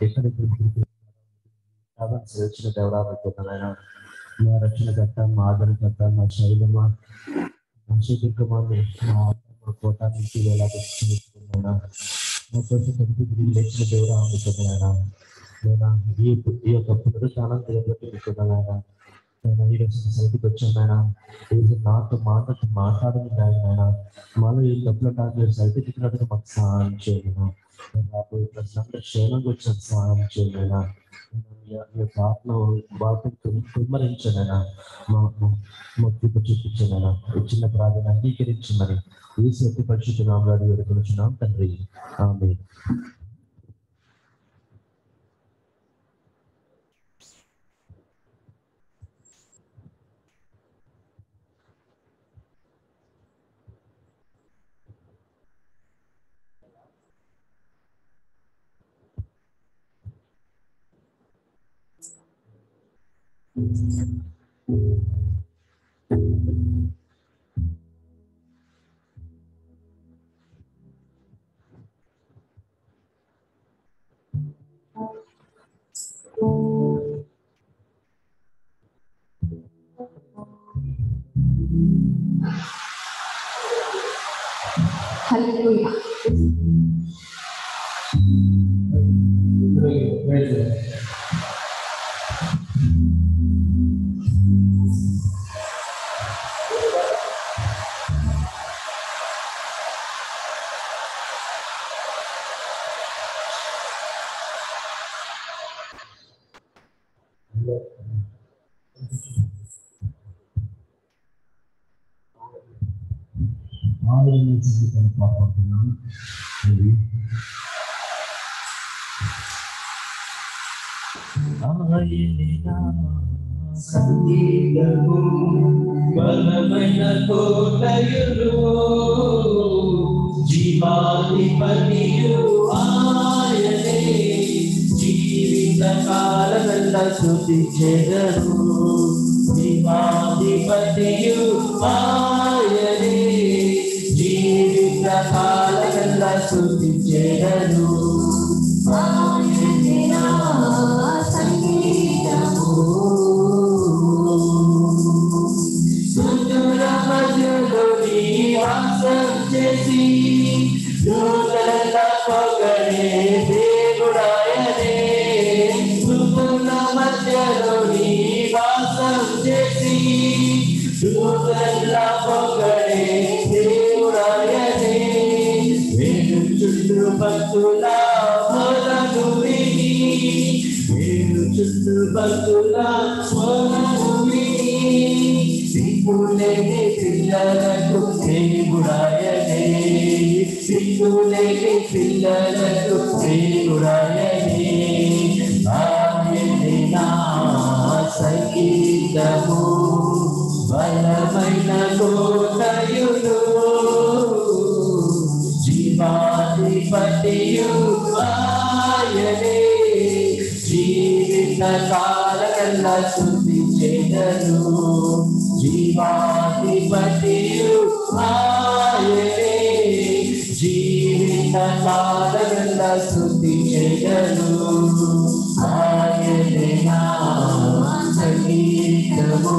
ఎక్కడికి వచ్చిన దేవరాబోతున్నాయన మా రక్షణకర్త మా ఆదరణకర్త మా శైలమా మా శీఘ్రమాన్ని మా ఆత్మ, మా కోట నుంచి వేలాడుతున్నాయన మా కోసం కనిపించి లేచిన దేవరాబోతున్నాయన నేను ఈ ఈ యొక్క పునరుత్నం బట్టి మీకున్నాయన నేను ఈ రోజు సైడ్కి వచ్చాను నాయన ఈరోజు నాతో మాటతో మాట్లాడని నాయన మాలో ఈ తప్పుల నాకు సైడ్కి తిరిగినట్టుగా మాకు సహాయం చేయను రాబోయే ప్రశ్నలు క్షేమంగా వచ్చిన సహాయం చేయలేనా ఈ యొక్క ఆత్మ వాటిని కుమ్మరించనైనా మా మా కృప చూపించనైనా ఈ చిన్న ప్రార్థన అంగీకరించమని ఈ శక్తి పరిశుద్ధ నామగాడు వేడుకొనుచున్నాం తండ్రి ఆమె Hallelujah. ఆయన జీవితం కాపాడుతున్నాం అది ఆయన సంగీతము బలమైన కోటయులు జీవాధిపతియు ఆయనే జీవిత కాలమెల్ల శృతి చెదరు జీవాధిపతియు ఆయనే జీవిత కాలమెల్ల శృతి చెదరు ఆయనే నా సుందర మధ్యలో నివాసం చేసి దూతల పొగడే దేవుడాయనే సుందర మధ్యలో నివాసం చేసి దూతల పొగడే దేవుడాయనే వేరు చుట్టూ భక్తుల మొదలు విని వేరు చుట్టూ భక్తుల మొదలు విని సిగ్గులేని పిల్లలకు దేవుడాయనే సిగ్గులేని పిల్లలకు దేవుడాయనే ఆయనే నా సంగీతము బలమైన కోటయులు జీవాధిపతియు ఆయనే జీవిత కాలకల్ల శుద్ధి చెదరు జీవాధిపతియు ఆయనే జీవిత కాలకల్ల శుద్ధి చెదరు ఆయనే నా సంగీతము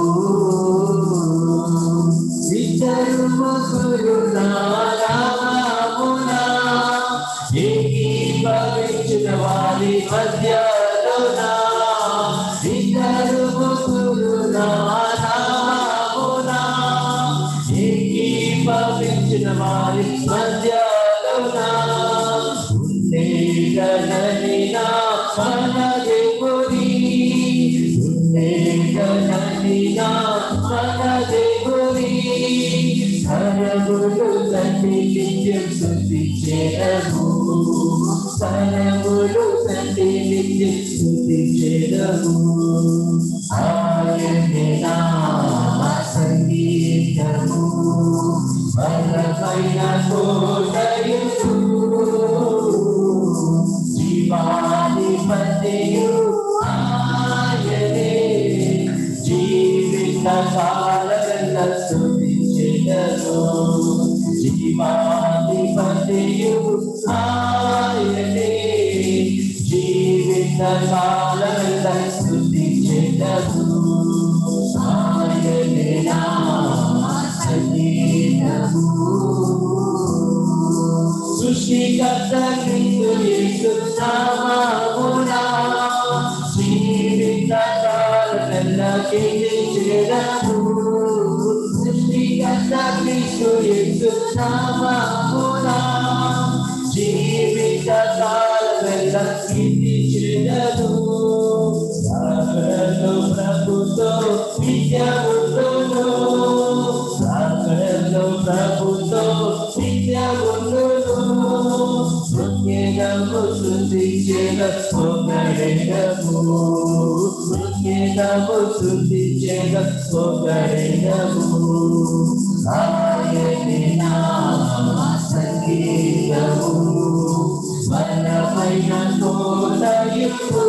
ఇద్దరు ముగ్గురు నామమున ఏకీభవించిన వారి మధ్యలోన ఇద్దరు ముగ్గురు నామమున ఏకీభవించిన వారి మధ్యలోన ఉండే గణనిన మన దేవుని ఉండే గణనిన మన దేవుని సరములు తండ్రి నిత్యం శుద్ధి చేరము సరములు తండ్రి నిత్యం శుద్ధి చేరము ఆయనే నా సంగీతము బలమైన కోటయుడు జీవాధిపతియు ఆయనే జీవిత కాలగల స్తుతి చెదరు జీవాధిపతియు ఆయనే జీవిత జీవిత కాలమెల్ల స్తుతించెదను ఆయనే నా సంగీతము సృష్టికర్త క్రీస్తు యేసు నామమున జీవిత కాలమెల్ల కీర్తించెదను సృష్టికర్త క్రీస్తు యేసు నామమున జీవిత కాలమెల్ల కీర్తించెదను సాగరలో ప్రభుతో నిత్యముందును సాగరలో ప్రభుతో నిత్యముందును నృత్యము శుద్ధించిన ఒకడము నృత్యము శుద్ధించిన ఒకడము ఆయనే నా సంగీతము బలమైన తోడయుడు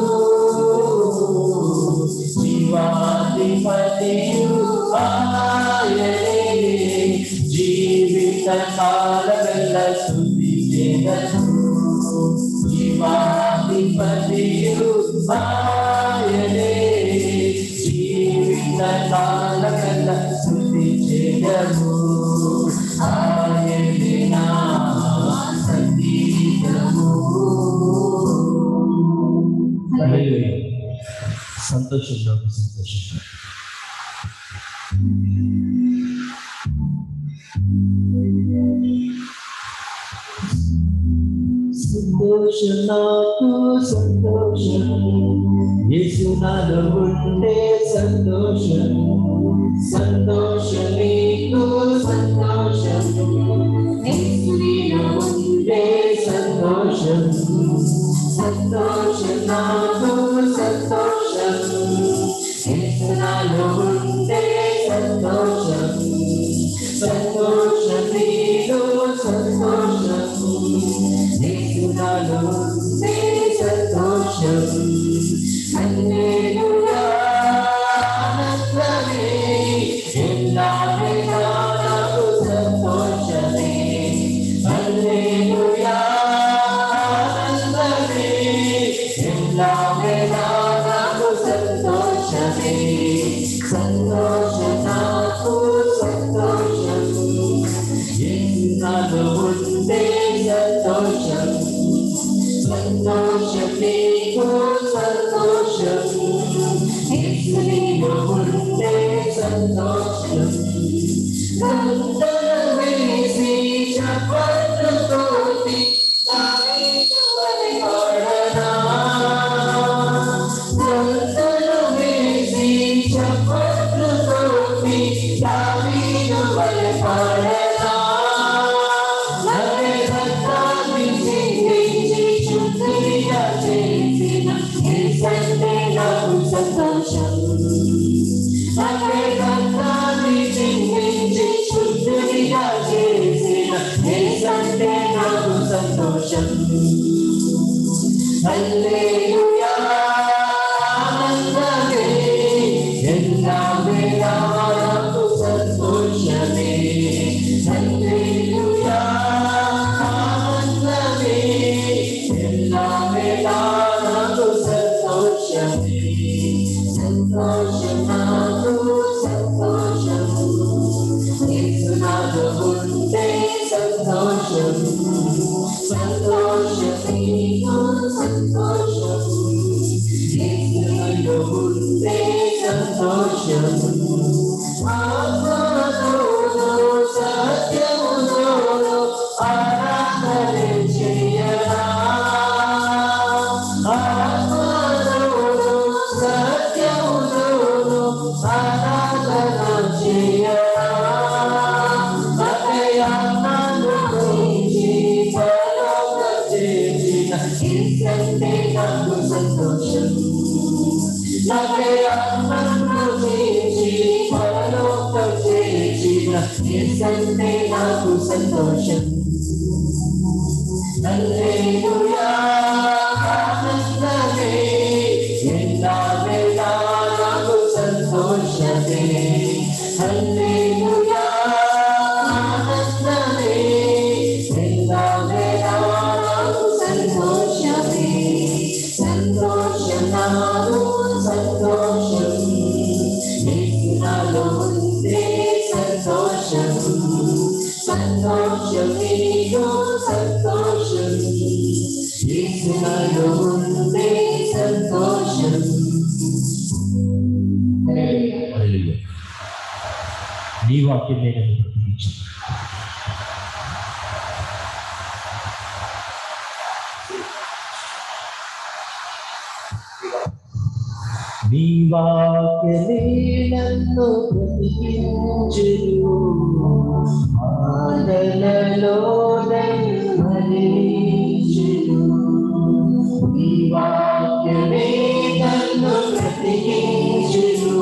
జీవాధిపతియు ఆయనే జీవిత కాలమెల్ల శుద్ధి చేయను జీవాధిపతియు ఆయనే జీవిత కాలమెల్ల శుద్ధి చేయను ఆయనే నా సంగీతము సంతోషం నాకు సంతోషం సంతోషం నాకు సంతోషం యేసు నాలో ఉంటే సంతోషం సంతోషం నీకు సంతోషం యేసు నీలో ఉంటే సంతోషం సంతోషం నాకు సంతోషం యేసు నాలో ఉంటే సంతోషం సంతోషం నీలో సంతోషం యేసునాలో ఉంటే సంతోషం హల్లెలూయా ఆనందమే ఎల్లా వేళలా నాకు సంతోషమే హల్లెలూయా ఆనందమే ఎల్లా వేళలా నాకు సంతోషమే సంతోషం నాకు సంతోషం ఎన్నాళ్ళు ఉంటే సంతోషం సంతోషం నీకు సంతోషం నీలో ఉంటే సంతోషం గంటలు వేసి చప్పట్లతోటి దావీదు అని పాడనా గంటలు వేసి చప్పట్లతోటి దావీదు అని పాడనా నన్ను రక్తాన్ని చిందించి శుద్ధిగా చేసిన యేసంటే నాకు సంతోషం నన్ను రక్తాన్ని చిందించి శుద్ధిగా చేసిన యేసంటే నాకు సంతోషం హల్లెలూయా ఆనందమే ఎల్లా వేళలా నాకు సంతోషమే హల్లెలూయా ఆనందమే ఎల్లా వేళలా నాకు సంతోషమే సంతోషం నాకు సంతోషం యేసునాథు ఉంటే సంతోషం సంతోషం నీకు సంతోషం యేసునాథు ఉంటే సంతోషం ఆత్మతోను సత్యముతోను ఆరాధన చేయరా ఆత్మతోను సత్యముతోను ఆరాధన చేయరా అతయాత్మను గురించి పరలోక చేసిన ఇంకంటే నాకు సంతోషం అతయాత్మను గురించి పరలోక చేసిన ఇంకంటే నాకు సంతోషం హల్లెలూయా ఆనందమే ఎల్లా వేళలా నాకు సంతోషమే హల్లెలూయా ఆనందమే ఎల్లా వేళలా నాకు సంతోషమే సంతోష నాలో సంతోషం యేసు నాలో ఉంటే సంతోషం సంతోషం నీలో సంతోషం యేసు నాలో ఉంటే సంతోషం హల్లెలూయా. నీ వాక్యం నేను ప్రకటించాను నీ వాక్యమే నన్ను బ్రతికించును ఆదలలో నన్ను నీ వాక్యమే నన్ను బ్రతికించును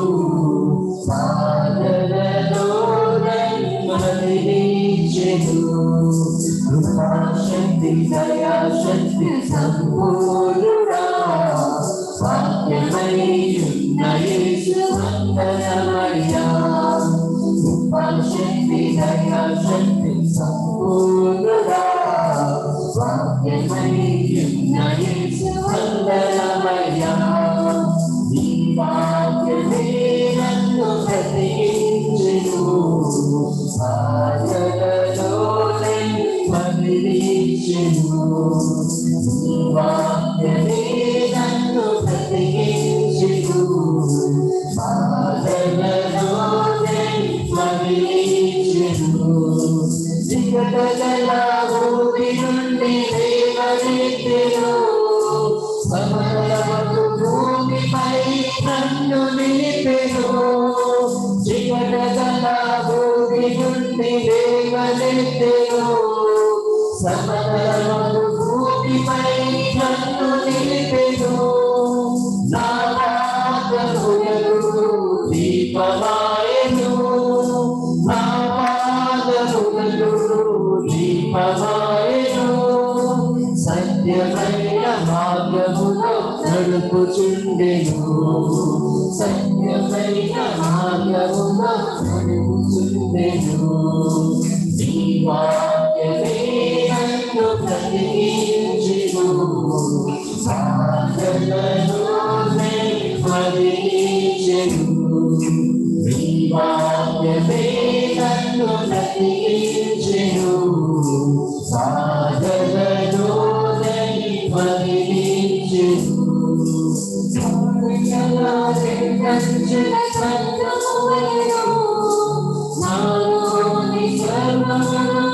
సాధనలో నన్ను మదిలించెను కృపాశక్తి దయాశక్తి సంపూర్ణుడా వాక్యమై ఉన్న యేసు వందనమయ్యా కృపాశక్తి దయాశక్తి సంపూర్ణుడా వాక్యమై ఉన్న యేసు వందనమయ్యా నీ వాక్యమే నన్ను బ్రతికించెను సాధనలో నన్ను మదిలించెను నీ వాక్యమే నన్ను బ్రతికించెను సాధనలో నన్ను మదిలించెను జిగటగల ఊరి నుండి దేవరెత్తెను సమరవకు భూమిపై నన్ను నిలిపెను జిగటగల ఊరి నుండి దేవరెత్తెను సమరవకు భూమిపై నన్ను నిలిపెను నా పాదములకు దీపమాయను నా పాదములకు దీపమాయను సత్యమైన మార్గములో నడుపుచుండెను సత్యమైన మార్గములో నడుపుచుండెను నీ వాక్యమే నన్ను ప్రతిష్ఠించును సాధనలో మదిలించెను నీ వాక్యమే నన్ను ప్రతిష్ఠించెను సాధనలో మదిలించెను నాలోని సర్వమును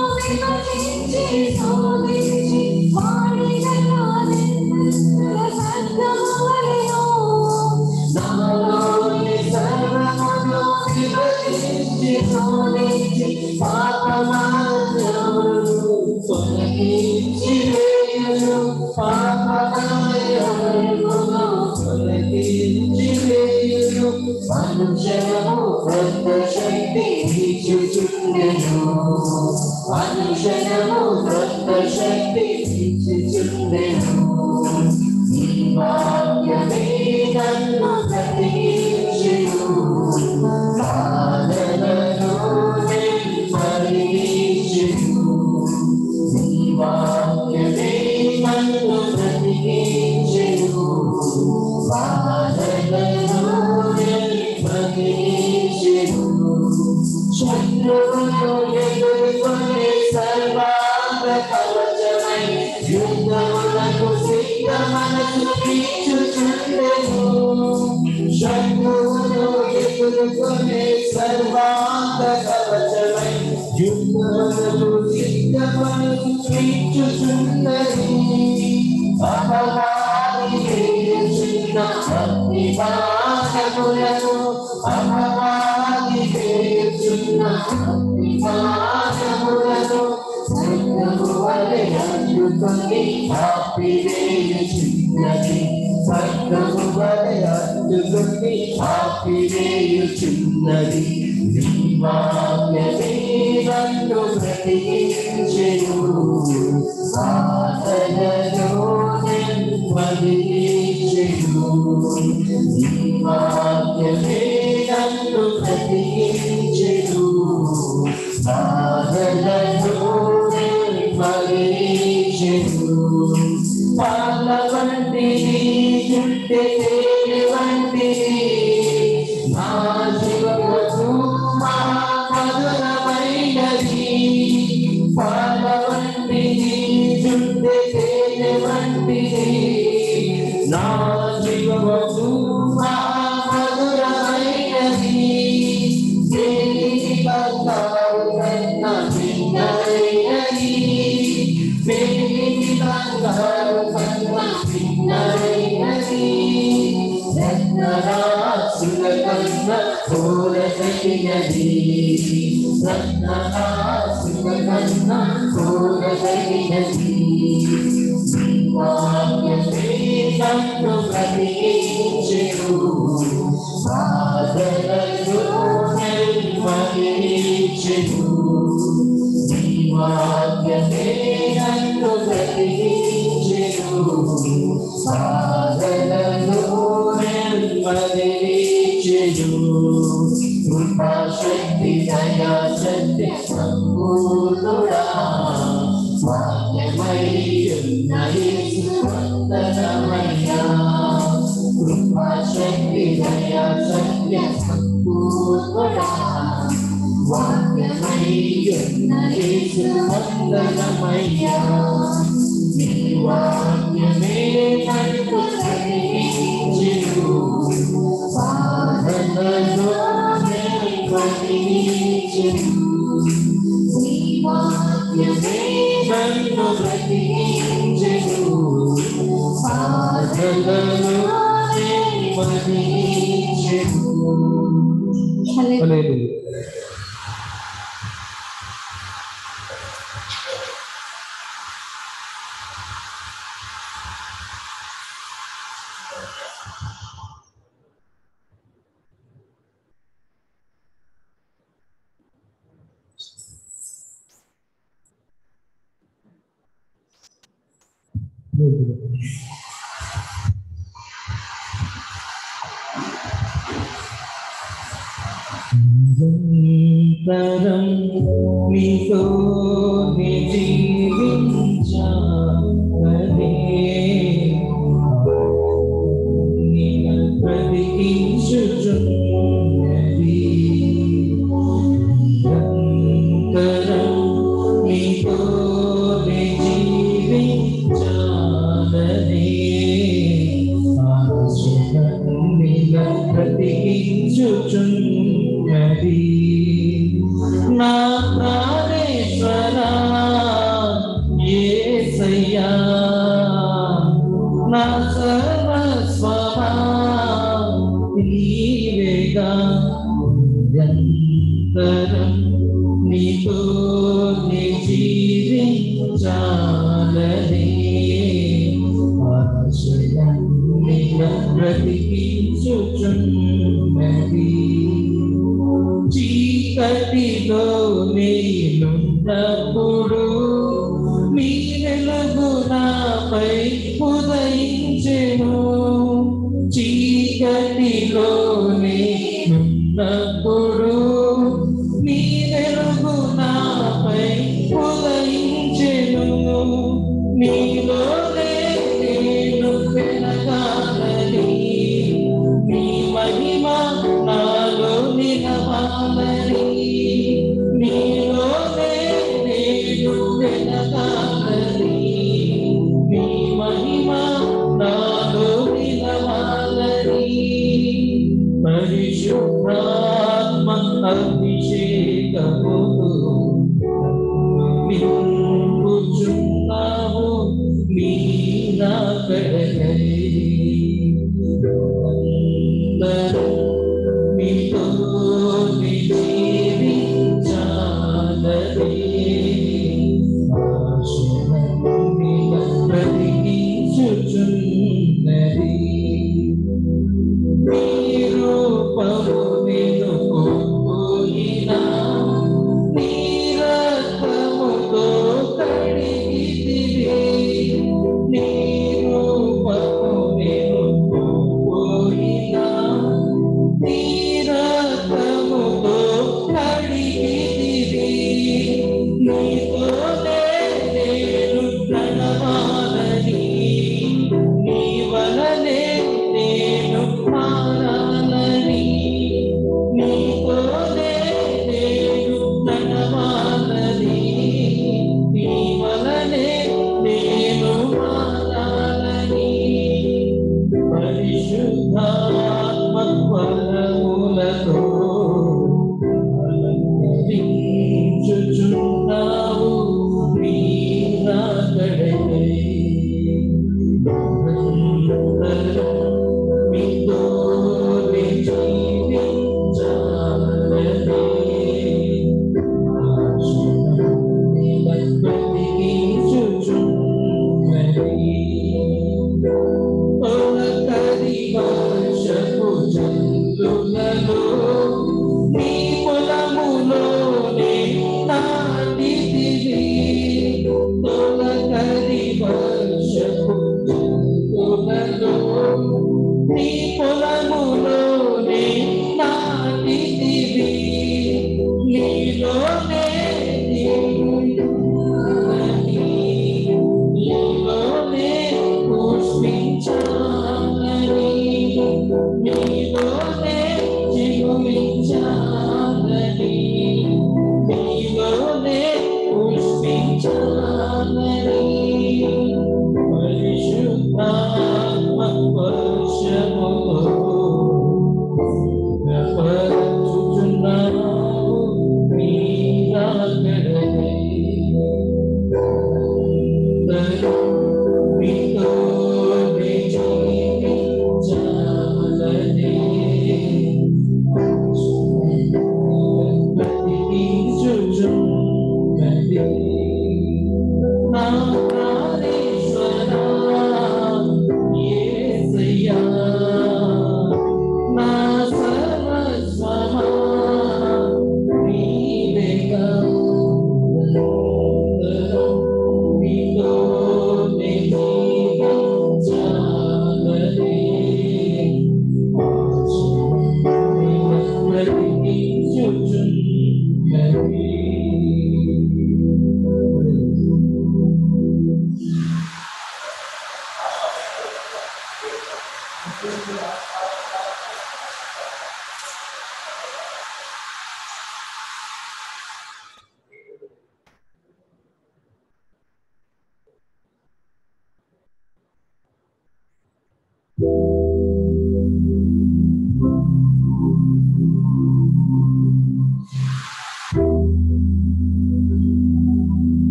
నాలోని సర్వమును విభజించి తోలించి పాపమార్గమును తొలగించి వేయును పాపమార్గమును తొలగించి వేయును అనుక్షణము కొత్త శక్తి ఇచ్చుచుండెను అనుక్షణము కొత్త శక్తి ఇచ్చుచుండెను నీ వాక్యమే నన్ను ప్రతిష్ఠించును సాధనలో నెమ్మదించును నీ వాక్యమే నన్ను ప్రతిష్ఠించును సాధనలో నెమ్మదించును శత్రువును ఎదుర్కొనే సర్వాంగ కవచమై యుద్ధములకు సిద్ధ మనసు తీర్చుచుండెను శత్రువును ఎదుర్కొనే సర్వాంగ కవచమై యుద్ధములకు సిద్ధ మనసు తీర్చుచుండెను అపవాది చిన్న అగ్ని బాణములను అపవాది చిన్న అగ్ని బాణములను సైన్యము వలె అందుకొని ఆపివేయుచున్నది సైన్యము వలె అందుకొని ఆపివేయుచున్నది నీ వాక్యమే నన్ను బ్రతికించెను సాధనలో నెమ్మదించెను నీ వాక్యమే నన్ను బ్రతికించెను సాధనలో నెమ్మదించెను పాల వంటి నీ చుట్టే వంటిది నా జీవపు మధురమైనది పాల వంటిది చుట్టే వంటిది నా జీవపు మధురమైనది దేని బంగారు కన్న భిన్నమైనది దేని బంగారు కన్న భిన్నమైనది రత్నరాశుల కన్న కోరదగినది రత్నరాశుల కన్న కోరదగినది వాక్యమే నన్ను బ్రతికించెను బాధలలో నెమ్మదించెను నీ వాక్యమే నన్ను బ్రతికించెను బాధలలో నెమ్మదించెను కృపాశక్తి దయా శక్తి సంపూర్ణుడా వాక్యమై వందనమయ్యా కృపాశక్తి దయా సత్య సంపూర్ణుడా వాక్యమై వందనమయ్యా నీ వాక్యమే నన్ను కలిగించెను సాధనలో నిర్వహించెను నీ వాక్యమే నన్ను బ్రతికించెను సాధనలో నిర్వహించెను హల్లెలూయా నిరంతరం మీతో జీవించాలనే ప్రతికించుచున్నది నిరంతరం మీతో జీవించాలనే ఆశగా ప్రతికించుచున్నది నా ప్రాణేశ్వరా యేసయ్యా నా సర్వస్వమా నీవేగా నిరంతరం నీతో నీ జీవించాలని ఆశలన్నిగా బ్రతికించుచున్నది చీకటిలో నేనున్నప్పుడు మీ వెలుగు నాపై ఉదయించెను చీకటిలో నేనున్నప్పుడు మీ వెలుగు నాపై ఉదయించెను నీలోనే నేను పెరగాలని నీ మహిమ నాలో నిలవాలని నీలోనే నేను వెలగాలని నీ మహిమ నాలో నిలవాలని పరిశుద్ధాత్మ అభిషేకముతో నింపుచున్నావు నీ నాకడై అందరం మీతో జీవించాలని ఆశలన్నిగా బ్రతికించుచున్నది మీ రూపము నేను కోల్పోయి ఆత్మఫలములతో అలంకరించుచున్నావు నీ రాకడకై. నిరంతరం మీతోనే జీవించాలని నీ పొలములోనే నాటిదివి నీలోనే జీవించాలని, నీలోనే పుష్పించాలని, నీలోనే జీవించాలని, నీలోనే పుష్పించాలని. పరిశుద్ధాత్మ వర్షములో నా ప్రాణేశ్వరా యేసయ్యా నా సర్వస్వమా నీవేగా నీతోనే జీవించాలని బ్రతికించుచున్నది.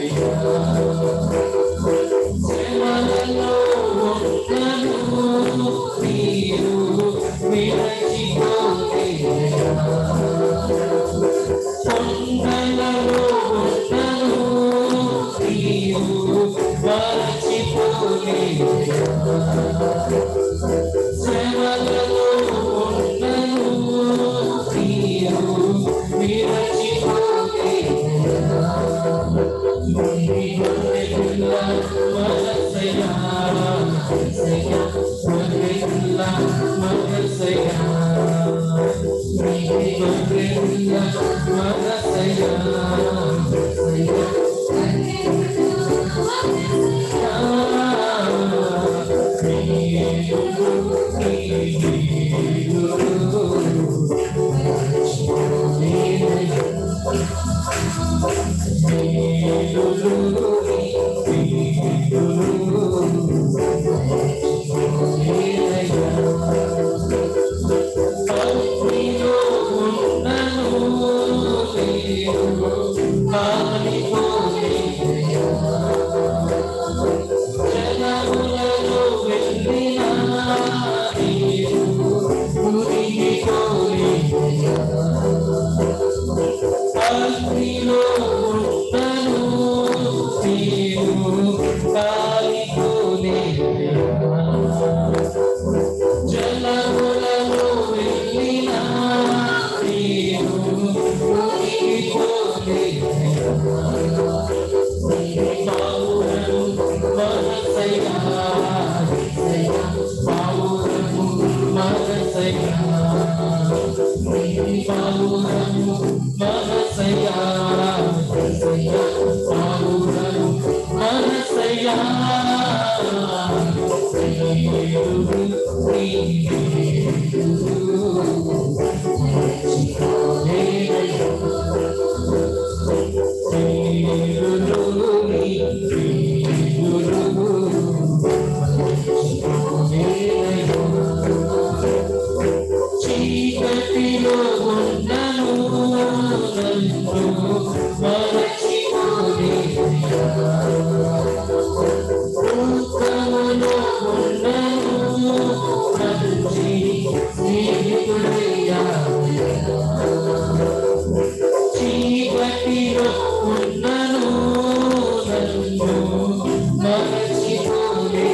మరచిపోలేవయ్యా చీకటిలో ఉన్నను నన్ను మరచిపోని దుఃఖములో ఉన్నను మంచి స్నేహితుడయ్యా చీకటిలో ఉన్నను నన్ను మరచిపోని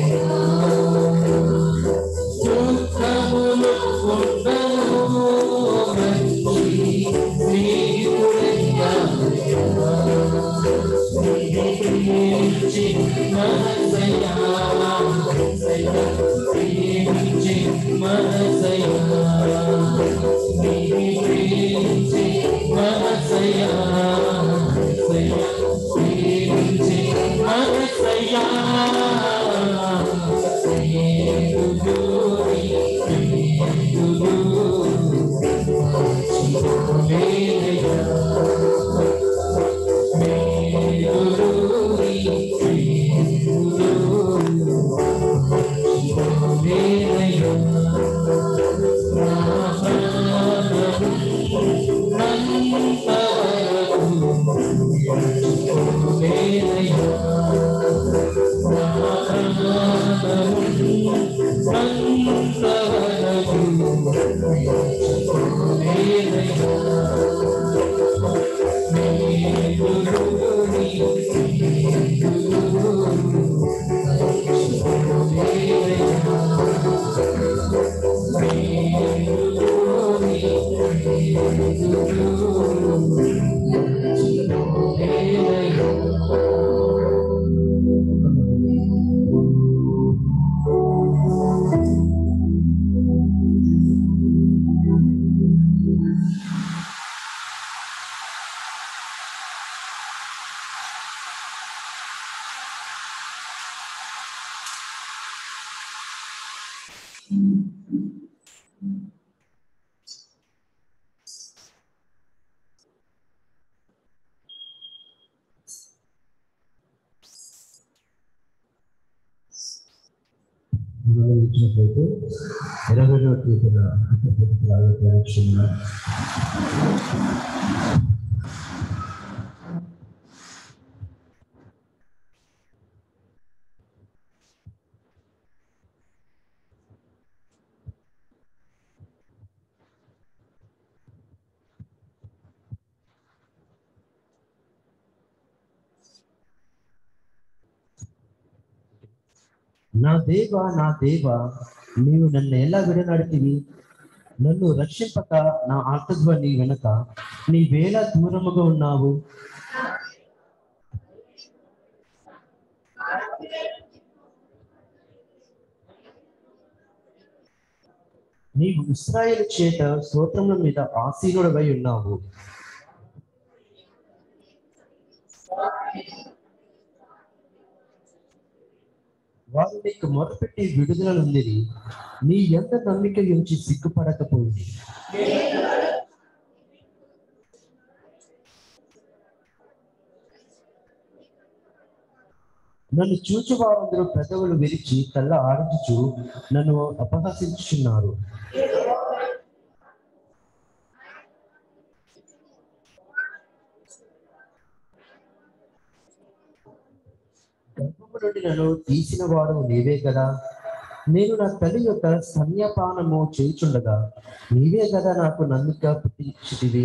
దుఃఖములో ఉన్నను మంచి స్నేహితుడయ్యా ప్రేమించి మనసయ్యా ప్రేమించి మనసయ్యా ప్రేమించి మనసయ్యా ప్రేమించి మనసయ్యా మనం ఇచ్చినట్లయితే ఇరవై కీర్తన ప్రయక్షణ నా దేవ నా దేవ నీవు నన్ను ఎలా విడనడితివి నన్ను రక్షింపక నా ఆర్తధ్వని వెనక నీ వేళ దూరముగా ఉన్నావు నీవు ఇస్రాయేల్ చేత స్తోత్రముల మీద ఆసీనుడవై ఉన్నావు వారు నీకు మొదపెట్టి విడుదల ఉంది నీ ఎంత నమ్మిక ఉంచి సిగ్గుపడకపోయింది నన్ను చూచి వారందరూ పెదవులు విరిచి కళ్ళ ఆడించు నన్ను అపహసించుచున్నారు గర్భము నుండి నన్ను తీసిన వాడు నీవే కదా నేను నా తల్లి యొక్క స్తన్యపానము చేయుచుండగా నీవే కదా నాకు నమ్మిక పుట్టించితివి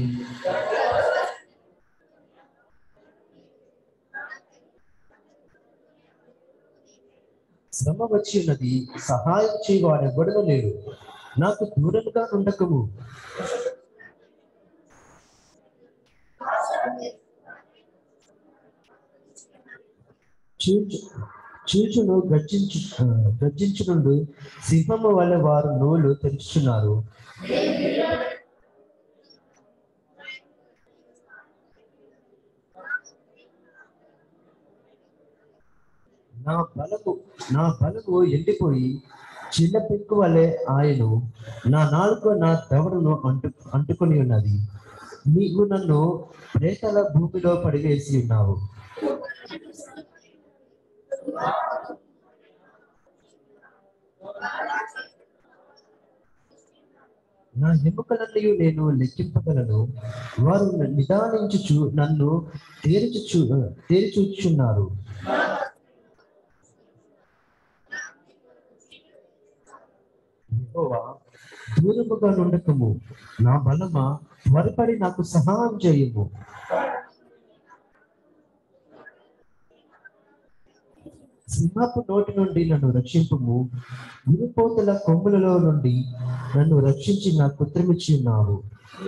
శ్రమ వచ్చి ఉన్నది సహాయం చేయవాడు ఎవడో లేడు నాకు దూరంగా ఉండకము చూచు చూచును గర్జించు ఆ, గర్జించునుండు సింహము వల్ల వారు నోలు తెరుచున్నారు నా బలము నా బలము ఎండిపోయి చిన్న పెక్కు వలె ఆయను నా నాలుక నా దవడను అంటు అంటుకొని ఉన్నది నీవు నన్ను ప్రేతల భూమిలో పడివేసి ఉన్నావు నా ఎముకలన్నీ నేను లెక్కింపగలను వారు నిదానించుచు నన్ను తేల్చుచు తేల్చుచున్నారు యెహోవా, దూరముగా నుండకము నా బలమా త్వరపడి నాకు సహాయం చేయము సింహపు నోటి నుండి నన్ను రక్షింపుము వినుపోతుల కొమ్ములలో నుండి నన్ను రక్షించి నా కుత్రమిచ్చి ఉన్నావు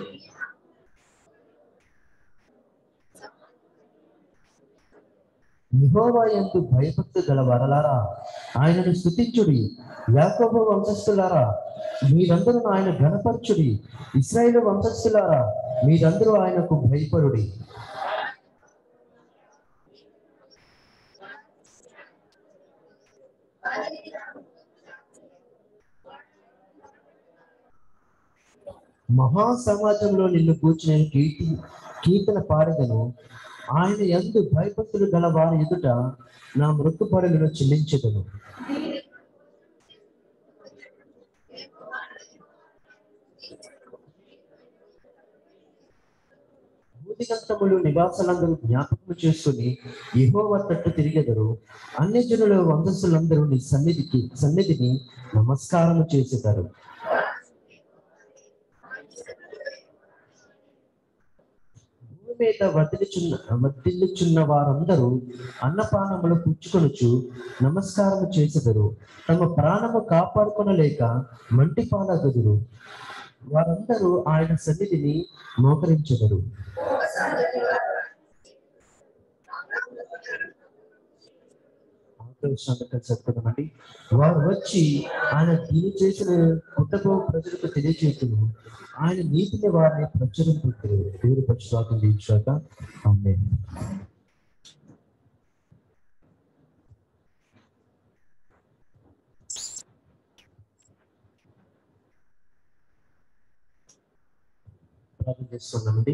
యెహోవా యందు భయభక్తి గల వరలారా ఆయనను స్థుతించుడి యాకోబు వంశస్థులారా మీరందరూ ఆయన ఘనపరచుడి ఇస్రాయేలు వంశస్థులారా మీరందరూ ఆయనకు భయపడుడి మహా సమాజంలో నిన్ను కూర్చుని కీర్తి కీర్తన పాడగను ఆయన ఎందు భయభక్తులు గల వారి ఎదుట నా మృక్కుపడులను చెల్లించగను భూదిగంతములు నివాసాలందరూ జ్ఞాపకం చేసుకుని యెహోవా తట్టు తిరిగెదరు అన్ని జనుల వంశస్థులందరూ నీ సన్నిధికి సన్నిధిని నమస్కారము చేసేదారు భూమి మీద వర్తిల్చున్న వర్తిల్లుచున్న వారందరూ అన్నపానములు పుచ్చుకొనుచు నమస్కారము చేసెదరు తమ ప్రాణము కాపాడుకొనలేక మంటి పాలగదురు వారందరూ ఆయన సన్నిధిని మోకరించెదరు ఆకర్షణగా చెప్తున్నామండి వారు వచ్చి ఆయన దీని చేసిన పుట్టబో ప్రజలకు తెలియజేతును ఆయన నీతిని వారిని ప్రచురింపుతారు దేవుడు పక్షువాకం దీక్షాక ఆమె ప్రార్థన చేస్తున్నామండి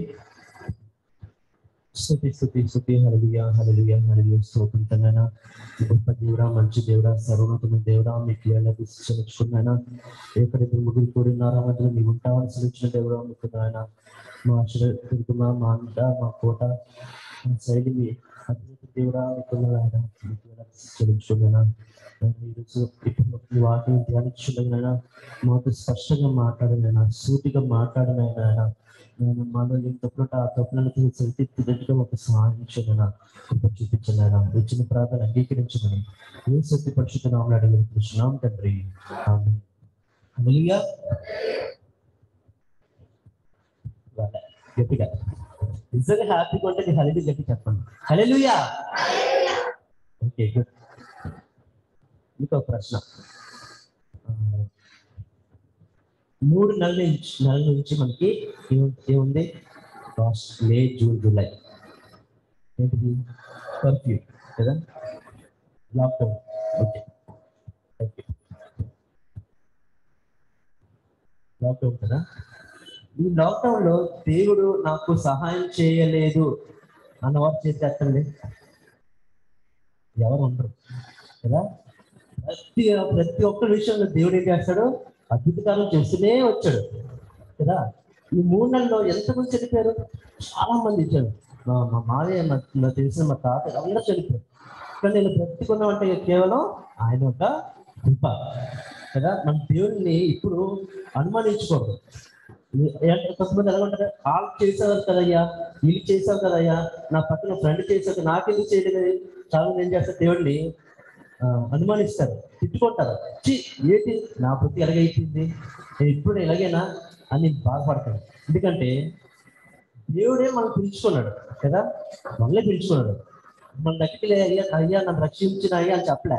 స్థుతి స్థుతి స్థుతి హరలియ హరలియ హరలియ స్తోత్రం తనైనా గొప్ప దేవుడా మంచి దేవుడా సర్వోన్నతమైన దేవుడా మీకు ఎలా క్షమించుకున్నాయినా ఎక్కడైతే ముగ్గురు కూడినారా మధ్యలో మీకు ఉంటామని సెలవించిన దేవుడా మీకు నాయన మా అక్షర మా అంట మా కోట మా శైలి మీ అద్భుత దేవుడా మీకు నాయన మీకు ఎలా చెల్లించుకున్నాయినా ఈరోజు ఇప్పుడు మీ వాటిని ధ్యానించుకున్నాయినా మాతో స్పష్టంగా మాట్లాడినైనా సూటిగా మాట్లాడినైనా నేను మాలో ఏం తప్పులుంటే ఆ తప్పులను సరిదిద్దుగా ఒక సహాయం చేయనా కృప చూపించలేనా వచ్చిన ప్రార్థన అంగీకరించమని ఏ శక్తి పరిశుద్ధ నామలు అడిగి కృష్ణాం తండ్రి ఆమేన్. హల్లెలూయా. వాళ్ళ గట్టిగా నిజంగా హ్యాపీగా ఉంటే హలిడి గట్టి చెప్పండి హల్లెలూయా ఓకే గుడ్ ఇంకో ప్రశ్న ఆ, మూడు నెలల నుంచి నెలల నుంచి మనకి ఏం- ఏముంది లాస్ట్ మే జూన్ జూలై ఏంటిది కర్ఫ్యూ కదా లాక్డౌన్ ఓకే లాక్డౌన్ కదా ఈ లాక్డౌన్ లో దేవుడు నాకు సహాయం చేయలేదు అన్నవారు చేసి ఎత్తండి ఎవరు ఉండరు కదా ప్రతి ప్రతి ఒక్క విషయంలో దేవుడు ఏం చేస్తాడు అద్భుతకారం చేస్తూనే వచ్చాడు కదా ఈ మూడు నెలల్లో ఎంతమంది చనిపోయారు చాలా మంది ఇచ్చారు మా మా మావయ్య మా నా తెలిసిన మా తాత అందరూ చనిపోయారు కానీ నేను బ్రతికున్నాం అంటే కేవలం ఆయన ఒక కృప కదా మన దేవుడిని ఇప్పుడు అనుమానించకూడదు అంటే కొంతమంది ఎలా ఉంటారు వాళ్ళు చేసేవారు కదయ్యా వీళ్ళు చేసావు కదయ్యా నా పక్కన ఫ్రెండ్ చేసావు నాకెందుకు చేయలేదు చాలా మంది ఏం చేస్తారు దేవుడిని ఆ, అనుమానిస్తారు తిట్టుకుంటారు ఛీ, ఏంటి నా బుద్ధి ఎలాగైపోయింది నేను ఇప్పుడు ఎలాగైనా అని బాధపడతాను ఎందుకంటే దేవుడే మనం పిలుచుకున్నాడు కదా మనల్ని పిలుచుకున్నాడు మన దగ్గరికి అయ్యా అయ్యా నన్ను రక్షించిన అయ్యా అని చెప్పలే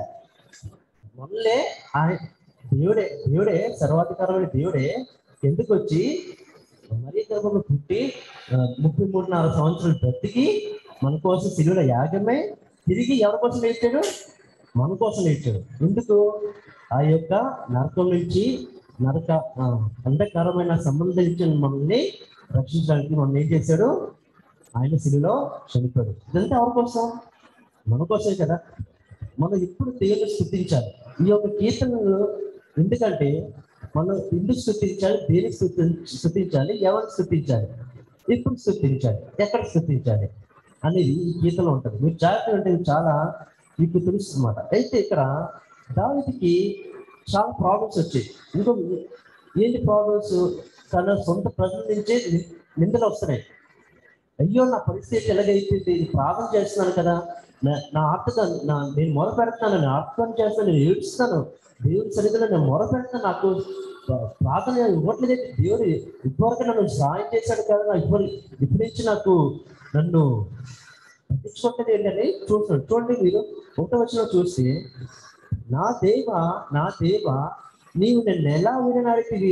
మనలే ఆయన దేవుడే దేవుడే సర్వాధికారమైన దేవుడే ఎందుకు వచ్చి మరీ గర్భంలో పుట్టి ఆ, ముప్పై మూడున్నర సంవత్సరాలు బ్రతికి మన కోసం సిలువల యాగమే తిరిగి ఎవరి కోసం లేచాడు మన కోసం లేచాడు ఎందుకు ఆ యొక్క నరకం నుంచి నరక ఆ, అంధకారమైన సంబంధించిన మనల్ని రక్షించడానికి మనం ఏం చేశాడు ఆయన సిలువలో చనిపోయాడు ఇదంతా ఎవరి కోసం మన కోసమే కదా మనం ఇప్పుడు దేవుని స్థుతించాలి ఈ యొక్క కీర్తనలు ఎందుకంటే మనం ఎందుకు స్థుతించాలి దేని స్థుతి స్థుతించాలి ఎవరిని స్థుతించాలి ఇప్పుడు స్థుతించాలి ఎక్కడ స్థుతించాలి అనేది ఈ కీర్తనలో ఉంటుంది మీరు జాగ్రత్తగా అంటే ఇది చాలా మీకు తెలుస్తుందన్నమాట అయితే ఇక్కడ దావిదికి చాలా ప్రాబ్లమ్స్ వచ్చాయి ఇంకో ఏంటి ప్రాబ్లమ్స్ తన సొంత ప్రజల నుంచే ని- నిందలు వస్తున్నాయి అయ్యో నా పరిస్థితి ఎలాగైపోయింది ఇది ప్రార్థన చేస్తున్నాను కదా నా- నా ఆత్మగా నా నేను మొర పెడతాను నేను ఆత్మ చేస్తాను నేను ఏడుస్తాను దేవుని సన్నిధిలో నేను మొర పెడతాను నాకు ప్ర- ప్రార్థన ఇవ్వట్లేదు దేవుడు ఇప్పటివరకు నన్ను సహాయం చేశాడు కదా నా ఇప్పుడు ఇప్పటి నుంచి నాకు నన్ను పట్టించుకోవట్లేదు ఏంటని చూస్తున్నాడు చూడండి మీరు ఒకటో వచ్చిన చూస్తే నా దేవ నా దేవ నీవు నన్ను ఎలా విననాడితివి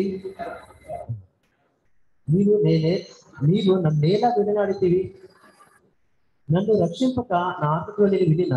నీవు నేనే నీవు నన్ను ఎలా విననాడితివి నన్ను రక్షింపక నా ఆత్మతో నేను వినిన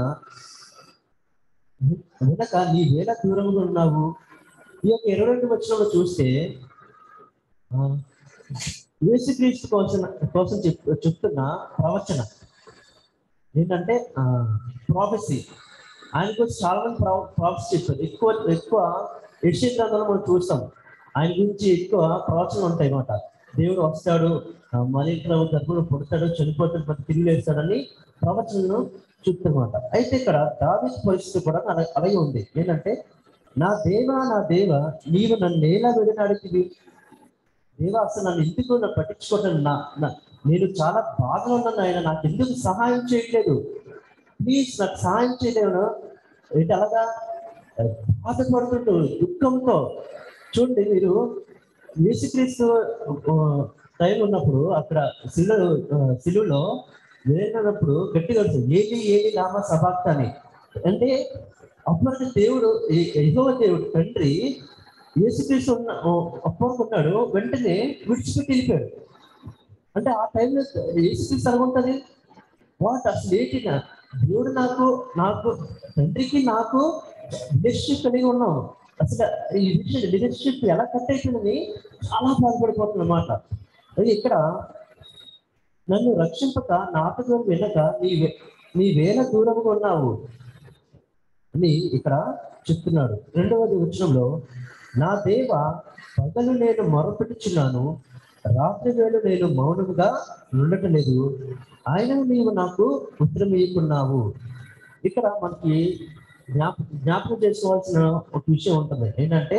వినక నీ వేల దూరంగా ఉన్నావు ఈ యొక్క ఇరవై రెండు వచ్చినప్పుడు చూస్తే ఆ, యేసుక్రీస్తు కోసం కోసం చెప్ చెప్తున్న ప్రవచన ఏంటంటే ప్రాఫెసీ ఆయన గురించి చాలా మంది ప్రాఫెసీ చెప్పారు ఎక్కువ ఎక్కువ యశ్వ గ్రంథంలో మనం చూస్తాం ఆయన గురించి ఎక్కువ ప్రవచనలు ఉంటాయి అన్నమాట దేవుడు వస్తాడు ఆ, మరి గర్భంలో పుడతాడు చనిపోతాడు మరి తిరిగి వేస్తాడని ప్రవచనను చూపుతున్నమాట అయితే ఇక్కడ దావిద్ పరిస్థితి కూడా అలా- అలాగే ఉంది ఏంటంటే నా దేవ నా దేవ నీవు నన్ను ఎలా విడనాడితివి దేవా అసలు నన్ను ఎందుకు నన్ను పట్టించుకోవటం నా నా- నేను చాలా బాధలో ఉన్నాను ఆయన నాకు ఎందుకు సహాయం చేయట్లేదు ప్లీజ్ నాకు సహాయం చేయలేను ఏంటి అలాగా బాధపడుతుంటూ దుఃఖంతో చూడండి మీరు యేసుక్రీస్తు టైం ఉన్నప్పుడు అక్కడ సిలు సిలువలో వేరినప్పుడు గట్టిగా ఉంటుంది ఏది ఏది నామ సభాక్త అని అంటే అప్పుడు దేవుడు యెహోవా దేవుడు తండ్రి యేసుక్రీస్తు ఉన్న ఒప్పుకున్నాడు వెంటనే విడిచిపెట్టి వెళ్ళిపోయాడు అంటే ఆ టైంలో యేసుక్రీస్తు ఎలాగుంటది వాట్ అసలు ఏంటి నా- దేవుడు నాకు నాకు తండ్రికి నాకు రిలేషన్షిప్ కలిగి ఉన్నాం అసలు ఈ రిలేషన్షిప్ ఎలా కట్ అయిపోయిందని చాలా బాధపడిపోతుంది అన్నమాట అది ఇక్కడ నన్ను రక్షింపక నాటకం వినక నీ వే- నీ వేల దూరంగా ఉన్నావు అని ఇక్కడ చెప్తున్నాడు రెండవది వచనంలో నా దేవ పగలు నేను మొరపెట్టుచున్నాను రాత్రి వేళ నేను మౌనముగా ఉండటలేదు ఆయన నీవు నాకు ఉత్తరం ఇవ్వకున్నావు ఇక్కడ మనకి జ్ఞాప జ్ఞాపకం చేసుకోవాల్సిన ఒక విషయం ఉంటుంది ఏంటంటే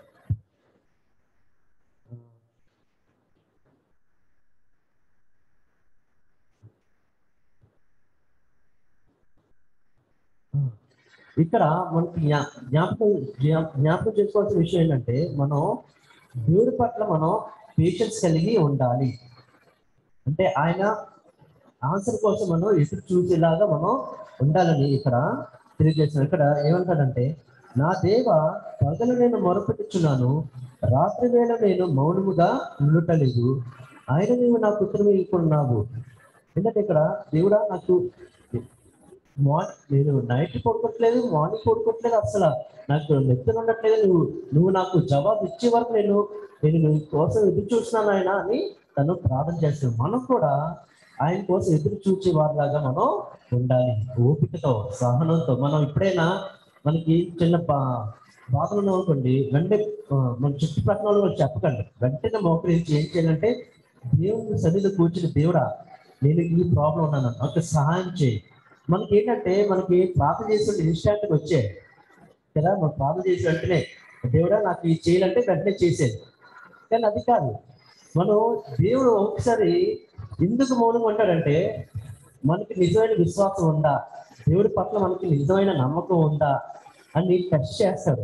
ఇక్కడ మనకి జ్ఞా- జ్ఞాపకం జ్ఞా- జ్ఞాపకం చేసుకోవాల్సిన విషయం ఏంటంటే మనం దేవుడి పట్ల మనం పేషెన్స్ కలిగి ఉండాలి అంటే ఆయన ఆన్సర్ కోసం మనం ఎదురు చూసేలాగా మనం ఉండాలని ఇక్కడ తెలియజేస్తున్నాను ఇక్కడ ఏమంటాడంటే నా దేవ పగలు నేను మొరపెట్టుచున్నాను రాత్రి వేళ నేను మౌనముగా ఉండటలేదు ఆయన నీవు నాకు ఉత్తరం ఇవ్వకున్నావు ఎందుకంటే ఇక్కడ దేవుడా నాకు మార్నింగ్ నేను నైట్ పడుకోవట్లేదు మార్నింగ్ పడుకోవట్లేదు అసలు నాకు నిద్ర ఉండట్లేదు నువ్వు నువ్వు నాకు జవాబు ఇచ్చే వరకు నేను నేను నీ కోసం ఎదురు చూస్తున్నాను ఆయన అని తను ప్రార్థన చేస్తాడు మనం కూడా ఆయన కోసం ఎదురు చూచే వారిలాగా మనం ఉండాలి ఓపికతో సహనంతో మనం ఎప్పుడైనా మనకి చిన్న బా బాధలు ఉన్నాయి అనుకోండి వెంటనే ఆ, మన చుట్టుపక్కల వాళ్ళు కూడా చెప్పకండి వెంటనే మోకరించి ఏం చేయాలంటే దేవుని సన్నిధిలో కూర్చుని దేవుడా నేను ఈ ప్రాబ్లం ఉన్నాను ఒక సహాయం చేయి మనకి ఏంటంటే మనకి ప్రార్థన చేస్తుంటే ఇన్స్టాంట్గా వచ్చాయి కదా మనం ప్రార్థన చేసి వెంటనే దేవుడా నాకు ఇది చేయాలంటే వెంటనే చేసేది కానీ అది కాదు మనం దేవుడు ఒకసారి ఎందుకు మౌనంగా ఉంటాడంటే మనకి నిజమైన విశ్వాసం ఉందా దేవుడి పట్ల మనకి నిజమైన నమ్మకం ఉందా అని టెస్ట్ చేస్తాడు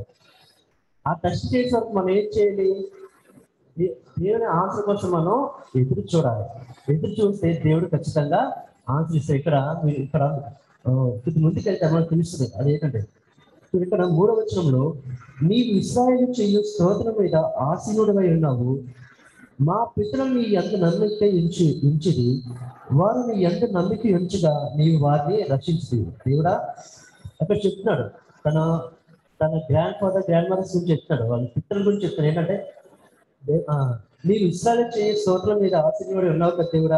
ఆ టెస్ట్ చేసే వరకు మనం ఏం చేయాలి దే- దేవుని ఆన్సర్ కోసం మనం ఎదురు చూడాలి ఎదురు చూస్తే దేవుడు ఖచ్చితంగా ఆన్సర్ ఇస్తాడు ఇక్కడ మీరు ఇక్కడ ఆ, కొద్ది ముందుకెళ్తే మనకు తెలుస్తుంది అదేంటంటే ఇప్పుడు ఇక్కడ మూడవ వచనంలో నీవు ఇస్రాయేలు చేయు స్తోత్రం మీద ఆసీనుడమై ఉన్నావు మా పితరులు నీ ఎంత నమ్మిక ఉంచి ఉంచిది వారు నీ ఎంత నమ్మిక ఉంచగా నీవు వారిని రక్షించు దేవుడా అక్కడ చెప్తున్నాడు తన తన గ్రాండ్ ఫాదర్ గ్రాండ్ మదర్స్ గురించి చెప్తాడు వాళ్ళ పితరుల గురించి చెప్తాడు ఏంటంటే దే- ఆ, నీవు ఇస్రాయల్ చేయ స్తోత్రం మీద ఆశీర్వాడి ఉన్నావు కదా దేవుడా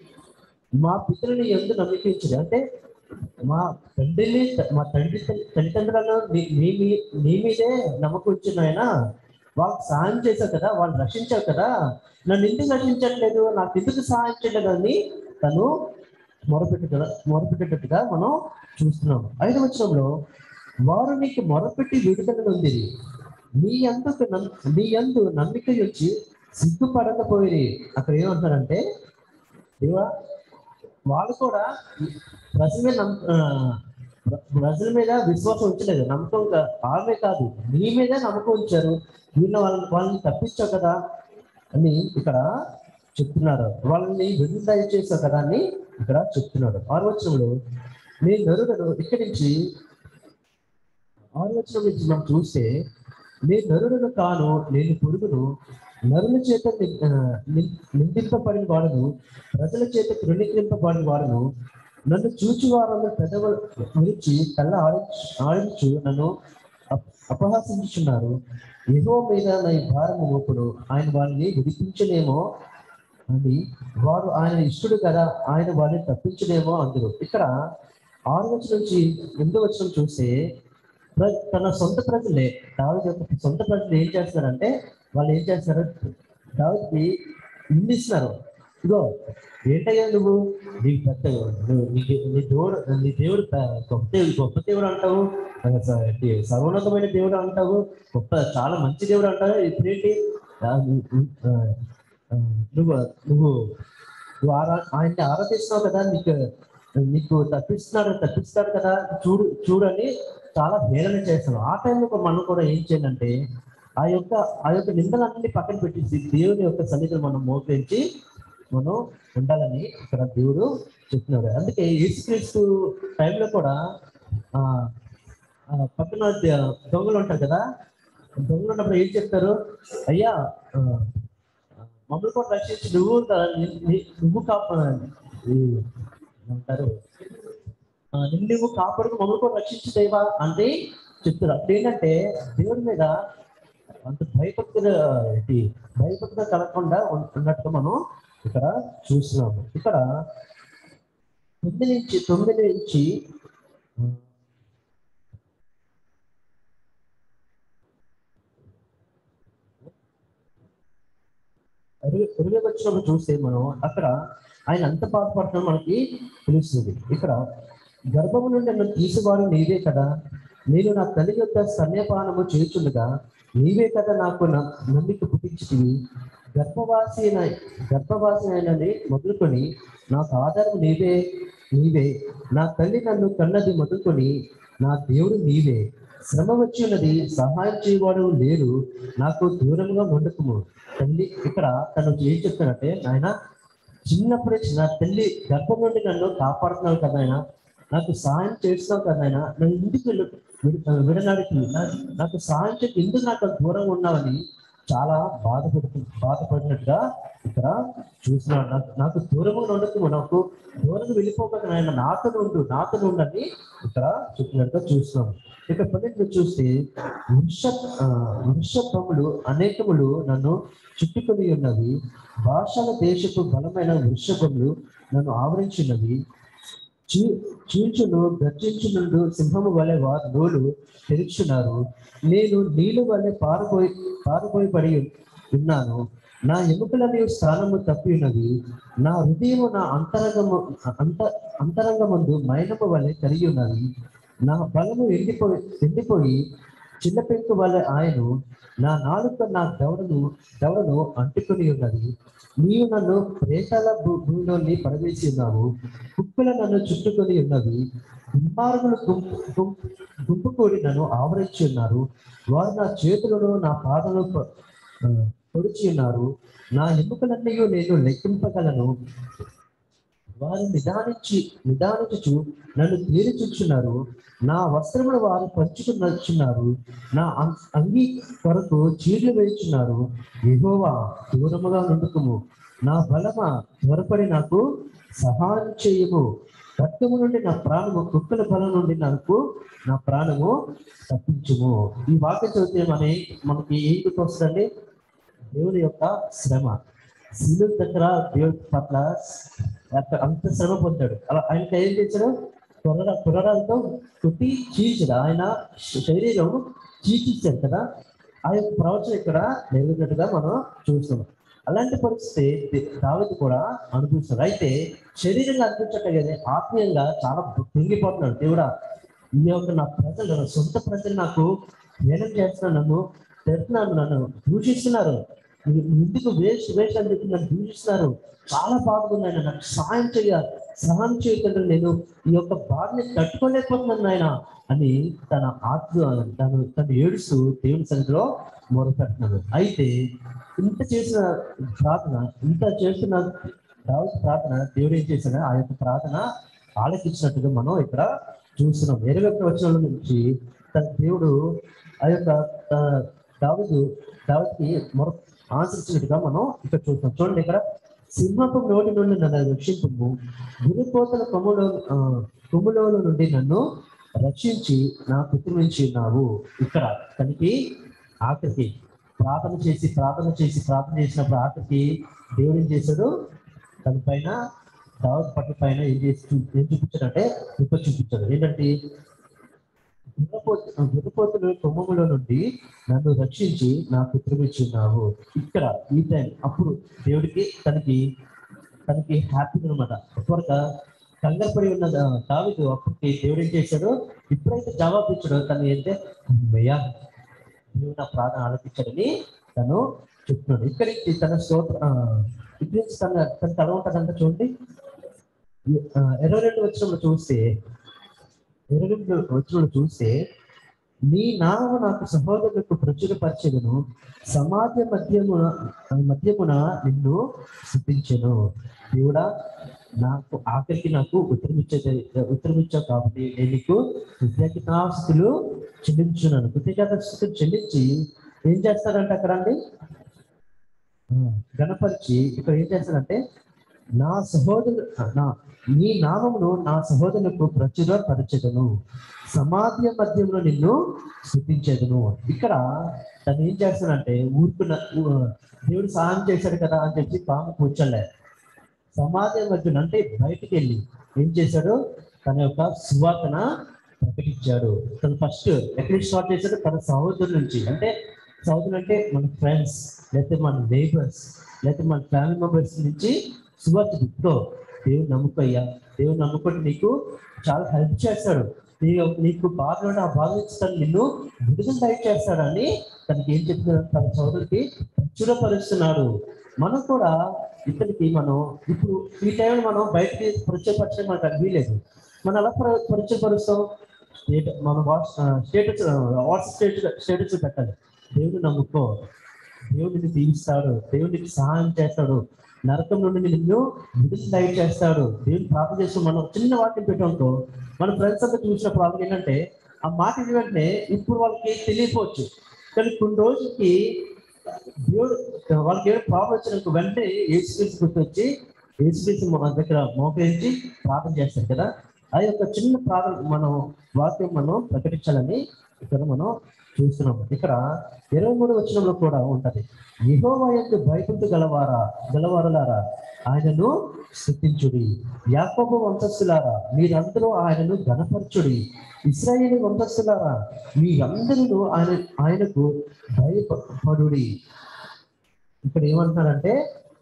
మా పితరుని ఎందు నమ్మిక ఉంచింది అంటే మా తండ్రిని మా తండ్రి తల్లిదండ్రులను నీ నీ మీ- నీ మీదే నమ్మకం ఉంచిన ఆయన వాళ్ళకి సహాయం చేశావు కదా వాళ్ళు రక్షించావు కదా నన్ను ఎందుకు రక్షించట్లేదు నాకు ఎందుకు సహాయం చేయలేదు అని తను మొరపెట్టుగా మొరపెట్టేటట్టుగా మనం చూస్తున్నాం ఐదవ వచనంలో వారు నీకు మొరపెట్టి విడుదల ఉంది నీ అందుకు నమ్- నీ అందు నమ్మిక వచ్చి సిగ్గుపడకపోయి అక్కడ ఏమంటారంటే దేవా వాళ్ళు కూడా ప్రజల మీద నమ్మ- ఆ, ప్ర- ప్రజల మీద విశ్వాసం ఉంచలేదు నమ్మకం కా- వాళ్ళే కాదు నీ మీదే నమ్మకం ఉంచారు వీళ్ళ వాళ్ళని వాళ్ళని తప్పించావు కదా అని ఇక్కడ చెప్తున్నారు వాళ్ళని విడుదల చేసావు కదా అని ఇక్కడ చెప్తున్నాడు ఆరు వచనంలో నీ నరుడను ఇక్కడి నుంచి ఆరు వచనం నుంచి మనం చూస్తే నీ నరుడును కాను నేను పురుగును నరుల చేత ని- ఆ, ని- నిందింపబడిన వాడును ప్రజల చేత తృణీకరింపబడిన వాడును నన్ను చూచి వారందరూ పెదవ గురించి కళ్ళ ఆడించు ఆడించు నన్ను అప- అపహాసించుచున్నారు ఏదో మీద నా ఈ భారము మోపుడు ఆయన వారిని విడిపించలేమో అని వారు ఆయన ఇష్టడు కదా ఆయన వారిని తప్పించలేమో అందరు ఇక్కడ ఆరు వచ్చిన నుంచి ఎనిమిది వచ్చిన చూస్తే ప్ర- తన సొంత ప్రజలే దావిది యొక్క సొంత ప్రజలు ఏం చేస్తారంటే వాళ్ళు ఏం చేస్తారు దావికి నిందిస్తున్నారు ఇగో ఏంటయ్యా నువ్వు నీ పెద్ద నువ్వు నీకు నీ దేవుడు నీ దేవుడు ప- గొప్ప దేవుడు గొప్ప దేవుడు అంటావు ఆ, స- ఏంటి, సర్వోన్నతమైన దేవుడు అంటావు గొప్ప చాలా మంచి దేవుడు అంటావు ఇప్పుడేంటి ఆ, నువ్వు ఆ, ఆ, నువ్వు నువ్వు నువ్వు ఆరా ఆయన్ని ఆరాధిస్తున్నావు కదా నీకు నీకు తప్పిస్తున్నాడు తప్పిస్తాడు కదా చూడు చూడని చాలా హేళన చేస్తాను ఆ టైంలో మనం కూడా ఏం చేయాలంటే ఆ యొక్క ఆ యొక్క నిందలన్నీ పక్కన పెట్టేసి దేవుని యొక్క సన్నిధిని మనం మోకరించి మనం ఉండాలని ఇక్కడ దేవుడు చెప్తున్నాడు అందుకే యేసుక్రీస్తు టైంలో కూడా ఆ ఆ, పక్కన ద- దొంగలు ఉంటారు కదా దొంగలు ఉన్నప్పుడు ఏం చెప్తారు అయ్యా ఆ, మమ్మల్ని కూడా రక్షించి నువ్వు ద- ని- ని- నువ్వు కాప ఈ ఏమంటారు ఆ, నిన్ను నువ్వు కాపాడుకు మమ్మల్ని కూడా రక్షించు దేవా అంటే చెప్తారు అప్పుడు ఏంటంటే దేవుడి మీద అంత భయభక్తులు ఏంటి భయభక్తులు కలగకుండా ఉన్- ఉన్నట్టుగా మనం ఇక్కడ చూస్తున్నాము ఇక్కడ తొమ్మిది నుంచి తొమ్మిది నుంచి ఆ, ఇరవై వచ్చినప్పుడు చూస్తే మనం అక్కడ ఆయన అంత బాధపడటం మనకి తెలుస్తుంది ఇక్కడ గర్భము నుండి నన్ను తీసేవాడు నీవే కదా నేను నా తల్లి యొక్క స్తన్యపానము చేయుచుండగా నీవే కదా నాకు న- నమ్మిక పుట్టించితివి గర్భవాసి అయిన గర్భవాసి అయినని మొదలుకొని నాకు ఆధారం నీవే నీవే నా తల్లి నన్ను కన్నది మొదలుకొని నా దేవుడు నీవే శ్రమ వచ్చి ఉన్నది సహాయం చేయవాడు లేరు నాకు దూరంగా ఉండకము తల్లి ఇక్కడ తను ఏం చెప్తానంటే నాయన చిన్నప్పుడే నా తల్లి గర్భం నుండి నన్ను కాపాడుతున్నావు కదా ఆయన నాకు సహాయం చేస్తున్నావు కదా ఆయన నన్ను ఇంటికి విడనాడికి నాకు సహాయం చేసి ఎందుకు నాకు దూరంగా ఉన్నావని చాలా బాధపడుతు బాధపడినట్టుగా ఇక్కడ చూస్తున్నాడు నాకు నాకు దూరంగా ఉండకు నాకు దూరంగా వెళ్ళిపోకుండా ఆయన నాతో ఉండు నాతో ఉండని ఇక్కడ చెప్పినట్టుగా చూస్తున్నాం ఇక పన్నెండు చూస్తే వృష ఆ, వృషభములు అనేకములు నన్ను చుట్టుకొని ఉన్నవి భాషల దేశపు బలమైన వృషభములు నన్ను ఆవరించున్నవి చీ- చీల్చును గర్జించునుండు సింహము వలె వారు నోలు తెరుచున్నారు నేను నీళ్ళు వలె పారబోయి పారబోయబడి ఉన్నాను నా ఎముకలని స్థానము తప్పి ఉన్నది నా హృదయము నా అంతరంగము అంత అంతరంగమందు మైనము వలె కలిగి ఉన్నది నా బలము ఎండిపోయి ఎండిపోయి చిన్న పెంకు వలె ఆయను నా నాలుక నా దవడను దవడను అంటుకొని ఉన్నది నీవు నన్ను ప్రేతాల భూ- భూమిలోని పడవేసి ఉన్నావు కుక్కలు నన్ను చుట్టుకొని ఉన్నవి దుర్మార్గులు గుంపు గుంపు గుంపు కూడి నన్ను ఆవరించి ఉన్నారు వారు నా చేతులను నా పాదలను ప- ఆ, పొడిచి ఉన్నారు నా ఎముకలన్నీ నేను లెక్కింపగలను వారు నిదానించి నిదానించుచు నన్ను తేలిచుచున్నారు నా వస్త్రములు వారు పంచుకున్నచున్నారు నా అం- అంగీ కొరకు చీర్లు వేయుచున్నారు ఎగోవా దూరముగా నుండుకుము నా బలమా త్వరపడి నాకు సహాయం చేయము రక్తము నుండి నా ప్రాణము కుక్కల బలం నుండి నాకు నా ప్రాణము తప్పించుము ఈ వాక్య చదివితే మన మనకి ఏం వస్తుందండి దేవుని యొక్క శ్రమ శిలు దగ్గర దేవుడి పట్ల అంత అంత శ్రమ పొందాడు అలా ఆయనకి ఏం చేశాడు త్వరగా త్వరరాలతో కొట్టి చీల్చడు ఆయన శరీరం చీల్చాడు కదా ఆ యొక్క ప్రవచనం ఇక్కడ నెరవేరినట్టుగా మనం చూస్తున్నాం అలాంటి పరిస్థితి దావతి కూడా అనుభవిస్తాడు అయితే శరీరంగా అనిపించట్లేదే ఆత్మీయంగా చాలా తిరిగిపోతున్నాడు దేవుడా ఈ యొక్క నా ప్రజలు నా సొంత ప్రజలు నాకు హేళన చేస్తున్నారు నన్ను తిడుతున్నారు నన్ను దూషిస్తున్నారు నువ్వు ఎందుకు వేస్ట్ వేస్ట్ అని చెప్పి నన్ను దూషిస్తున్నారు చాలా బాధగా ఆయన నాకు సహాయం చేయ సహాయం చేయకుండా నేను ఈ యొక్క బాధని తట్టుకోలేకపోతున్నాను ఆయన అని తన ఆత్మ తను తను ఏడుస్తూ దేవుని సన్నిధిలో మొరపెడుతున్నాడు అయితే ఇంత చేసిన ప్రార్థన ఇంత చేస్తున్న దావత్ ప్రార్థన దేవుడు ఏం చేశాడు ఆ యొక్క ప్రార్థన ఆలకించినట్టుగా మనం ఇక్కడ చూస్తున్నాం ఇరవై ఒక్క వచనాల నుంచి తన దేవుడు ఆ యొక్క ఆ, దావీదు దావత్కి మొర ఆశించినట్టుగా మనం ఇక్కడ చూస్తాం చూడండి ఇక్కడ సింహపు నోటి నుండి నన్ను రక్షింపు గురిపోతల కొమ్ములో ఆ, కొమ్ములో నుండి నన్ను రక్షించి నా పితృమించి ఉన్నావు ఇక్కడ తనకి ఆఖరికి ప్రార్థన చేసి ప్రార్థన చేసి ప్రార్థన చేసినప్పుడు ఆఖరికి దేవుడు ఏం చేశాడు తన పైన దావత్ పట్ల పైన ఏం చేసి చూ- ఏం చూపించాడంటే కృప చూపించాడు ఏంటంటే గుర్రపోతు గుర్రపోతుల కొమ్మములో నుండి నన్ను రక్షించి నా పితృమిచ్చున్నావు ఇక్కడ ఈ టైం అప్పుడు దేవుడికి తనకి తనకి హ్యాపీ అనమాట అప్పటిక కంగారుపడి ఉన్న దా- దావీదు అప్పటికి దేవుడు ఏం చేశాడు ఇప్పుడైతే జవాబు ఇచ్చాడు తను ఏంటంటే అమ్మయ్యా దేవుడు నా ప్రాణం ఆలోచించాడని తను చెప్తున్నాడు ఇక్కడికి తన స్తోత్ర ఆ, ఇక్కడి నుంచి తన తన తల ఉంటుందంట చూడండి ఈ- ఆ, ఇరవై రెండు వచ్చినప్పుడు చూస్తే ఇరవై రెండు వచ్చినప్పుడు చూస్తే నీ నామ నాకు సహోదరులకు ప్రచురపరచెదను సమాజ మధ్యమున మధ్యమున నిన్ను స్థుతించెను దేవుడా నాకు ఆఖరికి నాకు ఉత్తరమిచ్చే ఉత్తరమిచ్చావు కాబట్టి నేను నీకు కృతజ్ఞతాస్తులు చెల్లించున్నాను కృతజ్ఞతాస్తులు చెల్లించి ఏం చేస్తాడంటే అక్కడ అండి ఆ, గణపరిచి ఇక్కడ ఏం చేస్తాడంటే నా సహోదరు నా నీ నామమును నా సహోదరులకు ప్రచుర పరచెదను సమాధి మధ్యంలో నిన్ను స్థుతించేదను ఇక్కడ తను ఏం చేస్తాడంటే ఊరుకున్న ఊ- దేవుడు సహాయం చేశాడు కదా అని చెప్పి పాము కూర్చోలే సమాధి మధ్యన అంటే బయటికి వెళ్ళి ఏం చేశాడు తన యొక్క సువార్తన ప్రకటించాడు తను ఫస్ట్ ఎక్కడికి స్టార్ట్ చేశాడు తన సహోదరుల నుంచి అంటే సహోదరులు అంటే మన ఫ్రెండ్స్ లేకపోతే మన నైబర్స్ లేకపోతే మన ఫ్యామిలీ మెంబర్స్ నుంచి సువార్త దిక్కో దేవుడు నమ్ముకయ్యా దేవుడు నమ్ముకుంటే నీకు చాలా హెల్ప్ చేస్తాడు నీ నీకు బాధ ఉంటే ఆ బాధ నుంచి తను నిన్ను విడుదల దయచేస్తాడని తనకి ఏం చెప్తున్నాడు తన సోదరుడికి చూడపరుస్తున్నాడు మనం కూడా ఇతనికి మనం ఇప్పుడు ఈ టైంలో మనం బయటికి పరిచయపరచడం మనకు అది వీలేదు మనం ఎలా పరి- పరిచయపరుస్తాం స్టేట్ మన what's status what's status status పెట్టాలి దేవుడు నమ్ముకో దేవుడు నిన్ను దీవిస్తాడు దేవుడు నీకు సహాయం చేస్తాడు నరకం నుండి నిన్ను విడుదల దయ చేస్తాడు దేవుడు ప్రార్థన చేస్తూ మనం చిన్న వాటిని పెట్టడంతో మన ఫ్రెండ్స్ అంతా చూసినప్పుడు వాళ్ళకి ఏంటంటే ఆ మాట విని వెంటనే ఇప్పుడు వాళ్ళకి తెలియకపోవచ్చు కానీ కొన్ని రోజులకి దేవుడు వాళ్ళకి ఏదో ప్రాబ్లం వచ్చినప్పుడు వెంటనే ఏసుక్రీస్తు గుర్తొచ్చి ఏసుక్రీస్తు మన దగ్గర మోకరించి ప్రార్థన చేస్తారు కదా ఆ యొక్క చిన్న ప్రారం మనం వాక్యం మనం ప్రకటించాలని ఇక్కడ మనం చూస్తున్నాం ఇక్కడ ఇరవై మూడు వచనంలో కూడా ఉంటది యెహోవా యొక్క భయపడు గలవారా గలవారలారా ఆయనను స్థుతించుడి యాకోబు వంశస్థులారా మీరందరూ ఆయనను గణపరచుడి ఇస్రాయేలు వంశస్థులారా మీరందరూ ఆయన ఆయనకు భయపడుడి ఇక్కడ ఏమంటున్నారంటే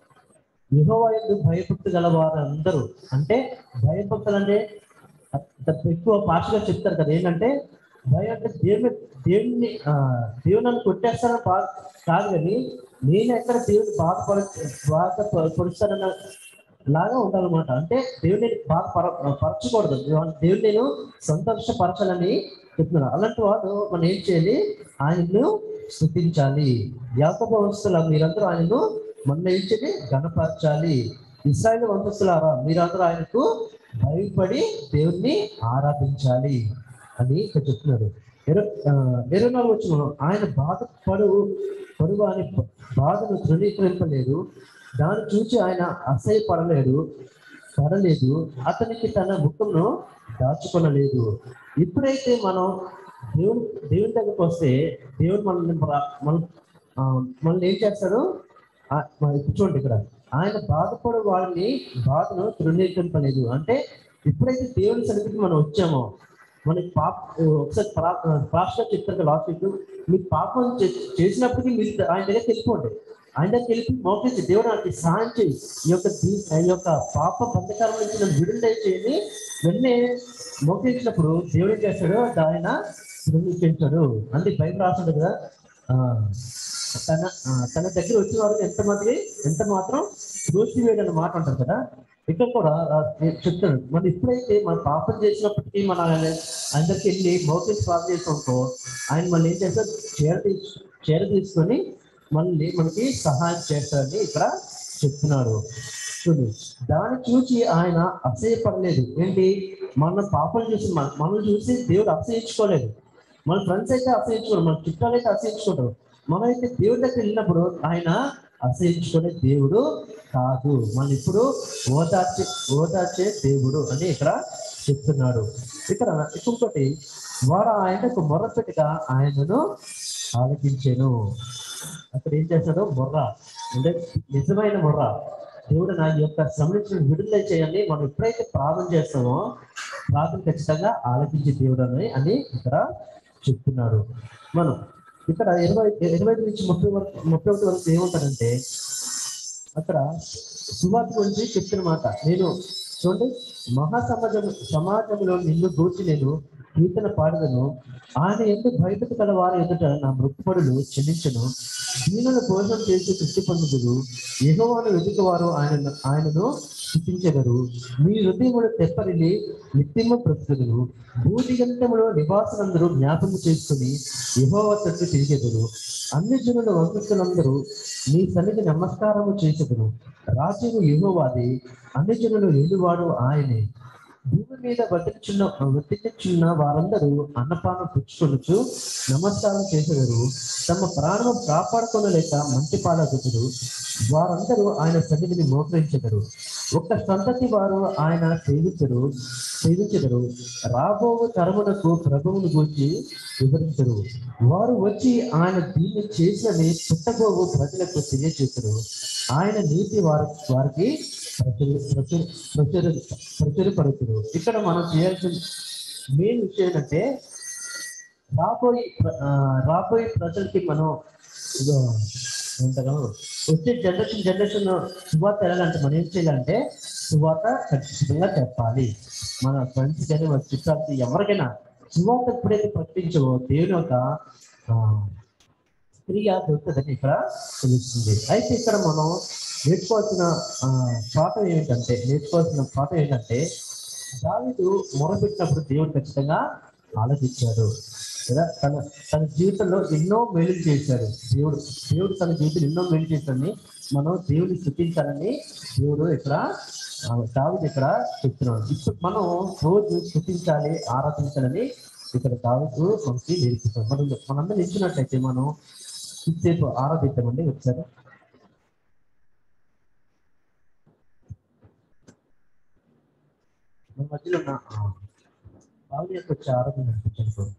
యెహోవా ఎందుకు భయభక్తి గల వారందరూ అంటే భయభక్తులు అంటే అంత ఎక్కువ భాషగా చెప్తారు కదా ఏంటంటే భయం అంటే దేవుని దేవుని ఆ, దేవుని నన్ను కొట్టేస్తానని బా కాదు కానీ నేను ఎక్కడ దేవుని బాధపడ బాధపరుస్తానన్న లాగా ఉండాలన్నమాట అంటే దేవుని బాధ పర పరచకూడదు దేవుని నేను సంతోషపరచాలని చెప్తున్నాను అలాంటి వాడు మనం ఏం చేయాలి ఆయన్ను స్థుతించాలి యాకబ వంశస్థుల మీరందరూ ఆయనను మన ఏం చేయాలి గణపరచాలి ఇస్రాయల్ వంశస్థులారా మీరందరూ ఆయనకు భయపడి దేవుణ్ణి ఆరాధించాలి అని ఇక్కడ చెప్తున్నారు ఇరవై ఆ, ఇరవై నాలుగు వచ్చిన ఆయన బాధపడు పరువు అని బాధను తృణీకరింపలేదు దాన్ని చూసి ఆయన అసహ్యపడలేడు పడలేదు అతనికి తన ముఖంను దాచుకొనలేదు ఎప్పుడైతే మనం దేవుని దేవుని దగ్గరకు వస్తే దేవుడు మనల్ని ప్ర- మన ఆ, మనల్ని ఏం చేస్తాడు ఆ, మన ఇప్పుడు చూడండి ఇక్కడ ఆయన బాధపడు వాడిని బాధను తృణీకరింపలేదు అంటే ఎప్పుడైతే దేవుని సన్నిధికి మనం వచ్చామో మనకి పాప ఒకసారి ప్రాస్గా చెప్తారు లాస్ట్ వీక్ మీరు పాపం చే- చేసినప్పటికీ మీరు ఆయన దగ్గర వెళ్ళిపోండి ఆయన దగ్గర వెళ్ళి మోకరించి దేవుడు నాకు సహాయం చేయి ఈ యొక్క దీ- ఈ యొక్క పాప బంధకాల నుంచి నన్ను విడుదల చేయండి వెంటనే మోకరించినప్పుడు దేవుడు ఏం చేస్తాడు ఆయన ధృవీకరించాడు అంటే బైబిల్ రాస్తుంది కదా ఆ, తన ఆ, తన దగ్గర వచ్చిన వారు ఎంత మంది ఎంత మాత్రం దోషివేయడం అన్న మాట అంటారు కదా ఇక్కడ కూడా ఆ, నేను చెప్తాను మనం ఎప్పుడైతే మనం పాపం చేసినప్పటికీ మన ఆయన అందరికి వెళ్ళి మోకరించి ప్రార్థన చేసామనుకో ఆయన మళ్ళీ ఏం చేస్తారు చేర తీసు చేర తీసుకొని మళ్ళీ మనకి సహాయం చేస్తారని ఇక్కడ చెప్తున్నారు చూడు దాన్ని చూసి ఆయన అసహ్యపడలేదు ఏంటి మన పాపం చూసి మన మనల్ని చూసి దేవుడు అసహించుకోలేదు మన ఫ్రెండ్స్ అయితే అసహించుకోరు మన చుట్టాలు అయితే అసహించుకుంటారు మనమైతే దేవుడి దగ్గర వెళ్ళినప్పుడు ఆయన అసహించుకునే దేవుడు కాదు మన ఇప్పుడు ఓదార్చే ఓదార్చే దేవుడు అని ఇక్కడ చెప్తున్నాడు ఇక్కడ ఇంకొకటి వారు ఆయనకు మొర్రపెట్టుగా ఆయనను ఆలకించాను అక్కడ ఏం చేస్తాడు మొర్ర అంటే నిజమైన మొర్ర దేవుడు నా యొక్క శ్రమ నుంచి విడుదల చేయాలి మనం ఎప్పుడైతే ప్రార్థన చేస్తామో ప్రార్థన ఖచ్చితంగా ఆలకించే దేవుడు అని అని ఇక్కడ చెప్తున్నాడు మనం ఇక్కడ ఇరవై ఇరవై ఐదు నుంచి ముప్పై వరకు ముప్పై ఒకటి వరకు ఏముంటాడంటే అక్కడ సువార్త గురించి చెప్తున్న మాట నేను చూడండి మహా సమాజం సమాజంలో నిన్ను గూర్చి నేను కీర్తన పాడదను ఆయన ఎందుకు భయపడి కల వారి ఎదుట నా మృక్కుపడులు చెల్లించను దీనుల భోజనం చేసి తృప్తి పొందుదురు ఎగవాను వెతుకు వారు ఆయన ఆయనను స్థుతించెదరు మీ హృదయములు తెప్పరిల్లి నిత్యము ప్రస్తుతులు భూదిగంతములో నివాసులందరూ జ్ఞాపకం చేసుకుని యహోవ తట్టు తిరిగెదరు అన్ని జనుల వంశస్థులందరూ నీ సన్నిధి నమస్కారము చేసెదరు రాజును యహోవాది అన్ని జనులు ఏలువాడు ఆయనే భూమి మీద బతికిచున్న బతికిచున్న వారందరూ అన్నపానం పుచ్చుకొనుచు నమస్కారం చేసేవారు తమ ప్రాణం కాపాడుకొనలేక మంచి పాలగుతుడు వారందరూ ఆయన సన్నిధిని మోకరించెదరు ఒక్క సంతతి వారు ఆయన సేవించరు సేవించెదరు రాబో తరమునకు ప్రభువును గురించి వివరించరు వారు వచ్చి ఆయన దీన్ని చేసినని పుట్టబోవు ప్రజలకు తెలియచేశారు ఆయన నీతి వారి వారికి ప్రచుర ప్రచుర ప్రచుర ప్రచురపడుతురు ఇక్కడ మనం చేయాల్సిన మెయిన్ విషయం ఏంటంటే రాబోయే ప్ర- ఆ, రాబోయే ప్రజలకి మనం ఇదో ఏమంటారు వచ్చే జనరేషన్ జనరేషన్ శుభార్త వెళ్ళాలంటే మనం ఏం చేయాలంటే శుభార్త ఖచ్చితంగా చెప్పాలి మన ఫ్రెండ్స్ కానీ మన చుట్టాలకి ఎవరికైనా శుభార్త ఎప్పుడైతే ప్రకటించవో దేవుని యొక్క ఆ, స్త్రీగా దొరుకుతుందని ఇక్కడ తెలుస్తుంది అయితే ఇక్కడ మనం నేర్చుకోవాల్సిన ఆ, పాఠం ఏమిటంటే నేర్చుకోవాల్సిన పాఠం ఏంటంటే దావిదు మొరపెట్టినప్పుడు దేవుడు ఖచ్చితంగా ఆలోచించాడు కదా తన తన జీవితంలో ఎన్నో మేలు చేశాడు దేవుడు దేవుడు తన జీవితంలో ఎన్నో మేలు చేశాడని మనం దేవుడిని స్థుతించాలని దేవుడు ఇక్కడ ఆ, దావీదు ఇక్కడ చెప్తున్నాడు ఇప్పుడు మనం రోజు స్థుతించాలి ఆరాధించాలని ఇక్కడ దావీదు మనకి నేర్పిస్తాం మనం మనందరం ఇచ్చినట్లయితే మనం ఇంతసేపు ఆరాధిద్దామండి ఒకసారి మన మధ్యలో ఉన్న ఆ, బావి యొక్క వచ్చి ఆరోగ్యం నడిపించండి ప్రభు.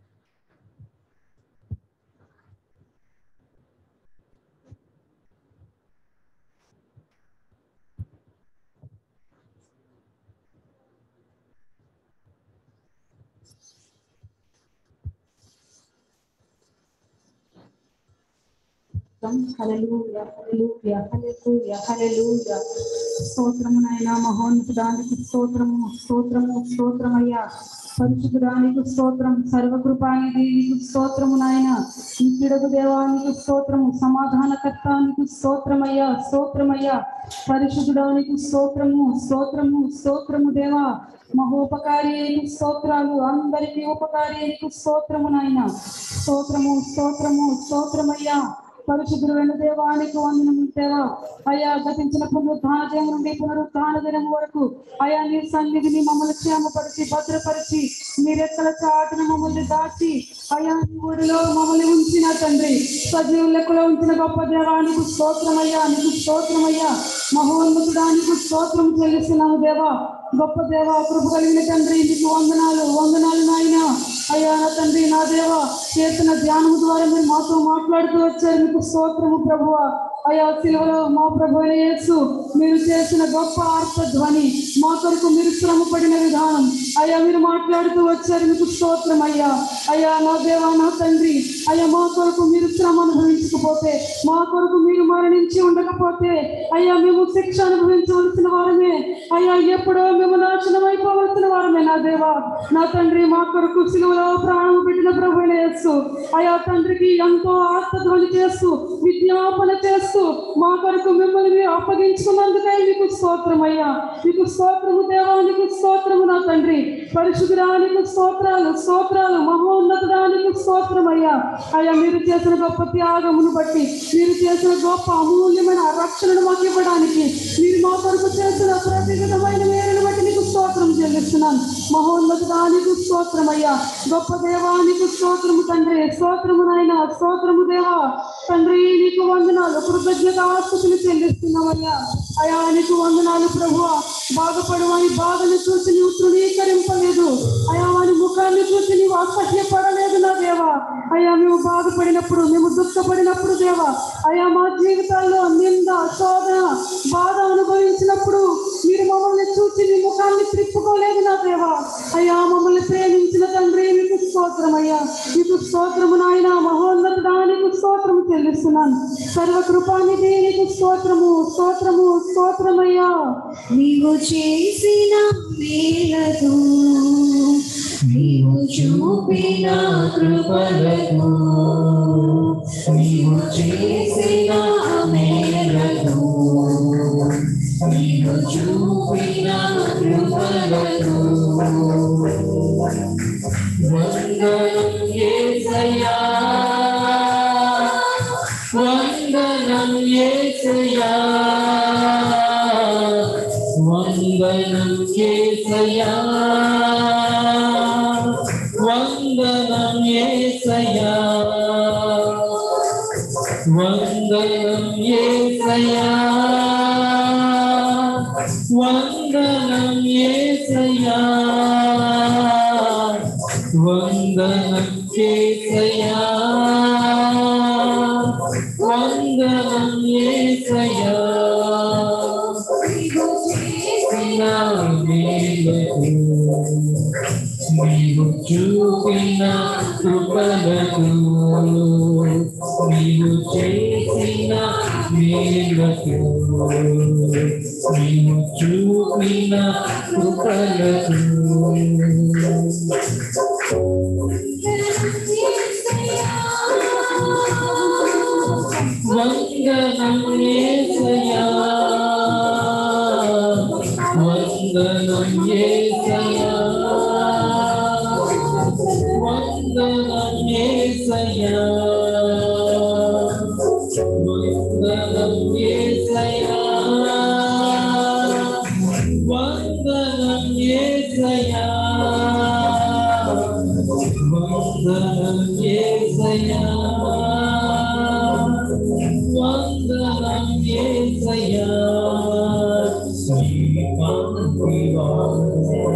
హల్లెలూయా హల్లెలూయా హల్లెలూయా హల్లెలూయా స్తోత్రము నాయనా మహోన్నతుడానికి స్తోత్రము స్తోత్రము స్తోత్రమయ్యా పరిశుద్ధుడానికి స్తోత్రం సర్వకృపానికి నీకు స్తోత్రము నాయన నిత్యుడకు దేవానికి స్తోత్రము సమాధానకర్తానికి స్తోత్రమయ్యా స్తోత్రమయ్యా పరిశుద్ధుడానికి స్తోత్రము స్తోత్రము స్తోత్రము దేవా మహోపకారి అయిన స్తోత్రాలు అందరికీ ఉపకారి అయిన స్తోత్రము నాయన స్తోత్రము స్తోత్రము స్తోత్రమయ్యా పరిశుద్ధుడు వెను దేవానికి వందనము దేవా అయా గతించిన పునరుద్ధాన దినం నుండి పునరుద్ధాన దినం వరకు అయా నీ సన్నిధిని మమ్మల్ని క్షేమపరిచి భద్రపరిచి మీ రెక్కల చాటును మమ్మల్ని దాచి అయా నీ ఊరిలో మమ్మల్ని ఉంచిన తండ్రి సజీవ లెక్కలో ఉంచిన గొప్ప దేవానికి స్తోత్రమయ్యా నీకు స్తోత్రమయ్యా మహోన్నతుడానికి స్తోత్రం చెల్లిస్తున్నాము దేవా గొప్ప దేవ కృప కలిగిన తండ్రి నీకు వందనాలు వందనాలు నాయన అయ్యా నా తండ్రి నా దేవ చేసిన ధ్యానం ద్వారా మీరు మాతో మాట్లాడుతూ వచ్చారు మీకు స్తోత్రము ప్రభువ అయ్యా సిలువలో మా ప్రభు అయిన యేసు మీరు చేసిన గొప్ప ఆర్త ధ్వని మా కొరకు మీరు శ్రమ పడిన విధానం అయ్యా మీరు మాట్లాడుతూ వచ్చారు మీకు స్తోత్రం అయ్యా అయ్యా నా దేవ నా తండ్రి అయ్యా మా కొరకు మీరు శ్రమ అనుభవించకపోతే మా కొరకు మీరు మరణించి ఉండకపోతే అయ్యా మేము శిక్ష అనుభవించవలసిన వారమే అయ్యా ఎప్పుడో మేము నాశనం అయిపోవలసిన వారమే నా దేవా నా తండ్రి మా కొరకు సిలువలో ప్రాణం పెట్టిన ప్రభు యేసు అయ్యా తండ్రికి ఎంతో ఆత్మధ్వని చేస్తూ విజ్ఞాపన చేస్తూ మా కొరకు మిమ్మల్ని మీరు అప్పగించుకున్నందుకై మీకు స్తోత్రం అయ్యా మీకు స్తోత్రము దేవానికి స్తోత్రము నా తండ్రి పరిశుద్ధురానికి స్తోత్రాలు స్తోత్రాలు మహోన్నతుడానికి స్తోత్రం అయ్యా అయ్యా మీరు చేసిన గొప్ప త్యాగమును బట్టి మీరు చేసిన గొప్ప అమూల్యమైన రక్షణను మాకు ఇవ్వడానికి మీరు మా కొరకు చేసిన ప్రతి విధమైన మేలును బట్టి నీకు స్తోత్రం చెల్లిస్తున్నాను మహోన్నతుడానికి స్తోత్రం అయ్యా గొప్ప దేవానికి స్తోత్రము తండ్రి స్తోత్రము నాయన స్తోత్రము దేవా తండ్రి నీకు వందనాలు కృతజ్ఞత ఆస్తులు చెల్లిస్తున్నామయ్యా అయా నీకు వందనాలు ప్రభు బాధపడు వాని బాధను చూసి నీవు తృణీకరింపలేదు అయా వాని ముఖాన్ని చూసి నీవు అసహ్యపడలేదు నా దేవా అయ్యా మేము బాధపడినప్పుడు మేము దుఃఖపడినప్పుడు దేవా అయా మా జీవితాల్లో నింద శోధన బాధ అనుభవించినప్పుడు మీరు మమ్మల్ని చూసి మీ ముఖాన్ని త్రిప్పుకోలేదు నా దేవా అయ్యా మమ్మల్ని ప్రేమించిన తండ్రి మీకు స్తోత్రం అయ్యా మీకు స్తోత్రము నాయన మహోన్నతుడానికి స్తోత్రము చెల్లిస్తున్నాను సర్వకృపానిధి నీకు స్తోత్రము స్తోత్రము స్తోత్రమయ్యా నీవు చేసిన మేలకు నీవు చూపిన కృపలకు నీవు చేసిన మేలకు నీవు చూపిన కృపలకు వందనం యేసయ్యా వందనం యేసయ్యా వందనం యేసయ్యా వందనం యేసయ్యా వందనం యేసయ్యా వందనం యేసయ్యా వందనం యేసయ్యా వందనం యేసయ్యా నా మేలకు నీవు చూపిన కృపలకు నీవు చేసిన మేలకు నీవు చూపిన కృపలకు వందనం యేసయ్యా వందనం యేసయ్యా వందనం యేసయ్యా వందనం యేసయ్యా వందనం యేసయ్యా వందనం యేసయ్యా వందనం యేసయ్యా శ్రీమాన్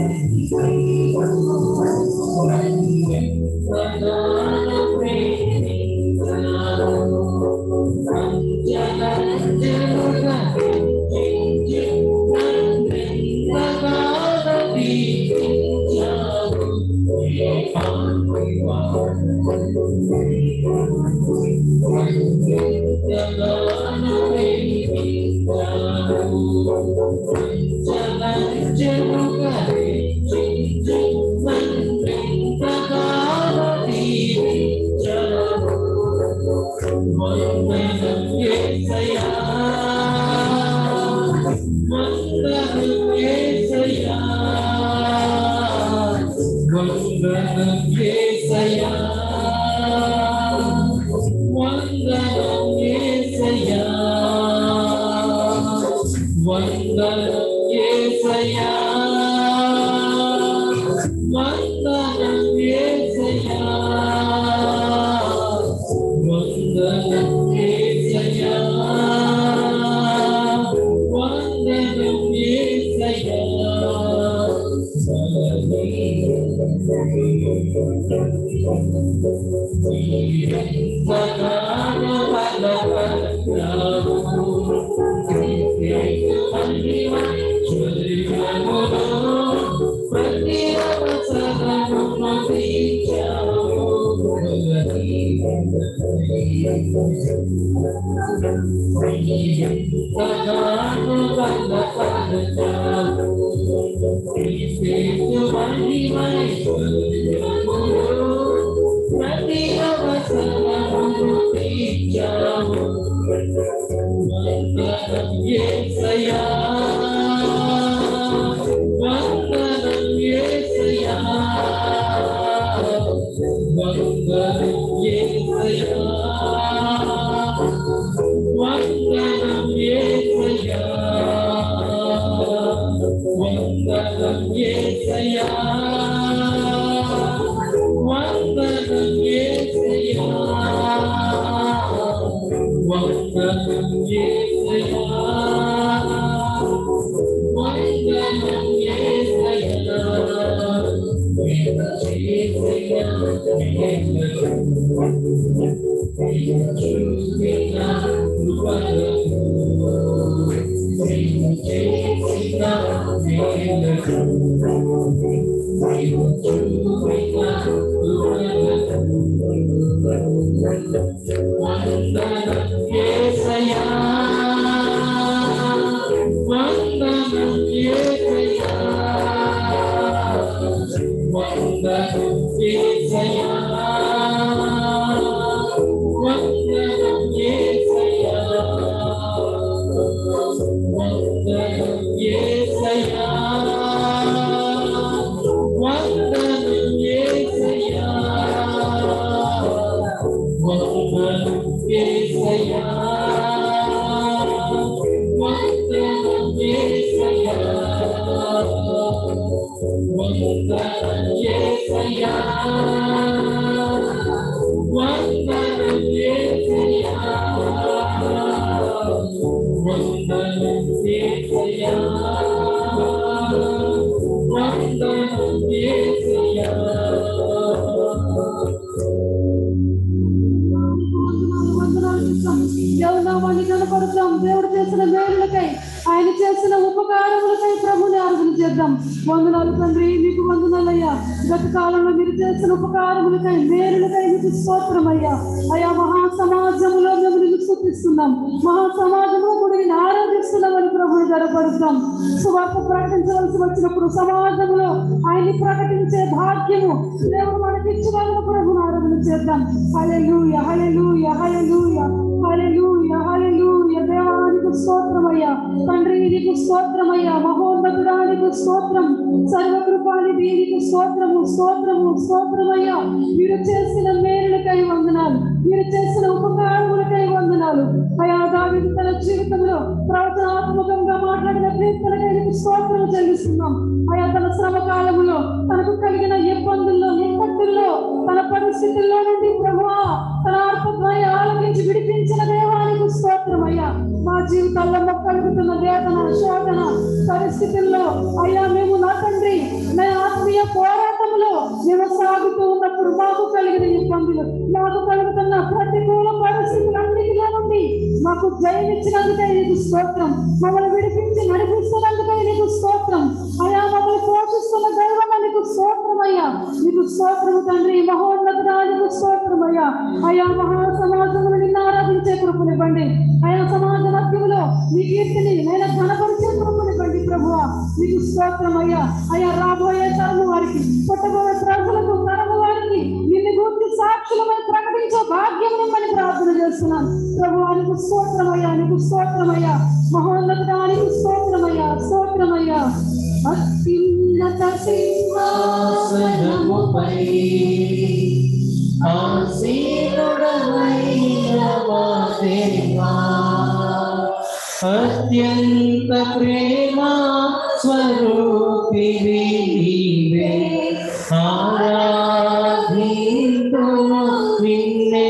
యవనామాన్ని కనపడతాం దేవుడు చేసిన మేలులకై ఆయన చేసిన ఉపకారములకై ప్రభుని ఆరాధన చేద్దాం వందనాలు తండ్రి మీకు వందనాలయ్యా గత కాలంలో మీరు చేసిన ఉపకారములకై మేలులకై మీకు స్తోత్రం అయ్యా అయ్యా మహా సమాజంలో మేము నిన్ను స్థుతిస్తున్నాం మహా సమాజంలో కూడా నేను ఆరాధిస్తున్నామని ప్రభుని గడపడుతాం సువార్త ప్రకటించవలసి వచ్చినప్పుడు సమాజంలో ఆయన్ని ప్రకటించే భాగ్యము దేవుడు మనకి ఇచ్చినందుకు ప్రభుని ఆరాధన చేద్దాం హల్లెలూయా హల్లెలూయా హల్లెలూయా హల్లెలూయా హల్లెలూయా దేవానికి స్తోత్రమయ్యా తండ్రి నీకు స్తోత్రమయ్యా మహోన్నతుడా నీకు స్తోత్రం సర్వకృపాని నీకు స్తోత్రము స్తోత్రము స్తోత్రమయ్యా మీరు చేసిన మేలులకై వందనాలు మీరు చేసిన ఉపకారములకై వందనాలు అయా దావిది తన జీవితంలో ప్రవచనాత్మకంగా మాట్లాడిన కీర్తనకై నీకు స్తోత్రం చెల్లిస్తున్నాం అయా తన శ్రమ కాలములో తనకు కలిగిన ఇబ్బందుల్లో ఇక్కట్టుల్లో తన పరిస్థితుల్లో నుండి ప్రభువా తన ఆత్మద్వాయ ఆలకించి విడిపించిన దేవానికి స్తోత్రమయ్యా మా జీవితాల్లో మొక్కలుగుతున్న వేదన శోధన పరిస్థితుల్లో అయ్యా మేము నా తండ్రి నా ఆత్మ మాకు కలిగిన ఇబ్బందులు మాకు కలుగుతున్న ప్రతికూల పరిస్థితులన్నిటిలో నుండి మాకు జయమిచ్చినందుకై నీకు స్తోత్రం మమ్మల్ని విడిపించి నడిపిస్తున్నందుకై నీకు స్తోత్రం అయా మమ్మల్ని పోషిస్తున్న దైవం నీకు స్తోత్రం అయ్యా నీకు స్తోత్రము తండ్రి మహోన్నతుడా నీకు స్తోత్రం అయ్యా అయా మహా సమాజంలో నిన్ను ఆరాధించే కృపనివ్వండి అయా సమాజ మధ్యంలో నీ కీర్తిని నేను ఘనపరిచే కృపనివ్వండి ప్రభువా నీకు స్తోత్రం అయ్యా అయ్యా రాబోయే తరము వారికి పుట్టబోయే ప్రజలకు తరము వారికి నిన్ను గురించి సాక్షులమై ప్రకటించే భాగ్యం నిమ్మని ప్రార్థన చేస్తున్నాను ప్రభువా నీకు స్తోత్రం అయ్యా నీకు స్తోత్రం అయ్యా మహోన్నతుడా నీకు స్తోత్రం అయ్యా స్తోత్రం అయ్యా అత్యున్నత సింహాసనముపై ఆసీనుడమైన మా దేవా అత్యంత ప్రేమ స్వరూపివి నీవే ఆరాధింతును నిన్నే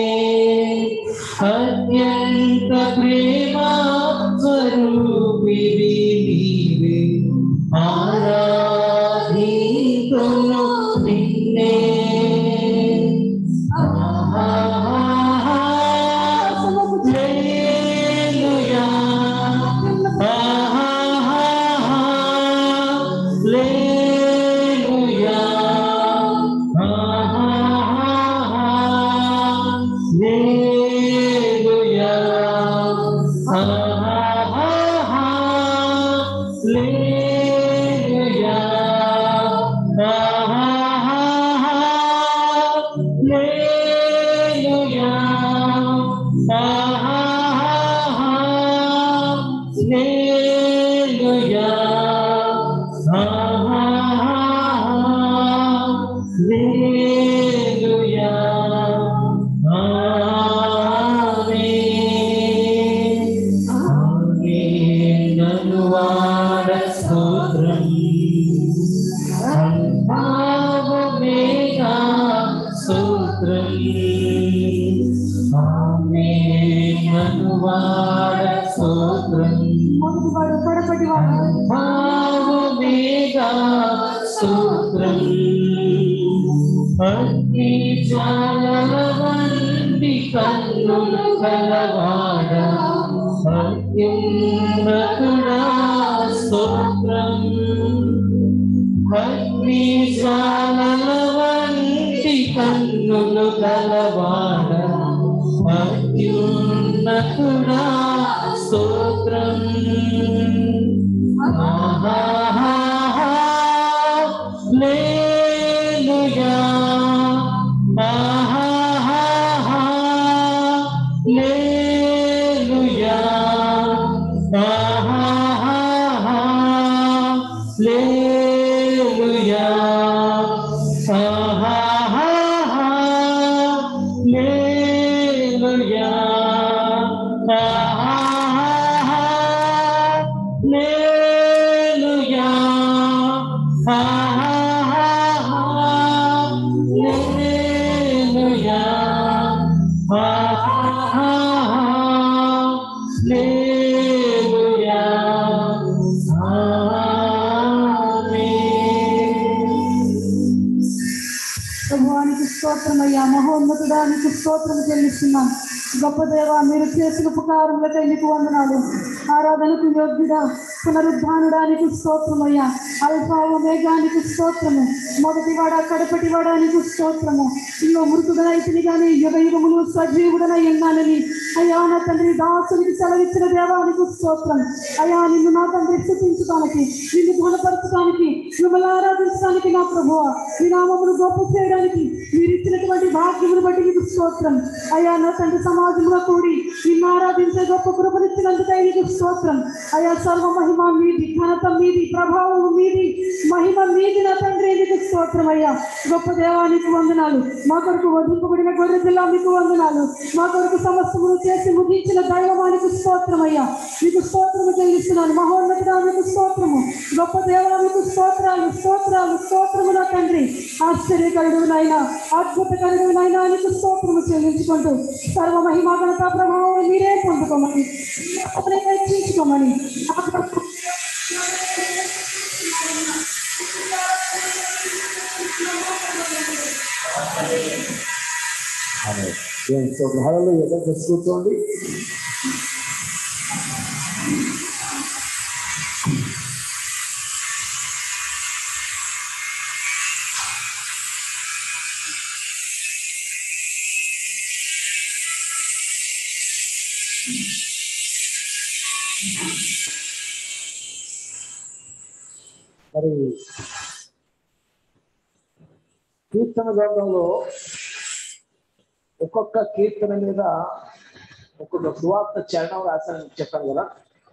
అత్యంత ప్రేమ స్వరూపివి నీవే ఆరాధింతును నిన్నే హల్లెలూయా హల్లెలూయా హల్లెలూయా హల్లెలూయా హల్లెలూయా హల్లెలూయా హల్లెలూయా ఆమేన్ ఆమేన్ అనువాద స్తోత్రం భావమేగా స్తోత్రం ఆమేన్ అనువాద స్తోత్రం మొదటివాడు కడపటివాడు భావమేగా స్తోత్రం అగ్ని జ్వాలల వంటి కన్నులు కలవాడ అత్యున్నతుడా స్తోత్రం అగ్ని జ్వాలల వంటి కన్నులు కలవాడ అత్యున్నతుడా స్తోత్రం Hallelujah. ప్రభువానికి స్తోత్రమయ్యా మహోన్నతుడానికి స్తోత్రం చెల్లిస్తున్నాం గొప్ప దేవ మీరు చేసిన ఉపకారములకై నీకు వందనాలు ఆరాధనకు యోగ్యుడా పునరుద్ధానుడానికి స్తోత్రమయ్యా అల్ఫా మేఘానికి స్తోత్రము మొదటి వాడ కడపటి వాడానికి స్తోత్రము ఇల్లు మృతుడనైతిని కానీ యుగ యుగములు సజీవుడనై ఉన్నానని అయ్యా నా తండ్రి దాసునికి సెలవిచ్చిన దేవానికి స్తోత్రం అయ్యా నిన్ను నా తండ్రి స్థుతించడానికి నిన్ను గుణపరచడానికి మిమ్మల్ని ఆరాధించడానికి నా ప్రభు ఈ నామమును గొప్ప చేయడానికి మీరు ఇచ్చినటువంటి భాగ్యమును బట్టి మీకు స్తోత్రం అయ్యా నా తండ్రి సమాజంలో కూడి నిన్ను ఆరాధించే గొప్ప కృపనిచ్చినందుకై నీకు స్తోత్రం అయ్యా సర్వ మహిమ మీది ఘనత మీది ప్రభావం మీది మహిమ మీది నా తండ్రి నీకు స్తోత్రం అయ్యా గొప్ప దేవానికి వందనాలు మా కొరకు వధింపబడిన గొర్రె పిల్ల మీకు వందనాలు మా కొరకు సమస్తమును చేసి ముగించిన దైవమానికి స్తోత్రం అయ్యా మీకు స్తోత్రము చెల్లిస్తున్నాను మహోన్నతుడా మీకు స్తోత్రము గొప్ప దేవా మీకు స్తోత్రాలు స్తోత్రాలు స్తోత్రము నా తండ్రి ఆశ్చర్యకరుడునైనా అద్భుతకరుడునైనా నీకు స్తోత్రము చెల్లించుకుంటూ సర్వ మహిమా ఘనత ప్రభావం మీరే పొందుకోమని అతనే హెచ్చించుకోమని ఆ ప్రభు Hallelujah. దేవుని స్తోత్రం హలో ఎక్కడ కూర్చోండి మరి కీర్తన గ్రంథంలో ఒక్కొక్క కీర్తన మీద ఒక్కొక్క సువార్త చరణం రాశానని చెప్పాను కదా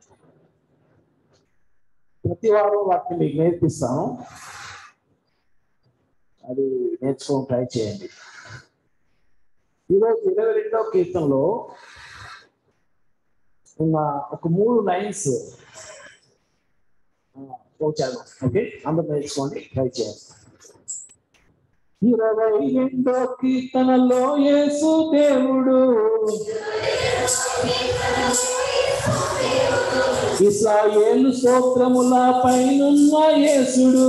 ప్రతి వారం వాటిని మీకు నేర్పిస్తాను అది నేర్చుకోవడం ట్రై చేయండి ఈరోజు ఇరవై రెండవ కీర్తనలో ఉన్న ఒక మూడు లైన్స్ వచ్చాను ఓకే అందరూ నేర్చుకోండి ట్రై చేయండి ఇరవై రెండో కీర్తనలో యేసు దేవుడు ఇస్రాయేలు స్తోత్రముల పైనున్న యేసుడు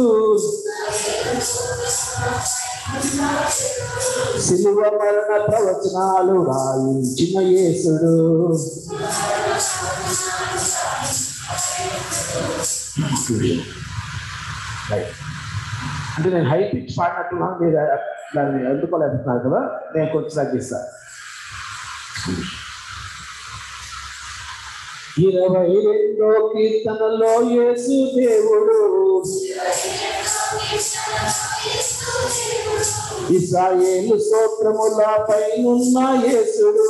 సిలువ మరణ ప్రవచనాలు రాయించిన యేసుడు రైట్ అంటే నేను హై పిచ్ పాడినట్టున్నాను మీరు దాన్ని అందుకోలేకపోతున్నారు కదా నేను కొంచెం తగ్గిస్తాను ఇరవై రెండో కీర్తనలో యేసు దేవుడు ఇస్రాయేలు స్తోత్రముల పైనున్న యేసుడు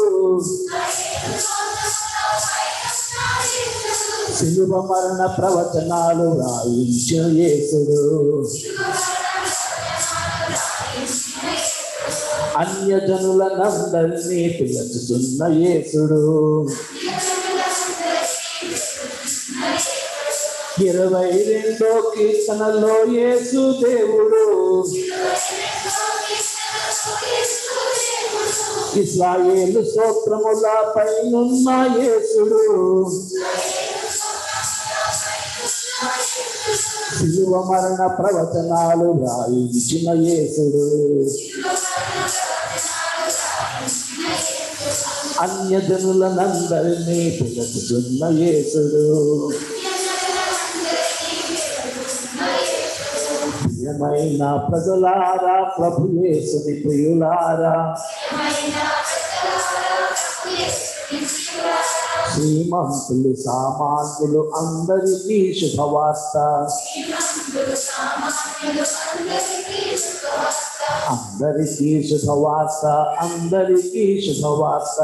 సిలువ మరణ ప్రవచనాలు రాయించిన యేసుడు అన్యజనులనందరినీ పిలుచుతున్న యేసుడు ఇరవై రెండో కీర్తనలో యేసు దేవుడు ఇస్రాయేలు స్తోత్రముల పైనున్న యేసుడు శిలువ మరణ ప్రవచనాలు రాయించిన యేసుడు అన్యజనులనందరినీ పిలుచుతున్న యేసుడు ప్రియమైన ప్రజలారా ప్రభు యేసుని ప్రియులారా శ్రీమంతులు సామాన్యులు అందరికీ శుభవార్త అందరికీ శుభవార్త అందరికీ శుభవార్త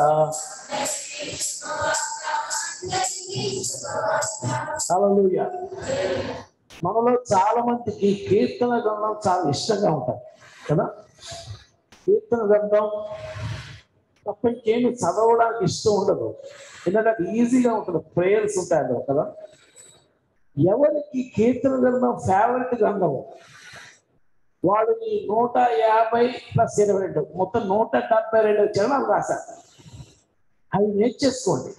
హల్లెలూయా మనలో చాలా మందికి కీర్తన గ్రంథం చాలా ఇష్టంగా ఉంటుంది కదా కీర్తన గ్రంథం తప్ప ఇంకేమి చదవడానికి ఇష్టం ఉండదు ఎందుకంటే అది ఈజీగా ఉంటుంది ప్రేయర్స్ ఉంటాయి అందులో కదా ఎవరికి కీర్తన గ్రంథం ఫేవరెట్ గ్రంథము వాడు ఈ నూట యాభై ప్లస్ ఇరవై రెండు మొత్తం నూట డెబ్బై రెండు చరణాలు రాశారు అవి నేర్చేసుకోండి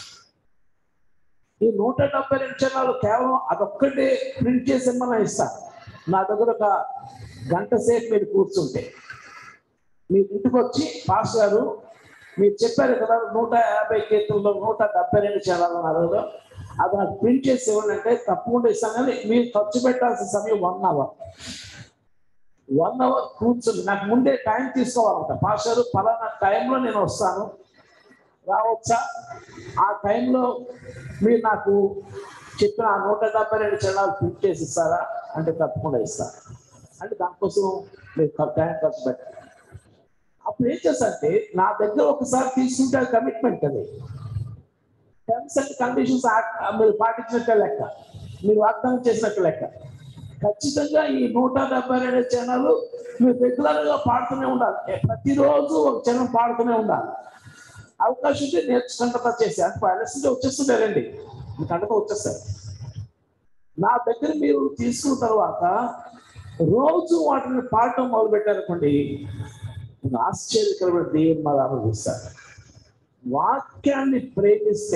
ఈ నూట డెబ్బై రెండు చరణాలు కేవలం అదొక్కటే ప్రింట్ చేసి మనం ఇస్తాను నా దగ్గర ఒక గంట సేపు మీరు కూర్చుంటే మీ ఇంటికి వచ్చి పాస్ గారు మీరు చెప్పారు కదా నూట యాభై కీర్తనలో నూట డెబ్బై రెండు చరణాలు అన్నారు అది నాకు ప్రింట్ చేసి ఇవ్వండి అంటే తప్పకుండా ఇస్తాను కానీ మీరు ఖర్చు పెట్టాల్సిన సమయం వన్ అవర్ వన్ అవర్ కూర్చుని నాకు ముందే టైం తీసుకోవాలంట పాస్టర్ పలానా టైంలో నేను వస్తాను రావచ్చా ఆ టైంలో మీరు నాకు చెప్పిన ఆ నూట డెబ్బై రెండు చరణాలు ప్రింట్ చేసి ఇస్తారా అంటే తప్పకుండా ఇస్తాను అంటే దానికోసం మీరు టైం ఖర్చు పెట్టండి అప్పుడు ఏం చేస్తారంటే నా దగ్గర ఒకసారి తీసుకుంటే కమిట్మెంట్ అది టర్మ్స్ అండ్ కండిషన్స్ మీరు పాటించినట్టే లెక్క మీరు వాగ్దానం చేసినట్టు లెక్క ఖచ్చితంగా ఈ నూట డెబ్బై రెండు ఛానల్ మీరు రెగ్యులర్ గా పాడుతూనే ఉండాలి ఏ ప్రతిరోజు ఒక ఛానల్ పాడుతూనే ఉండాలి అవకాశం ఉంటే నేర్చుకుంటా చేసి అంటే ప్యాలెస్ వచ్చేస్తుంటారండి మీకు అంటతో వచ్చేస్తారు నా దగ్గర మీరు తీసుకున్న తర్వాత రోజు వాటిని పాడటం మొదలు పెట్టారనుకోండి మీకు ఆశ్చర్యకరమైన దేవుని మరి అనుభవిస్తారు వాక్యాన్ని ప్రేమిస్తే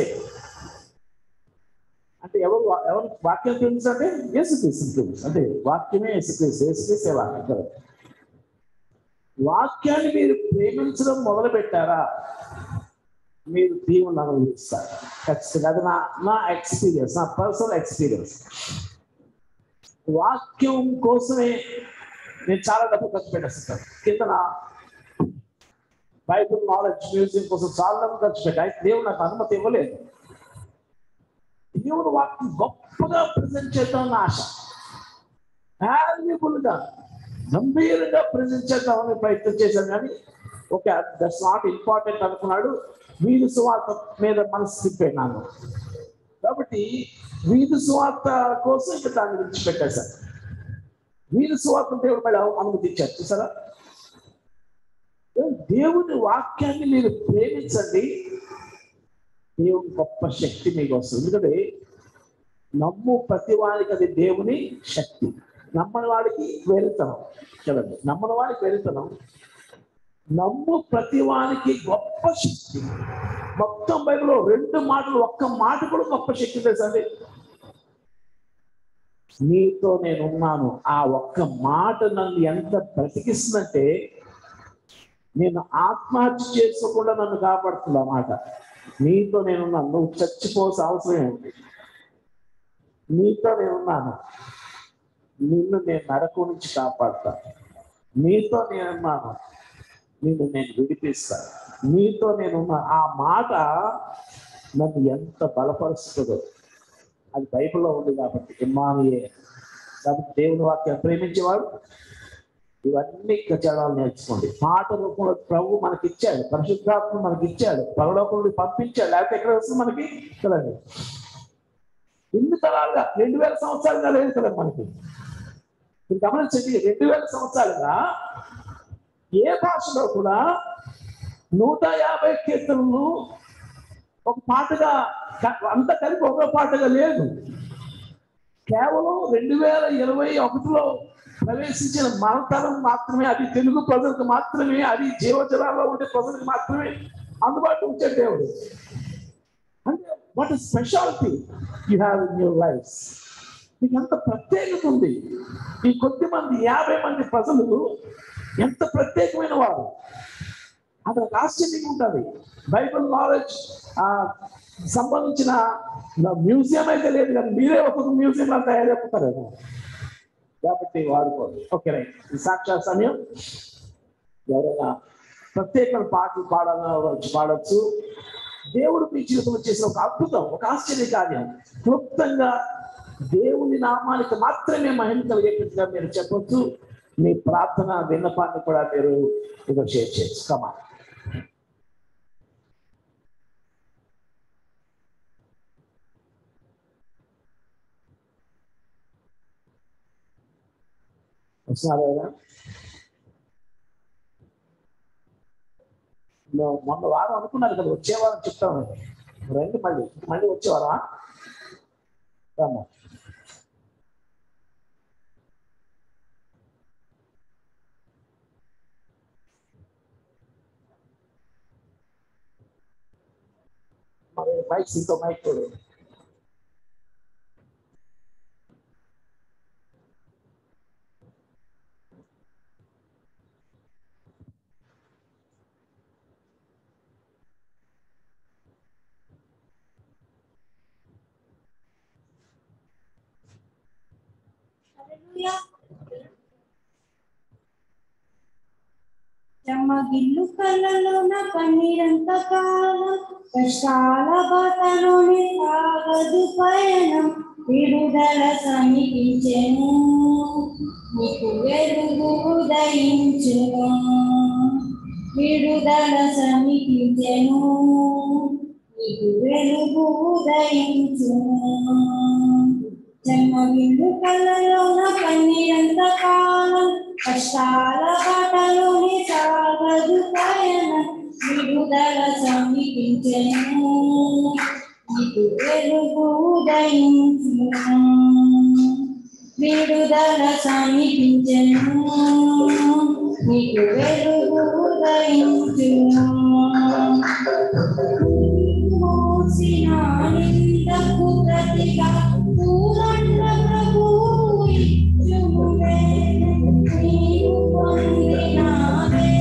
అంటే ఎవరు ఎవరు వాక్యం ప్రేమిస్తారు అంటే యేసుక్రీస్తు ప్రేమిస్తారు అంటే వాక్యమే యేసుక్రీస్తు యేసుక్రీస్తే వాక్యం కదా వాక్యాన్ని మీరు ప్రేమించడం మొదలు పెట్టారా మీరు దేవుని అనుభవిస్తారు ఖచ్చితంగా అది నా నా ఎక్స్పీరియన్స్ నా పర్సనల్ ఎక్స్పీరియన్స్ వాక్యం కోసమే నేను చాలా డబ్బు ఖర్చు పెట్టేస్తాను కింద బైబుల్ నాలెడ్జ్ మ్యూజియం కోసం చాలా డబ్బు ఖర్చు పెట్టా అయితే దేవుడు నాకు అనుమతి ఇవ్వలేదు దేవుడు వాక్యం గొప్పగా ప్రజెంట్ చేద్దామన్న ఆశ వాల్యుబుల్ గా గంభీరంగా ప్రజెంట్ చేద్దామని ప్రయత్నం చేశాను కానీ ఓకే దట్స్ నాట్ ఇంపార్టెంట్ అనుకున్నాడు వీధి సువార్త మీద మనసు తిప్పాను కాబట్టి వీధి సువార్త కోసం ఇంకా దాన్ని విడిచిపెట్టేశాను వీధి సువార్త దేవుడు మళ్ళీ అనుమతించారు చూసారా దేవుని వాక్యాన్ని మీరు ప్రేమించండి దేవుని గొప్ప శక్తి మీకు వస్తుంది ఎందుకంటే నమ్ము ప్రతి వారికి అది దేవుని శక్తి నమ్మని వాడికి వెళుతనం చూడండి నమ్మని వాడికి వెళుతనం నమ్ము ప్రతి వానికి గొప్ప శక్తి మొత్తం బైబిల్లో రెండు మాటలు ఒక్క మాట కూడా గొప్ప శక్తి తెలుసండి నీతో నేను ఉన్నాను ఆ ఒక్క మాట నన్ను ఎంత బ్రతికిస్తుందంటే నేను ఆత్మహత్య చేసుకోకుండా నన్ను కాపాడుతుంది ఆ మాట నీతో నేనున్నాను నువ్వు చచ్చిపోవాల్సిన అవసరం ఏంటి నీతో నేనున్నాను నిన్ను నేను నరకం నుంచి కాపాడుతా నీతో నేనున్నాను నిన్ను నేను విడిపిస్తాను నీతో నేనున్నా ఆ మాట నన్ను ఎంత బలపరుస్తుందో అది బైబిల్లో ఉంది కాబట్టి ఇమ్మానియే కాబట్టి దేవుని వాక్యం ప్రేమించేవాడు ఇవన్నీ చదవాలి నేర్చుకోండి పాట రూపంలో ప్రభు మనకి ఇచ్చాడు పరిశుద్ధాత్మ మనకి ఇచ్చాడు పరలోకం నుండి పంపించాడు లేకపోతే ఎక్కడ వస్తుంది మనకి కదండి ఎన్ని తరాలుగా రెండు వేల సంవత్సరాలుగా లేదు కదా మనకి మీరు గమనించండి రెండు వేల సంవత్సరాలుగా ఏ భాషలో కూడా నూట యాభై కీర్తనలు ఒక పాటగా క- అంతా కలిపి ఒక పాటగా లేదు కేవలం రెండు వేల ఇరవై ఒకటిలో ప్రవేశించిన మన తరం మాత్రమే అది తెలుగు ప్రజలకు మాత్రమే అది జీవజలాల్లో ఉండే ప్రజలకు మాత్రమే అందుబాటులో ఉంచే దేవుడు అంటే what speciality you have in your life మీకు ఎంత ప్రత్యేకత ఉంది ఈ కొద్ది మంది యాభై మంది ప్రజలు ఎంత ప్రత్యేకమైన వారు అక్కడ ఆశ్చర్యంగా ఉంటుంది బైబిల్ నాలెడ్జ్ సంబంధించిన మ్యూజియం అయితే లేదు కానీ మీరే ఒక మ్యూజియం లా తయారు చెప్తారేమో కాబట్టి వాడుకోండి ఓకే రైట్ ఈ సాక్షాత్ సమయం ఎవరైనా ప్రత్యేక పాటలు పాడాలని వచ్చి పాడొచ్చు దేవుడు మీ జీవితంలో చేసిన ఒక అద్భుతం ఒక ఆశ్చర్య కార్యం క్లుప్తంగా దేవుని నామానికి మాత్రమే మహిమ కలిగేట్టుగా మీరు చెప్పొచ్చు మీ ప్రార్థన విన్నపాన్ని కూడా మీరు ఇదో షేర్ చేయొచ్చు కమా వస్తున్నారా మేము మొన్న వారం అనుకున్నారు కదా వచ్చే వారం చెప్తాను రండి మళ్ళీ మళ్ళీ వచ్చేవారా రామ్మా మరి మైక్ ఇంకో మైక్ చూడు చెమ్మగిల్లు కళ్ళలోన కన్నీరంత కాలం కష్టాల బాటలోని సాగదు పయనం విడుదల సమీపించెను నీకు వెలుగు ఉదయించును విడుదల సమీపించెను నీకు వెలుగు ఉదయించును జన్మగిల్లు కళ్ళలోన కన్నీరంత కాలం కష్టాల బాటలోని సాగదు పయనం విడుదల సమీపించెను నీకు వెలుగు ఉదయించును విడుదల సమీపించెను నీకు వెలుగు ఉదయించును మోసిన నిందకు ప్రతిగా పూరణ ప్రభువు ఇచ్చుములే. నీవు పొందిన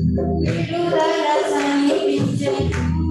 విడుదల సమీపించెను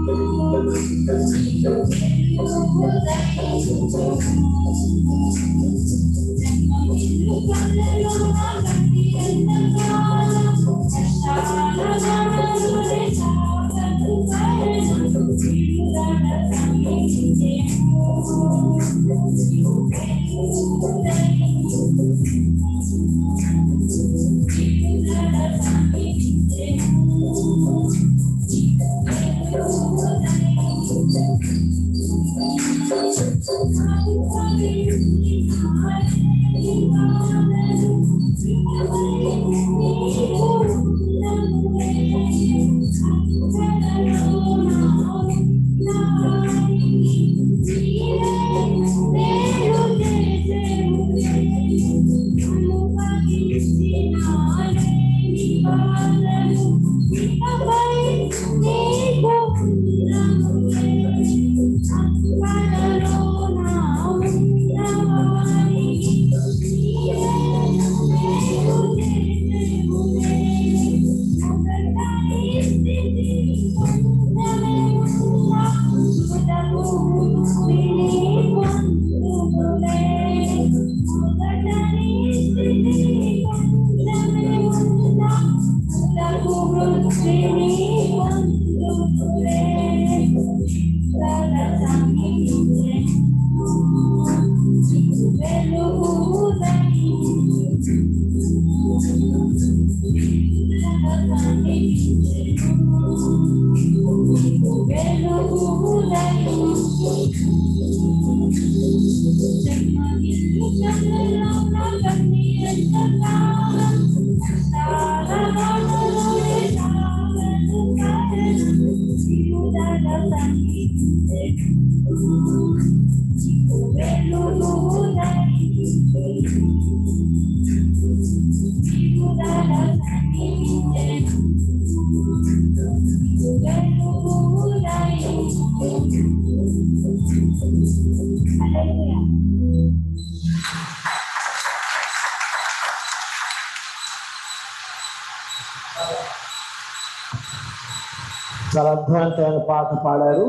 చాలా అద్భుతమైన పాట పాడారు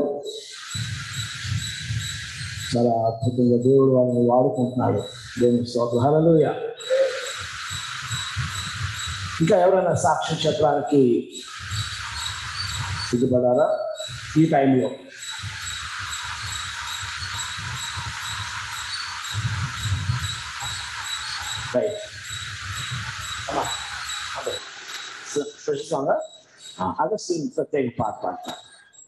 చాలా అద్భుతంగా దేవుడు వాళ్ళని వాడుకుంటున్నాడు దేవుని స్తోత్రం హల్లెలూయా ఇంకా ఎవరైనా సాక్షి చెప్పడానికి సిద్ధపడారా ఈ టైంలో రైట్ ఫ్రెష్ సాంగ్ అగస్టిన్ ప్రత్యేక పాట పాడతారు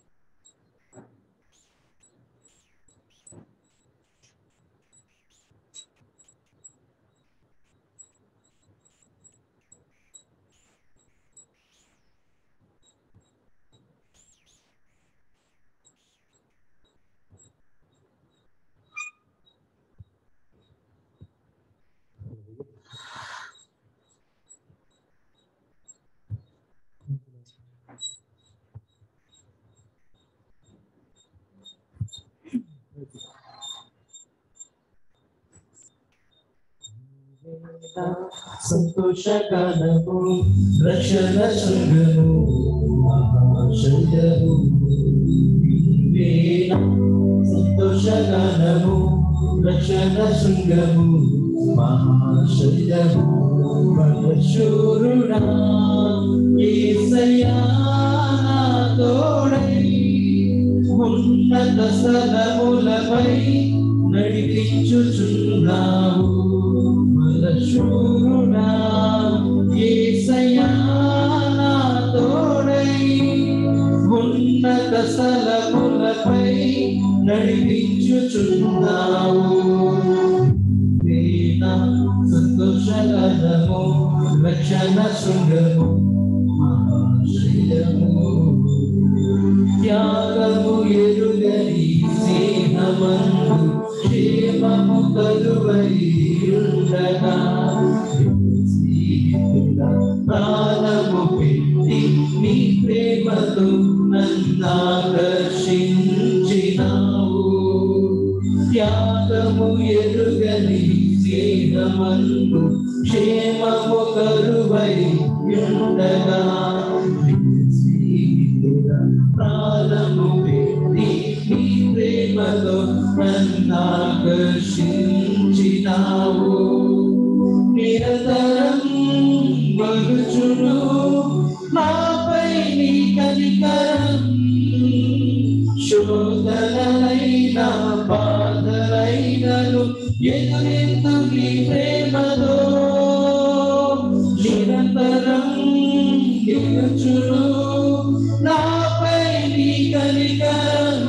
సంతోషకాలము రక్షణ శృంగము మహాశైలము నీవేన సంతోషగానము రక్షణ శృంగము మహాశైలము పరశూరుడా యేసయ్యా నా తోడై ఉన్నత స్థలములపై నడిపించుచున్నావు పరశూరుడా యేసయ్యా నా తోడై ఉన్నత స్థలములపై నడిపించుచున్నావు వేణ సంతోషగలము రక్షణ శృంగము మహాశ్రయము త్యాగము ఎరుగని స్నేహమందు క్షేమము కలువై ఉండగా స్నేహితుడా ప్రాణము పెట్టి నీ ప్రేమతో నన్నాకర్షించినావు త్యాగము ఎరుగని స్నేహమందు క్షేమము కరువై చేయుచును నాపై నీ కనికరం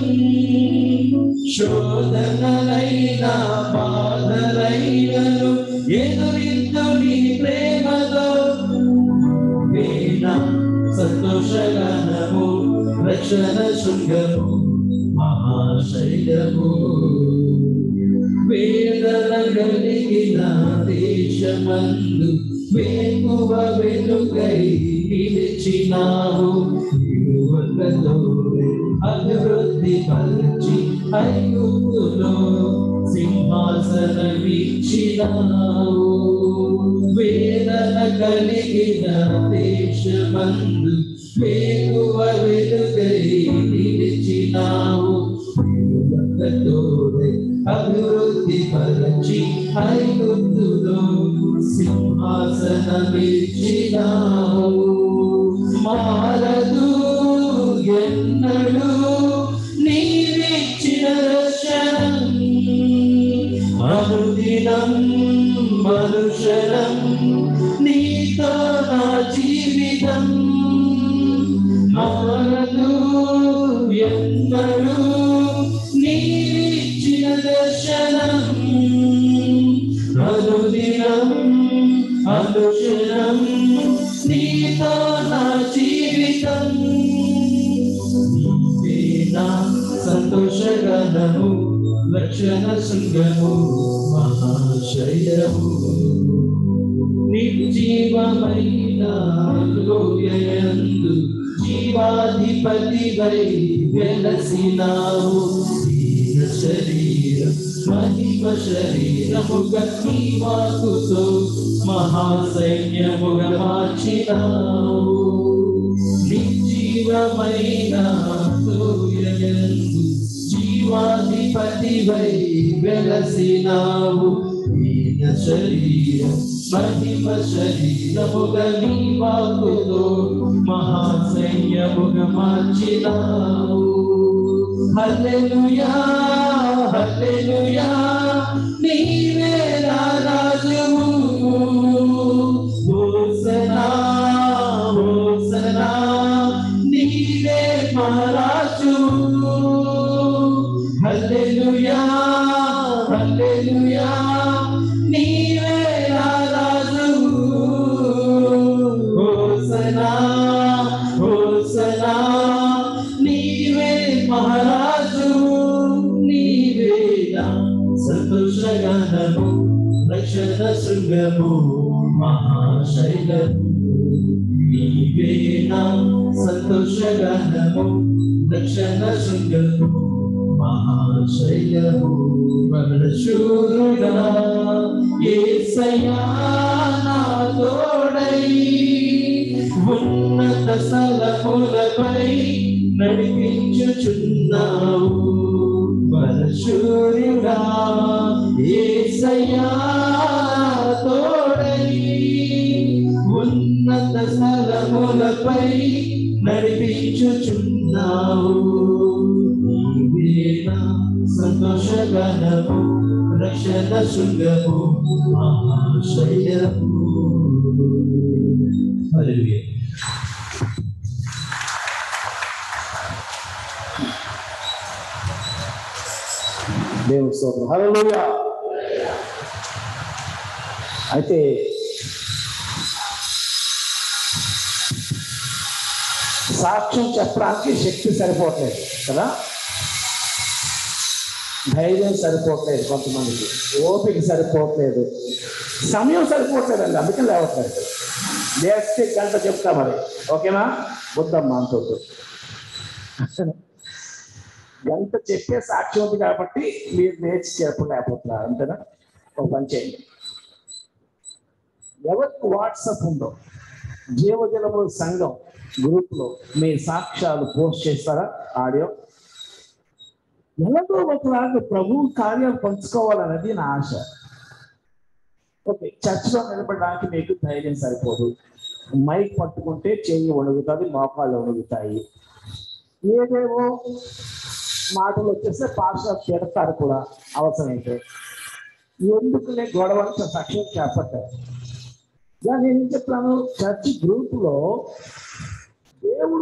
శోధనలైన బాధలైనను ఎదురిందు నీ ప్రేమతో వీణ సంతోషగానము రక్షణ శృంగము మహాశైలము వేదన కలిగిన దేశమందు వేకువ వెలుగై నిలిచినావు విలువలతో అభివృద్ధి పరచి ఐగుప్తులో సింహాసనమిచ్చినావు వేదన కలిగిన దేశమందు వేకువ వెలుగై నిలిచినావు విలువలతోనే అభివృద్ధి పరచి ఐగుప్తులో సింహాసనమిచ్చినావు మారదు ఎన్నడు నీవిచ్చిన రక్షణం అనుదినం మనుషరం నీతో నా జీవితం మారదు ఎన్నడు నీవిచ్చిన దర్శనం అనుదినం అనుక్షణం నీతో నా జీవితం నీవే నా సంతోషగణము లక్షణ శృంగము మహాశయము నిర్జీవమైన లోయయందు జీవాధిపతి వై వెలసినావు దీన శరీరం మహిమ శరీరముగా నీ వాకుతో మహాసైన్యముగా మార్చినావు నిర్జీవమైన లోయయందు జీవాధిపతి వై వెలసినావు దీన శరీరం మహిమ శరీరముగా నీ వాకుతో మహాసైన్యముగా మార్చినావు హల్లెలూయా హల్లెలూయా నీవే నా రాజువు హోసనా హోసనా నీవే మహారాజు హల్లెలూయా హల్లెలూయా నీవే నా రాజు హోసనా హోసనా నీవే మహారాజు నీవే నా సంతోషగానము రక్షణ శృంగము మహాశైలము నీవే నా సంతోషగానము రక్షణ శృంగము మహాశైలము బలశూరుడా యేసయ్యా నా తోడై ఉన్నత స్థలములపై నడిపించుచున్నావు బలశూరుడా యేసయ్యా తోడై ఉన్నత స్థలములపై నడిపించుచున్నావు నీవే నా సంతోషగణము రక్షణ శృంగము మహాశయము హల్లెలూయా దేవుని స్తోత్రం హల్లెలూయా అయితే సాక్ష్యం చెప్పడానికి శక్తి సరిపోవట్లేదు కదా ధైర్యం సరిపోవట్లేదు కొంతమందికి ఓపిక సరిపోవట్లేదు సమయం సరిపోవట్లేదు అండి అందుకే లేవట్లేదు లేస్తే గంట చెప్తా మరి ఓకేనా వద్దమ్మా అంతో గంట చెప్పే సాక్ష్యం ఉంది కాబట్టి మీరు నేర్చి చెప్పలేకపోతున్నారు అంతేనా ఒక పని చేయండి ఎవరికి వాట్సాప్ ఉందో జీవజలముల సంఘం గ్రూప్ లో మీ సాక్ష్యాలు పోస్ట్ చేస్తారా ఆడియో ఎలాగో ఒకలాగా ప్రభు కార్యాలు పంచుకోవాలన్నది నా ఆశ ఓకే చర్చ్లో నిలబడడానికి మీకు ధైర్యం సరిపోదు మైక్ పట్టుకుంటే చెయ్యి వణుగుతుంది మోకాళ్ళు వణుగుతాయి ఏదేవో మాటలు వచ్చేస్తే పాస్టర్ తిడతారు కూడా అవసరమైతే ఎందుకులే గొడవలతో సాక్ష్యం చేపట్టారు ఇలా నేను ఏం చెప్తాను చర్చ్ గ్రూప్ లో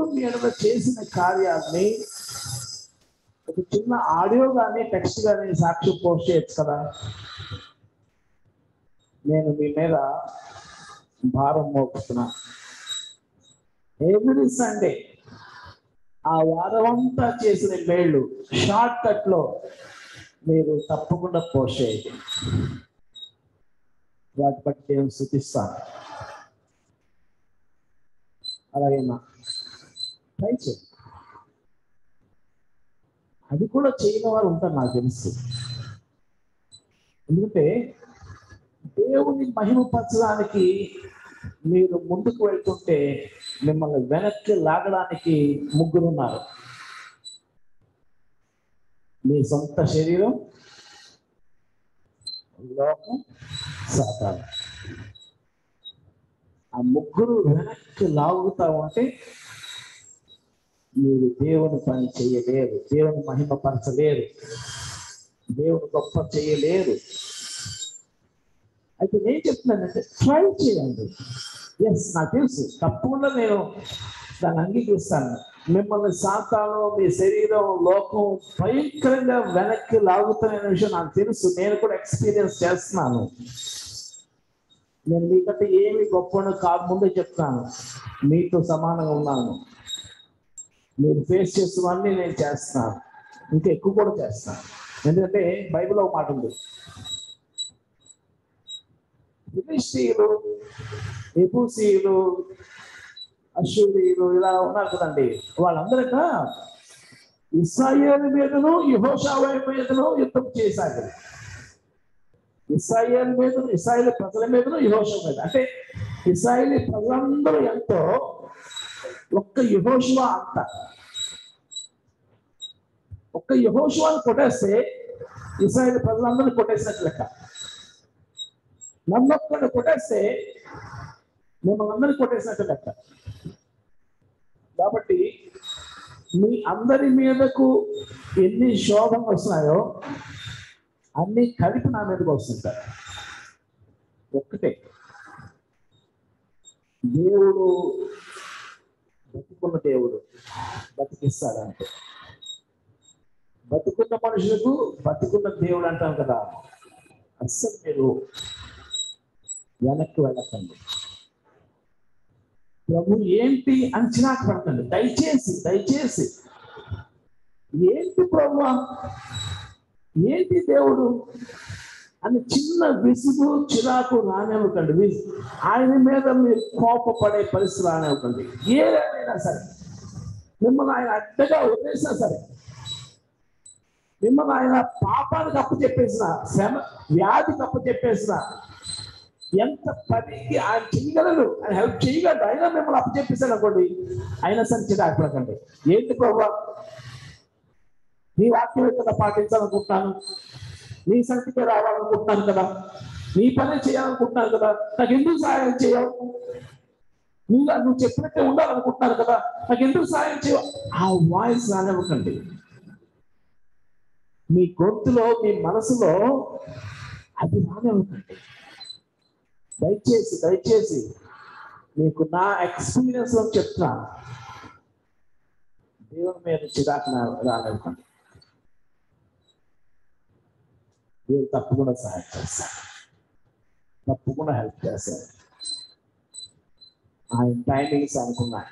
మీ ఎడల చేసిన కార్యాన్ని ఒక చిన్న ఆడియో కానీ టెక్స్ట్ కానీ సాక్షి పోస్ట్ చేయొచ్చు కదా నేను మీ మీద భారం మోపుతున్నా ఎవ్రీ సండే ఆ వారం అంతా చేసిన మేళ్ళు షార్ట్ కట్ లో మీరు తప్పకుండా పోస్ట్ చేయండి వాటి బట్టి నేను శృతిస్తాను అలాగే నా ట్రై చేయండి అది కూడా చేయని వారు ఉంటారు నాకు తెలుసు ఎందుకంటే దేవుని మహిమపరచడానికి మీరు ముందుకు వెళ్తుంటే మిమ్మల్ని వెనక్కి లాగడానికి ముగ్గురు ఉన్నారు మీ సొంత శరీరం లోకం సాతాను ఆ ముగ్గురు వెనక్కి లాగుతా ఉంటే మీరు దేవుని పని చేయలేరు దేవుని మహిమపరచలేరు దేవుని గొప్ప చేయలేరు అయితే నేను చెప్తున్నానంటే ట్రై చేయండి ఎస్ నాకు తెలుసు తప్పకుండా నేను దాన్ని అంగీకరిస్తాను మిమ్మల్ని సాతాను మీ శరీరం లోకం భయంకరంగా వెనక్కి లాగుతున్న విషయం నాకు తెలుసు నేను కూడా ఎక్స్పీరియన్స్ చేస్తున్నాను నేను మీకంటే ఏమి గొప్పను కాదు ముందే చెప్తాను మీతో సమానంగా ఉన్నాను మీరు ఫేస్ చేస్తున్నవన్నీ నేను చేస్తున్నాను ఇంకా ఎక్కువ కూడా చేస్తాను ఎందుకంటే బైబిల్ ఒక మాట ఉంది ఫిలిస్తీయులు ఎబూసీయులు అశ్వరీయులు ఇలా ఉన్నారు కదండి వాళ్ళందరిక ఇస్రాయేల్ మీదను యహోషావై మీదను యుద్ధం చేశారు ఇస్రాయేల్ మీద ఇస్రాయేల్ ప్రజల మీదను యహోషా మీద అంటే ఇస్రాయేల్ ప్రజలందరూ ఎంతో ఒక్క యహోషువ అంత ఒక్క యహోషువాని కొట్టేస్తే ఇస్రాయేల్ ప్రజలందరినీ కొట్టేసినట్టు లెక్క నన్నొక్కడిని కొట్టేస్తే మిమ్మల్ని అందరినీ కొట్టేసినట్టు లెక్క కాబట్టి మీ అందరి మీదకు ఎన్ని శోభం వస్తున్నాయో అన్ని కలిపి నా మీదకి వస్తుంటాయి ఒక్కటే దేవుడు బతుకున్న దేవుడు బతికిస్తాడంటే బతుకున్న మనుషులకు బతుకున్న దేవుడు అంటాం కదా అస్సలు మీరు వెనక్కి వెళ్ళకండి ప్రభు ఏంటి అంచనాకు పడకండి దయచేసి దయచేసి ఏంటి ప్రభు ఏంటి దేవుడు అని చిన్న విసుగు చిరాకు రానివ్వకండి విసు ఆయన మీద మీరు కోపపడే పరిస్థితి రానివ్వకండి ఏదైనా సరే మిమ్మల్ని ఆయన అడ్డగా వదిలేసినా సరే మిమ్మల్ని ఆయన పాపానికి అప్పు చెప్పేసిన శ్రమ వ్యాధికి అప్పు చెప్పేసిన ఎంత పనికి ఆయన చేయగలరు ఆయన హెల్ప్ చేయగలరు అయినా మిమ్మల్ని అప్పు చెప్పేసాడు అనుకోండి అయినా సరే చిరాకుపడకండి ఏంటి ప్రభు నీ వాక్యం కదా పాటించాలనుకుంటున్నాను నీ సంఖ్యకే రావాలనుకుంటున్నాను కదా నీ పని చేయాలనుకుంటున్నాను కదా నాకు ఎందుకు సహాయం చేయవు నువ్వు నువ్వు చెప్పినట్టే ఉండాలనుకుంటున్నాను కదా నాకు ఎందుకు సహాయం చేయవు ఆ వాయిస్ రానివ్వకండి మీ గొంతులో మీ మనసులో అది రానివ్వకండి దయచేసి దయచేసి మీకు నా ఎక్స్పీరియన్స్ లో చెప్తున్నాను దేవుని మీద చిరాకు నా- రానివ్వకండి దేవుడు తప్పకుండా సహాయం చేస్తాడు తప్పకుండా హెల్ప్ చేస్తాడు ఆయన టైమింగ్స్ అనుకున్నాయి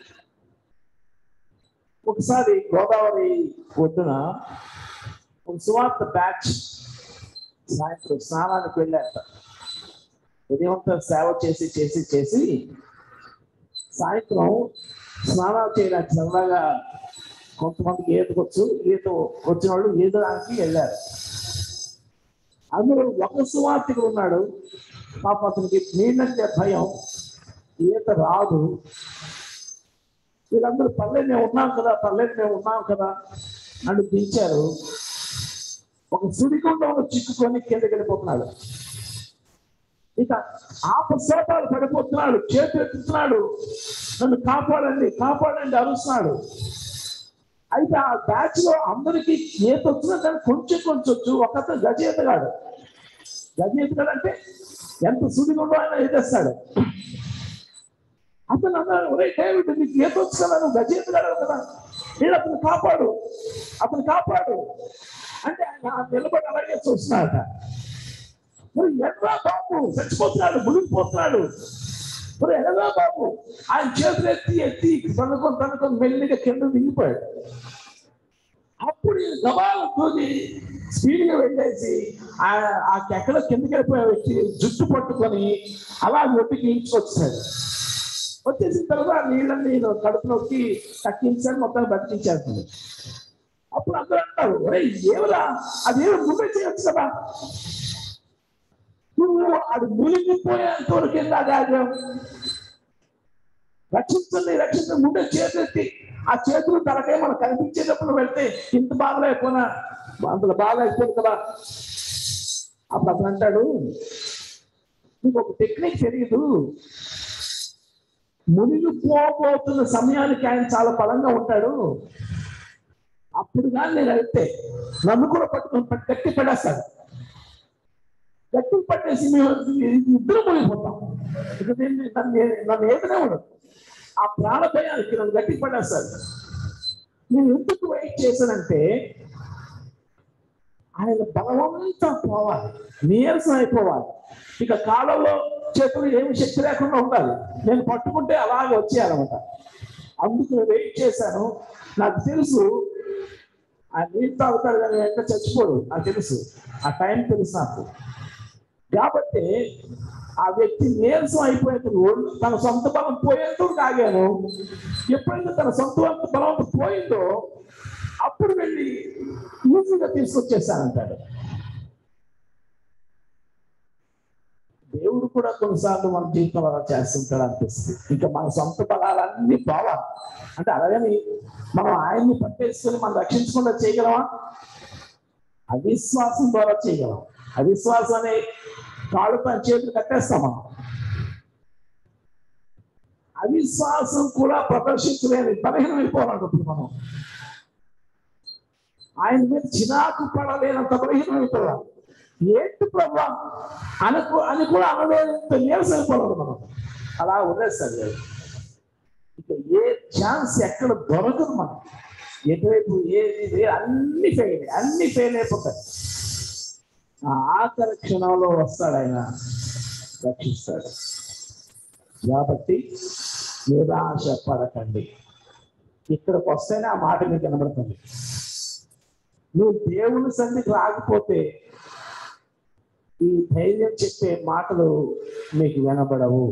ఒకసారి గోదావరి ఒడ్డున ఒక సువార్త బ్యాచ్ సాయంత్రం స్నానానికి వెళ్ళారట ఉదయంతో సేవ చేసి చేసి చేసి సాయంత్రం స్నానాలు చేయడానికి సరదాగా కొంతమందికి ఈతకొచ్చు ఈత వచ్చిన వాళ్ళు ఈదడానికి వెళ్ళారు అందులో ఒక సువార్తికుడు ఉన్నాడు పాప అతనికి నీళ్ళంటే భయం ఈత రాదు వీళ్ళందరూ పర్లేదు మేము ఉన్నాం కదా పర్లేదు మేము ఉన్నాం కదా నన్ను దించారు ఒక సుడిగుండంలో చిక్కుకొని కిందకి వెళ్ళిపోతున్నాడు ఇక ఆపసోపాలు పడిపోతున్నాడు చేతులు ఎత్తుతున్నాడు నన్ను కాపాడండి కాపాడండి అరుస్తున్నాడు అయితే ఆ బ్యాచ్ లో అందరికి ఈత వచ్చినా కానీ కొంచెం కొంచెం వచ్చు ఒకతను గజ ఈతగాడు గజ ఈతగాడు అంటే ఎంత సుడిగుండో అయినా ఈతేస్తాడు అతను అందుకని అన్నాడు ఒరే డేవిడ్ నీకు ఈత వచ్చు కదా నువ్వు గజేంద్రాడు కదా నేను అతను కాపాడు అతను కాపాడు అంటే ఆయన నిలబడి అలాగే చూస్తున్నాడట మరి ఎర్రా బాబు చచ్చిపోతున్నాడు మునిగిపోతున్నాడు మరి ఎర్రా బాబు ఆయన చేతులు ఎత్తి ఎత్తి తనుకొని తనుకొని మెల్లిగా కింద దిగిపోయాడు అప్పుడు ఈ గబాలు తోని స్పీడ్గా వెళ్ళేసి ఆ ఆ ఎక్కడ కిందకి వెళ్ళిపోయే వ్యక్తి జుట్టు పట్టుకొని అలా ఒడ్డుకి ఈడ్చుకొచ్చాడు వచ్చేసిన తర్వాత నీళ్ళని నేను కడుపు నొక్కి తగ్గించాడు మొత్తం బతికించేస్తుంది అప్పుడు అందరూ అంటారు ఒరే ఏమరా అదేమో నువ్వే చేయొచ్చు కదా నువ్వు అది మునిగిపోయేంత వరకు ఎందుకు ఆగావు రక్షించండి రక్షించండి ముందే చేతెత్తి ఆ చేతులు తలకే మనకు కనిపించేటప్పుడు వెళ్తే ఇంత బాధలో అయిపోయినా అందులో బాధ అయిపోయింది కదా అప్పుడు అతను అంటాడు నీకు ఒక టెక్నిక్ తెలియదు మునిగిపోబోతున్న సమయానికి ఆయన చాలా బలంగా ఉంటాడు అప్పుడు కానీ నేను వెళ్తే నన్ను కూడా పట్టుకొని పట్టి గట్టి పడేస్తాడు గట్టి పట్టేసి మేము ఇద్దరు మునిగిపోతాం ఇక నేను నన్ను నన్ను ఏదైనా ఉండదు ఆ ప్రాణ భయానికి నన్ను గట్టి పడేస్తాడు నేను ఎందుకు వెయిట్ చేశానంటే ఆయన బలవంతా పోవాలి నీరసం అయిపోవాలి ఇక కాలంలో చేతులు ఏమి శక్తి లేకుండా ఉండాలి నేను పట్టుకుంటే అలాగే వచ్చేయాలన్నమాట అందుకు నేను వెయిట్ చేశాను నాకు తెలుసు ఆ నీళ్ళు తాగుతాడు కానీ వెంట చచ్చిపోడు నాకు తెలుసు ఆ టైం తెలుసు నాకు కాబట్టి ఆ వ్యక్తి నీరసం అయిపోయేందుకు తన సొంత బలం పోయేందుకు ఆగాను ఎప్పుడైతే తన సొంత బలం పోయిందో అప్పుడు వెళ్ళి ఈజీగా తీసుకొచ్చేసానంటాడు దేవుడు కూడా కొన్నిసార్లు మన జీవితంలో అలా చేస్తుంటాడు అనిపిస్తుంది ఇంకా మన సొంత బలాలన్నీ పోవాలి అంటే అలాగని మనం ఆయన్ని పట్టేసుకొని మనం రక్షించకుండా చేయగలమా అవిశ్వాసం ద్వారా చేయగలం అవిశ్వాసం అనే కాళ్ళు పైన చేతులు కట్టేస్తాం మనం అవిశ్వాసం కూడా ప్రదర్శించలేని బలహీనమైపోవాలనుకుంటుంది మనం ఆయన మీద చిరాకు పడలేనంత బలహీనమైపోవాలి ఏంటి ప్రభా అనుకు అని కూడా అనలేనంత నీరసైపోవాలి మనం అలా వదిలేస్తారు లేదు ఇక ఏ ఛాన్స్ ఎక్కడ దొరకదు మనం ఎటువైపు ఏది అన్ని ఫెయిల్ అన్ని ఫెయిల్ అయిపోతాయి ఆ ఆఖరి క్షణంలో వస్తాడు ఆయన రక్షిస్తాడు కాబట్టి నిరాశ పడకండి ఇక్కడికి వస్తేనే ఆ మాట మీకు కనబడుతుంది నువ్వు దేవుని సన్నిధికి రాకపోతే ఈ ధైర్యం చెప్పే మాటలు మీకు వినబడవు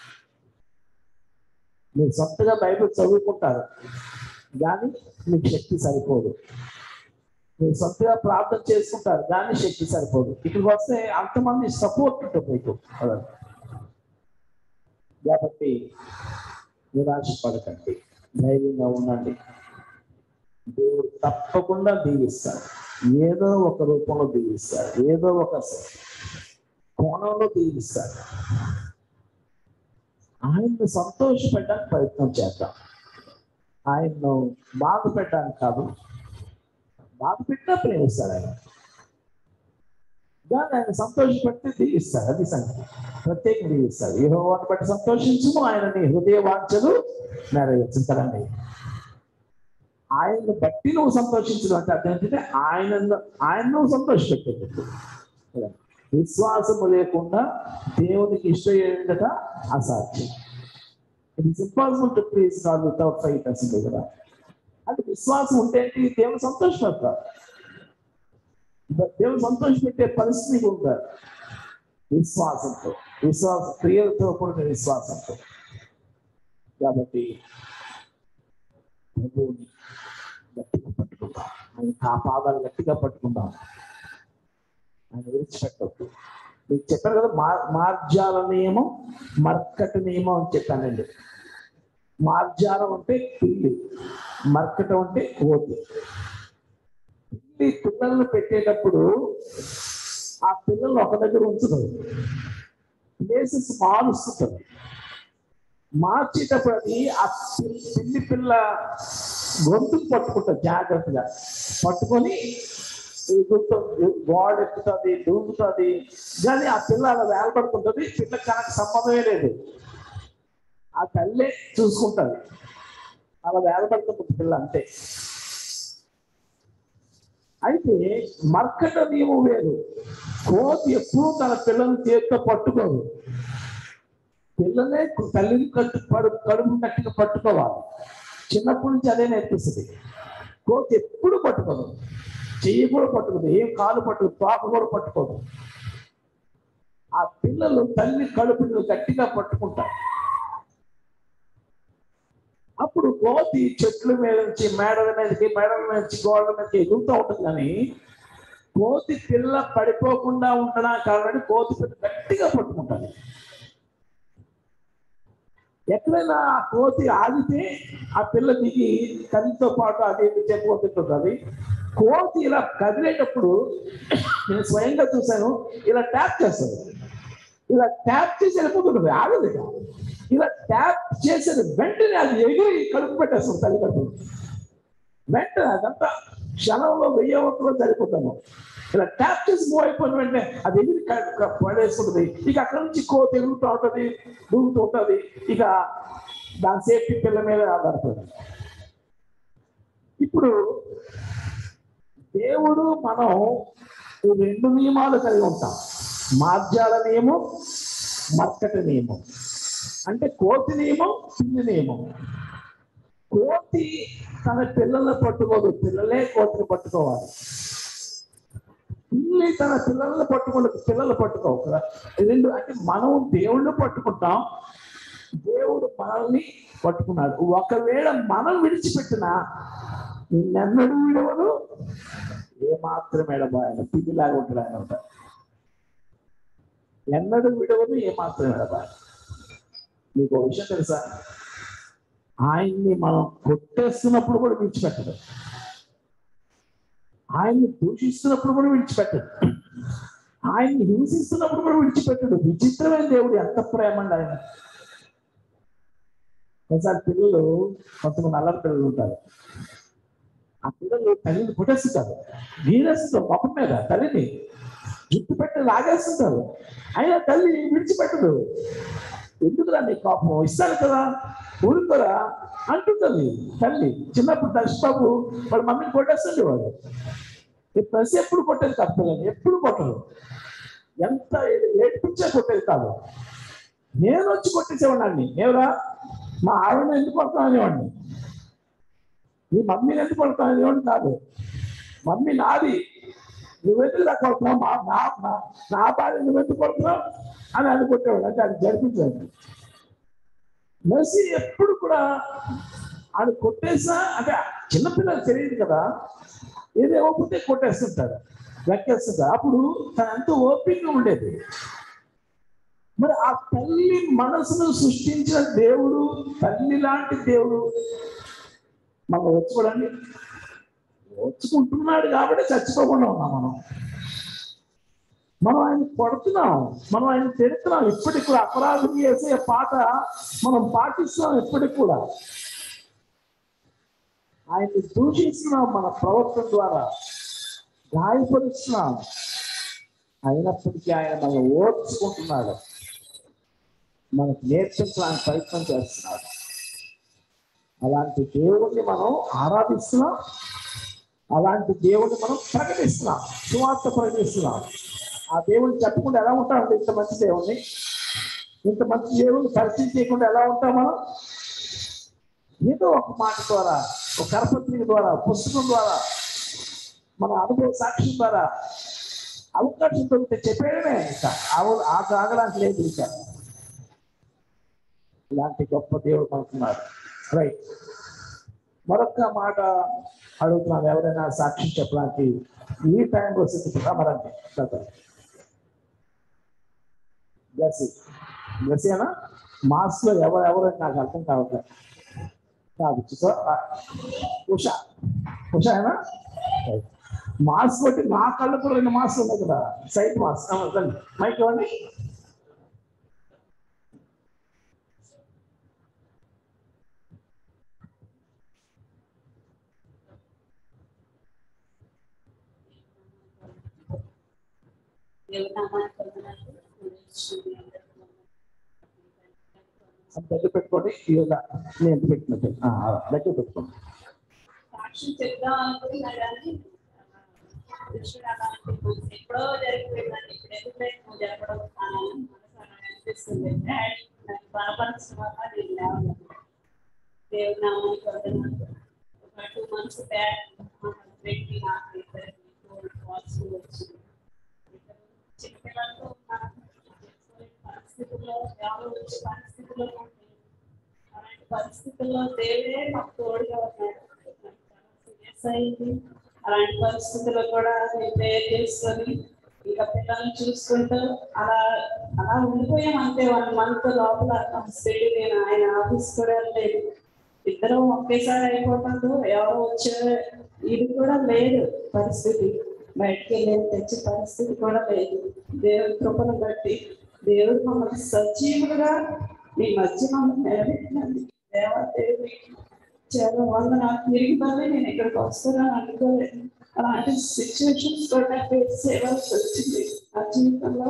మీరు సొంతగా బైబిల్ చదువుకుంటారు కానీ మీకు శక్తి సరిపోదు మీరు సొంతగా ప్రార్థన చేసుకుంటారు కానీ శక్తి సరిపోదు ఇక్కడికి వస్తే అంతమంది సపోర్ట్ ఉంటుంది మీకు అలా. కాబట్టి నిరాశ పడకండి ధైర్యంగా ఉండండి దేవుడు తప్పకుండా దీవిస్తాడు ఏదో ఒక రూపంలో దీవిస్తాడు ఏదో ఒక కోణంలో దీవిస్తాడు ఆయన్ని సంతోషపెట్టడానికి ప్రయత్నం చేద్దాం ఆయన్ను బాధ పెట్టడానికి కాదు బాధ పెట్టినా ప్రేమిస్తాడు ఆయన దాన్ని ఆయన సంతోషపెట్టి దీవిస్తాడు అది సంగతి ప్రత్యేకంగా దీవిస్తాడు ఏ హోవాన్ని బట్టి సంతోషించుము ఆయన నీ హృదయ వాంఛలు నెరవేర్చుతాడండి ఆయన్ని బట్టి నువ్వు సంతోషించడం అంటే అర్థం ఏంటంటే ఆయన ఆయన నువ్వు సంతోషపెట్టేటట్టు విశ్వాసము లేకుండా దేవునికి ఇష్టత అసాధ్యం it is impossible to please God without faith అసలు కదా అంటే విశ్వాసం ఉంటే ఏంటి దేవుడు సంతోషపడతారు దేవుడు సంతోషపెట్టే పరిస్థితి ఉంటారు విశ్వాసంతో విశ్వాస క్రియలతో కూడిన విశ్వాసంతో కాబట్టి ప్రభువుని గట్టిగా పట్టుకుందాం ఆయన కాపాదాలు గట్టిగా పట్టుకుందాం ఆయన విడిచిపెట్టద్దు మీకు చెప్పాను కదా మార్ మార్జాల నియమం మర్కట నియమం అని చెప్పానండి మార్జాలం అంటే పిల్లి మర్కటం అంటే కోతి పిల్లి పిల్లల్ని పెట్టేటప్పుడు ఆ పిల్లల్ని ఒక దగ్గర ఉంచుతుంది ప్లేసెస్ మారుస్తుంది మార్చేటప్పుడు అది ఆ పిల్లి పిల్లి పిల్ల గొంతుకు పట్టుకుంటుంది జాగ్రత్తగా పట్టుకొని ఎగురుతుంది గోడ ఎక్కుతుంది దూకుతుంది కానీ ఆ పిల్ల అలా వేలపడుతుంటుంది పిల్లకి కనుక సంబంధమే లేదు ఆ తల్లే చూసుకుంటుంది అలా వేదపడుతుంది పిల్ల అంతే అయితే మర్కట నియమం వేరు కోతి ఎప్పుడూ తన పిల్లల్ని చేతితో పట్టుకోదు పిల్లలే తల్లిని కట్టు పడు కడుపు కట్టిగా పట్టుకోవాలి చిన్నప్పటి నుంచి అదే నేర్పిస్తుంది కోతి ఎప్పుడు పట్టుకోదు చెయ్యి కూడా పట్టుకోదు ఏం కాలు పట్టుకోదు తోక కూడా పట్టుకోదు ఆ పిల్లలు తల్లి కడుపుని గట్టిగా పట్టుకుంటారు అప్పుడు కోతి చెట్ల మీద నుంచి మేడల మీదకి మేడల మీద నుంచి గోడల మీదకి ఎగురుతూ ఉంటుంది కానీ కోతి పిల్ల పడిపోకుండా ఉండడం కారణం కోతి పిల్ల గట్టిగా పట్టుకుంటుంది ఎక్కడైనా ఆ కోతి ఆగితే ఆ పిల్ల దిగి తల్లితో పాటు అది ఇది చెప్పబోతుంటుంది కోతి ఇలా కదిలేటప్పుడు నేను స్వయంగా చూశాను ఇలా ట్యాప్ చేస్తుంది ఇలా ట్యాప్ చేసి వెళ్ళిపోతుంది ఆగదు ఇక. ఇలా ట్యాప్ చేసేది వెంటనే అది ఎగిరి కడుపు పెట్టేస్తుంది తల్లి కడుపు వెంటనే అదంతా క్షణంలో వెయ్యి ఒకటిలో సరిపోతాము ఇలా ట్యాప్ చేసి మూవ్ అయిపోయిన వెంటనే అది ఎగిరి క- క- పడేసుకుంటుంది ఇక అక్కడ నుంచి కో తిరుగుతూ ఉంటుంది దూగుతూ ఉంటుంది ఇక దాని సేఫ్టీ పిల్ల మీద ఆధారపడింది ఇప్పుడు దేవుడు మనం ఈ రెండు నియమాలు కలిగి ఉంటాం మార్జాల నియమం మర్కట నియమం అంటే కోతి నియమం పిల్లి నియమం కోతి తన పిల్లల్ని పట్టుకోదు పిల్లలే కోతిని పట్టుకోవాలి పిల్లి తన పిల్లల్ని పట్టుకోలేదు పిల్లలు పట్టుకోవు కదా ఈ రెండు అంటే మనం దేవుళ్ళు పట్టుకుంటాం దేవుడు మనల్ని పట్టుకున్నాడు ఒకవేళ మనం విడిచిపెట్టినా నిన్నెన్నడూ విడవను ఏ మాత్రం ఎడబాయన పిల్లిలాగా ఉంటాడు ఆయన అంట. ఎన్నడూ విడవను ఏ మాత్రం ఎడబాయన మీకు ఒక విషయం తెలుసా ఆయన్ని మనం కొట్టేస్తున్నప్పుడు కూడా విడిచిపెట్టడు ఆయన్ని దూషిస్తున్నప్పుడు కూడా విడిచిపెట్టడు ఆయన్ని హింసిస్తున్నప్పుడు కూడా విడిచిపెట్టడు విచిత్రమైన దేవుడు ఎంత ప్రేమ అండి ఆయన ఒకసారి పిల్లలు కొంతమంది అల్లరి పిల్లలు ఉంటారు ఆ పిల్లలు తల్లిని కొట్టేస్తుంటారు వీరేస్తుంటారు మొఖం మీద తల్లిని జుట్టు పెట్టి లాగేస్తుంటారు అయినా తల్లి విడిచిపెట్టదు ఎందుకురా నీ కోపం ఇస్తాను కదా ఊరుకోరా అంటుంటుంది తల్లి చిన్నప్పుడు దర్శబాబు వాళ్ళ మమ్మీని కొట్టేస్తుంది వాడు ఈ ప్రతి ఎప్పుడు కొట్టేది కాదు పిల్లల్ని ఎప్పుడు కొట్టదు ఎంత ఏడ్పించే కొట్టేది కాదు నేను వచ్చి కొట్టేసేవాడిని నేనురా మా ఆవిడని ఎందుకు కొడతాను అనేవాడిని నీ మమ్మీని ఎందుకు కొడతాను అనేవాడిని కాదు మమ్మీ నాది నువ్వెందుకు నాకు కొడుతున్నావు మా నా నా- నా భార్య నువ్వెందుకు కొడుతున్నావు అని అనుకుంటేవాడు అంటే అది జరిపించాడు మెస్సీ ఎప్పుడు కూడా ఆయన కొట్టేసా అంటే చిన్నపిల్లలు తెలియదు కదా ఏదో ఓపితే కొట్టేస్తుంటారు వెక్కేస్తుంటారు అప్పుడు తను ఎంతో ఓపికగా ఉండేది మరి ఆ తల్లి మనసును సృష్టించిన దేవుడు తల్లి లాంటి దేవుడు మనం వచ్చుకోడండి వచ్చుకుంటున్నాడు కాబట్టి చచ్చిపోకుండా ఉన్నాం మనం మనం ఆయన కొడుతున్నాం మనం ఆయన తిడుతున్నాం ఇప్పటికి కూడా అపరాధం చేసే పాట మనం పాటిస్తున్నాం ఇప్పటికి కూడా ఆయన్ని దూషిస్తున్నాం మన ప్రవర్తన ద్వారా గాయపరుస్తున్నాం అయినప్పటికీ ఆయన మనల్ని ఓర్చుకుంటున్నాడు మనకు నేర్పించడానికి ప్రయత్నం చేస్తున్నాడు అలాంటి దేవుణ్ణి మనం ఆరాధిస్తున్నాం అలాంటి దేవుణ్ణి మనం ప్రకటిస్తున్నాం సువార్త ప్రకటిస్తున్నాం ఆ దేవుడిని చెప్పకుండా ఎలా ఉంటామండి ఇంత మంచి దేవుణ్ణి ఇంత మంచి దేవుడిని పరిచయం చేయకుండా ఎలా ఉంటాం మనం ఏదో ఒక మాట ద్వారా ఒక కరపత్రిక ద్వారా పుస్తకం ద్వారా మన అనుభవ సాక్షి ద్వారా అవకాశం దొరికితే చెప్పేయడమే ఇంకా ఆవు ఆ తాగడానికి లేదు ఇంకా ఇలాంటి గొప్ప దేవుడు మనకున్నాడు రైట్ మరొక మాట అడుగుతున్నాను ఎవరైనా సాక్షి చెప్పడానికి ఈ టైంలో సిద్ధంగా మరండి బ్లెస్సీ బ్లెస్సీనా మాస్ లో ఎవరు ఎవరు నాకు అర్థం కావట్లేదు కాదు సో ఉషా ఉషానా మాస్ బట్టి నా కళ్ళు కూడా రెండు మాస్ ఉన్నాయి కదా సైట్ మాస్ రండి మైక్ ఇవ్వండి అది దగ్గర పెట్టుకోండి ఇదిగా నేను ఎంత పెట్టినట్టు ఆ, ఆ, దగ్గర పెట్టుకోండి సాక్షి చెప్దాం అనుకున్నా కానీ కృష్ణుడు అలాంటి మనసు ఎప్పుడో జరిగిపోయిందండి ఇప్పుడు ఎందుకు లేదు జరగడం అని మనసు అలా అనిపిస్తుంది డాడీ నాకు బలపరచడం వల్ల నేను లేవలేదు దేవుడు నామానికి వందనాలు ఒక టూ మంత్స్ బ్యాక్ మా హస్బెండ్కి నాకు ఇద్దరికి కోల్డ్ కాల్స్ వచ్చింది ఇద్దరు చిన్నపిల్లలతో ఉన్నాను చేసుకోలేని పరిస్థితుల్లో ఎవరు వచ్చే పరిస్థితుల్లో ఉంది అలాంటి పరిస్థితుల్లో దేవుడే మాకు తోడుగా ఉన్నాడు సీరియస్ అయింది అలాంటి పరిస్థితుల్లో కూడా నేను ప్రేయర్ చేసుకొని ఇంకా పిల్లల్ని చూసుకుంటూ అలా అలా ఉండిపోయాం అంతే వన్ మంత్ లోపల హస్బెండ్ నేను ఆయన ఆఫీస్ కూడా లేదు ఇద్దరం ఒకేసారి అయిపోతుంది ఎవరు వచ్చే ఇది కూడా లేదు పరిస్థితి బయటికి వెళ్ళేది తెచ్చే పరిస్థితి కూడా లేదు దేవుడి కృపను బట్టి దేవుడు మమ్మల్ని సజీవులుగా మీ మధ్య మమ్మల్ని నిలబెట్టినండి దేవాదేవి చాలా వందన తిరిగి మళ్ళీ నేను ఇక్కడికి వస్తానని అనుకోలేదు అలాంటి సిచ్యువేషన్స్ కూడా ఫేస్ చేయాల్సి వచ్చింది నా జీవితంలో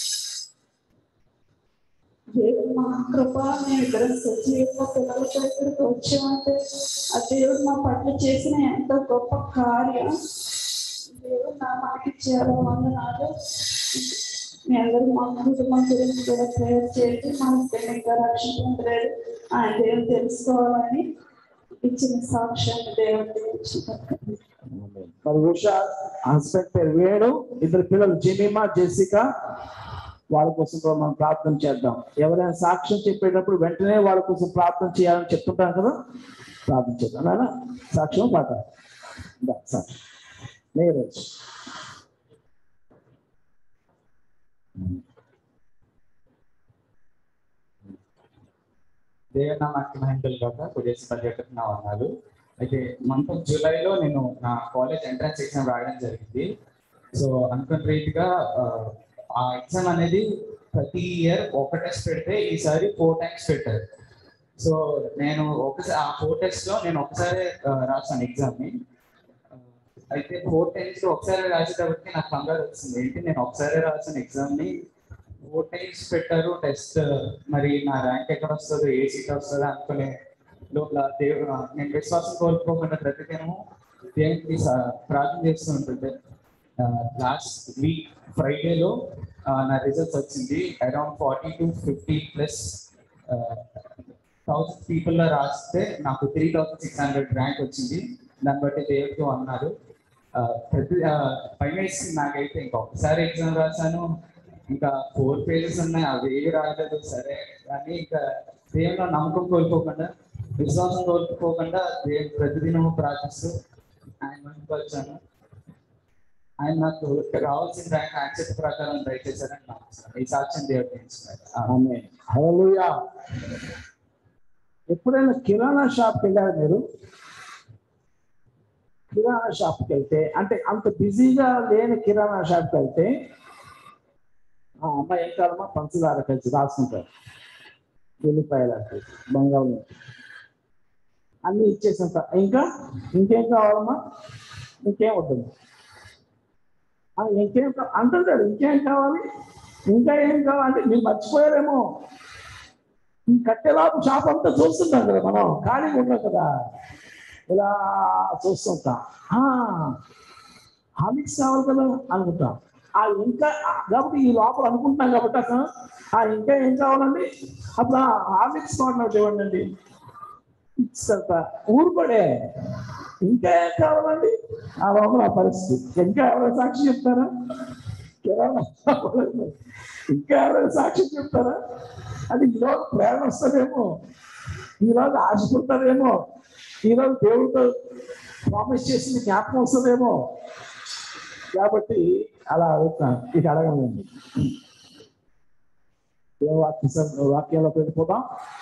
దేవుడు మా కృప మేము ఇక్కడ సజీవ పిల్లలతో ఇక్కడికి వచ్చామంటే ఆ దేవుడు మా పట్ల చేసిన ఎంతో గొప్ప కార్యం దేవుడు నా మనకి చాలా వందనాలు మీ అందరూ మా కుటుంబం గురించి కూడా ప్రేయర్ చేసి మా హస్బెండ్ ఇంకా రక్షణ పొందలేదు ఆయన దేవుడు తెలుసుకోవాలని ఇచ్చిన సాక్ష్యాన్ని దేవుడు దేవుడు మరి ఉషా హస్బెండ్ పేరు వేణు ఇద్దరు పిల్లలు జెమిమా జెసికా వాళ్ళ కోసం కూడా మనం ప్రార్థన చేద్దాం ఎవరైనా సాక్ష్యం చెప్పేటప్పుడు వెంటనే వాళ్ళ కోసం ప్రార్థన చేయాలని చెప్తుంటాం కదా ప్రార్థన చేద్దాం నాన్న సాక్ష్యం పాట దా, సాక్ష్యం నీరజ్ దేవనామానికి మహిళలు కాక కొద్దిసేపు పర్యటన నా అన్నారు అయితే మంత్ ఆఫ్ జూలైలో నేను నా కాలేజ్ ఎంట్రన్స్ ఎగ్జామ్ రాయడం జరిగింది సో అనుకున్న రీతిగా ఆ, ఆ ఎగ్జామ్ అనేది ప్రతి ఇయర్ ఒక టెస్ట్ పెడితే ఈసారి ఫోర్ టైమ్స్ పెట్టారు సో నేను ఒకసారి ఆ ఫోర్ టెస్ట్ లో నేను ఒకసారి రాసాను ఎగ్జామ్ ని ఆ, అయితే ఫోర్ టైమ్స్ ఒకసారి రాసేటప్పటికి నాకు కంగారు వచ్చింది ఏంటి నేను ఒకసారి రాసిన ఎగ్జామ్ ని ఫోర్ టైమ్స్ పెట్టారు టెస్ట్ మరి నా ర్యాంక్ ఎక్కడ వస్తుందో ఏ సీట్ వస్తుందో అనుకునే లోపల దేవుడు నేను విశ్వాసం కోల్పోకుండా ప్రతిదినము దేవునికి స- ప్రార్థన చేస్తూ ఉంటుంటే లాస్ట్ వీక్ ఫ్రైడేలో నా రిజల్ట్స్ వచ్చింది around forty to fifty plus thousand people లో రాస్తే నాకు three thousand six hundred rank వచ్చింది దాన్ని బట్టి దేవుడితో అన్నారు ఆ, ప్రతి భయం వేసింది నాకైతే ఇంకొకసారి ఎగ్జామ్ రాశాను ఇంకా ఫోర్ పేజెస్ ఉన్నాయి అవి ఏవి రాలేదు సరే కానీ ఇంకా దేవులో నమ్మకం కోల్పోకుండా విశ్వాసం కోల్పోకుండా దేవుడు ప్రతిదినం ప్రార్థిస్తూ ఆయన ముందుకు వచ్చాను ఆయన నాకు రావాల్సిన ర్యాంక్ ఆయన చెప్పిన ప్రకారం దయచేశారని నమ్ముతున్నాను ఈ సాక్ష్యం దేవుడు నేర్చుకున్నారు ఆమె హల్లెలూయా ఎప్పుడైనా కిరాణా షాప్కి వెళ్ళారు మీరు కిరాణా షాప్కి వెళ్తే అంటే అంత బిజీగా లేని కిరాణా షాప్కి వెళ్తే ఆ అమ్మాయి ఏం కావాలమ్మా పంచదార కలిసి రాసుకుంటారు ఉల్లిపాయలు అంటే బంగాళం అన్ని ఇచ్చేసినంత ఇంకా ఇంకేం కావాలమ్మా ఇంకేం వద్దు ఆ, ఇంకేం కా- అంటుంటాడు ఇంకేం కావాలి ఇంకా ఏం కావాలంటే మీరు మర్చిపోయారేమో ఈ కట్టెలాపు షాప్ అంతా చూస్తుంటాం కదా మనం ఖాళీగా ఉన్నాం కదా ఇలా చూస్తుంటాం ఆ, హార్లిక్స్ కావాలి కదా అనుకుంటాం ఆ ఇంకా ఆ, కాబట్టి ఈ లోపల అనుకుంటున్నాం కాబట్టి అసలు ఆ ఇంకా ఏం కావాలండి అప్పుడు ఆ హార్లిక్స్ కావాలి ఇవ్వండి ఇచ్చేస్తా ఊరుపడే ఇంకా ఏం కావాలండి ఆ లోపల ఆ పరిస్థితి ఇంకా ఎవరైనా సాక్షి చెప్తారా కిరాణా షాపులో ఇంకా ఎవరైనా సాక్షి చెప్తారా అది ఈరోజు ప్రేమ వస్తుందేమో ఈరోజు ఆశపడతారేమో ఈరోజు దేవుడితో ప్రామిస్ చేసిన జ్ఞాపకం వస్తుందేమో కాబట్టి అలా అడుగుతాను ఇక అడగండి ఏ వాక్య వాక్యంలో వెళ్ళిపోదాం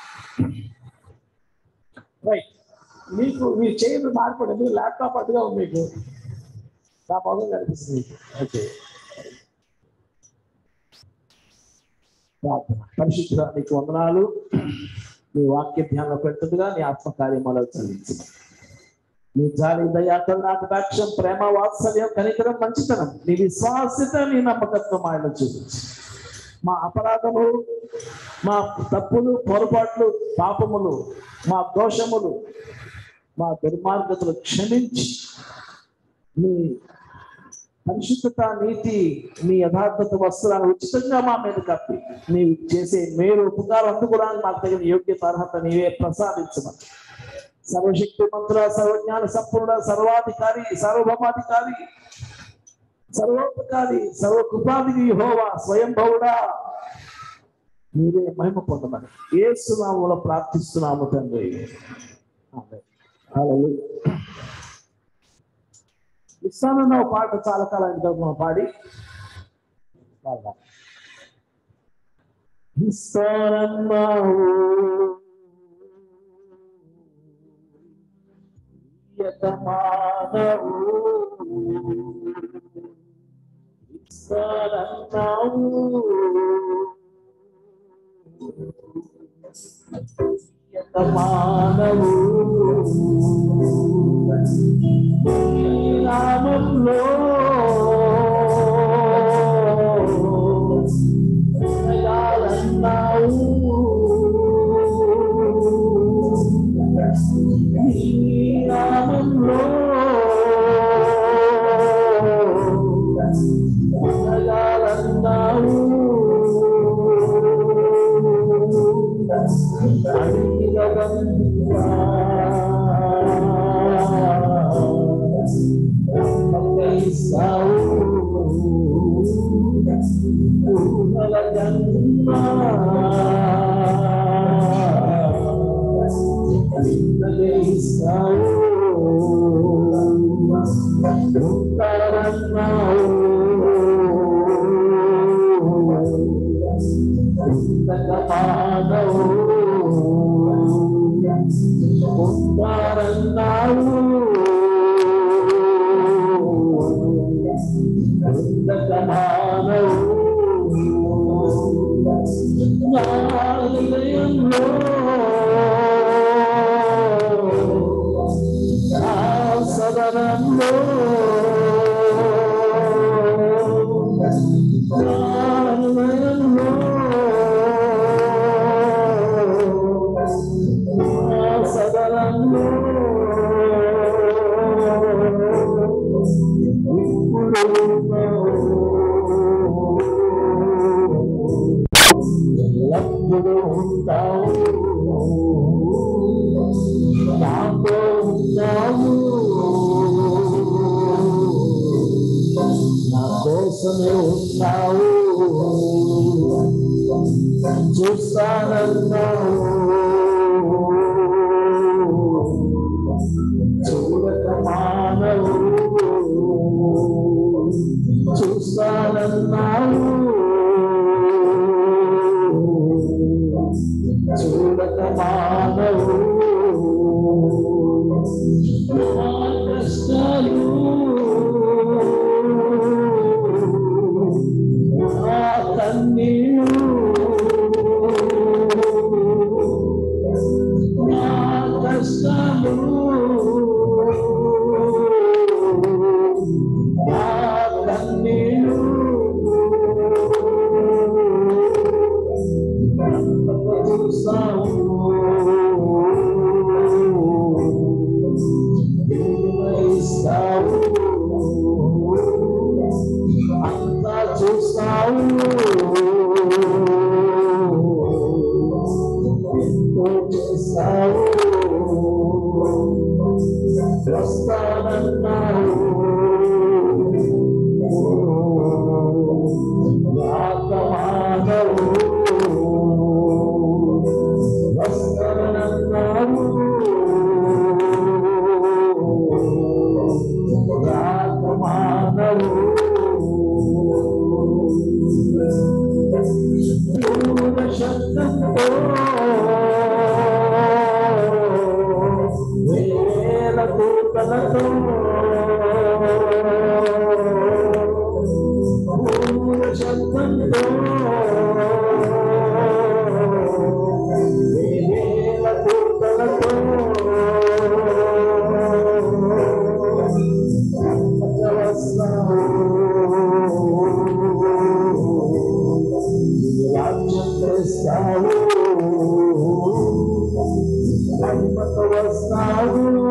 రైట్ మీకు మీ చేతులు మారిపడింది ల్యాప్టాప్ అటుగా ఉంది మీకు నా మొదలు కనిపిస్తుంది మీకు. ఓకే ప్రార్థన పరిశుద్ధ నీకు వందనాలు నీ వాక్య ధ్యానంలో పెడుతుందిగా నీ ఆత్మకార్యమాలో చదివించు నీ జాలి దయాకలు నాకు దాక్ష్యం ప్రేమ వాత్సల్యం కనికరం మంచితనం నీ విశ్వాసత నీ నమ్మకత్వం ఆయన చూపించు మా అపరాధములు మా తప్పులు పొరపాట్లు పాపములు మా దోషములు మా దుర్మార్గతలు క్షమించి మీ పరిశుద్ధత నీతి మీ యథార్థత వస్త్రాన్ని ఉచితంగా మా మీద కప్పి నీవు చేసే మేలు ఉపకారం అందుకోవడానికి మాకు తగిన యోగ్యత అర్హత నీవే ప్రసాదించమని సర్వశక్తి మంత్ర సర్వజ్ఞాన సంపూర్ణ సర్వాధికారి సార్వభౌమాధికారి సర్వోపకారి సర్వకృపాధిని హోవా స్వయంభవుడా నీవే మహిమ పొందమని ఏ సునామంలో ప్రార్థిస్తున్నాము తండ్రి ఆమేన్. హల్లెలూయా. ఇస్తానన్న ఒక పాట చాలా కాలం ఇంతకు మనం పాడి పాడదాం. ఇస్తానన్నావు యతమానవు ఇస్తానన్నావు యతమానవు నామంలో జగాలన్నావు. నీ నామంలో జగాలన్నావు. ఎల్లప్పుడూ ఉంటావు నాతో ఉంటావు నా కోసమే ఉంటావు చూస్తానన్నావు చూడక మానవు చూస్తానన్నావు చూడక మానవు నా కష్టాలు నా కన్నీళ్ళు నా కష్టాలు నా కన్నీళ్ళు అంతా చూస్తావు ఎంతో చేస్తావు వస్తానన్నావు రాకమానవు వస్తానన్నావు రాకమానవు దూర శబ్దంతో వేల కూతలతో దూర శబ్దంతో వేల కూతలతో వస్తావు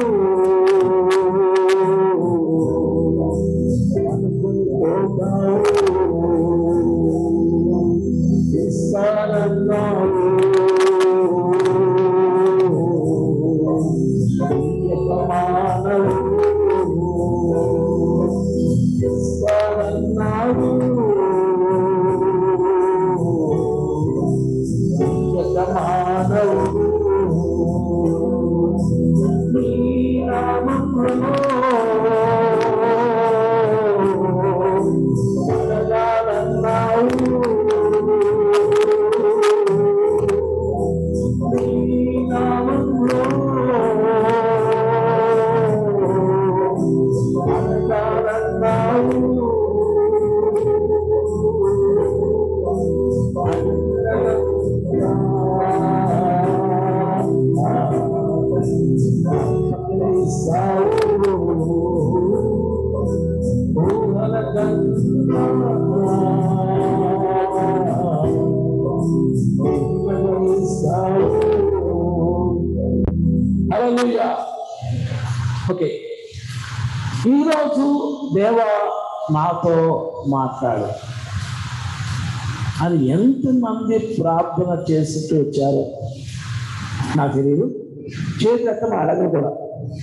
హల్లెలూయా ఓకే ఈరోజు దేవ నాతో మాట్లాడు అని ఎంతమంది ప్రార్థన చేస్తూ వచ్చారు నాకు తెలియదు చేతి ఎత్తడం అడగ కూడా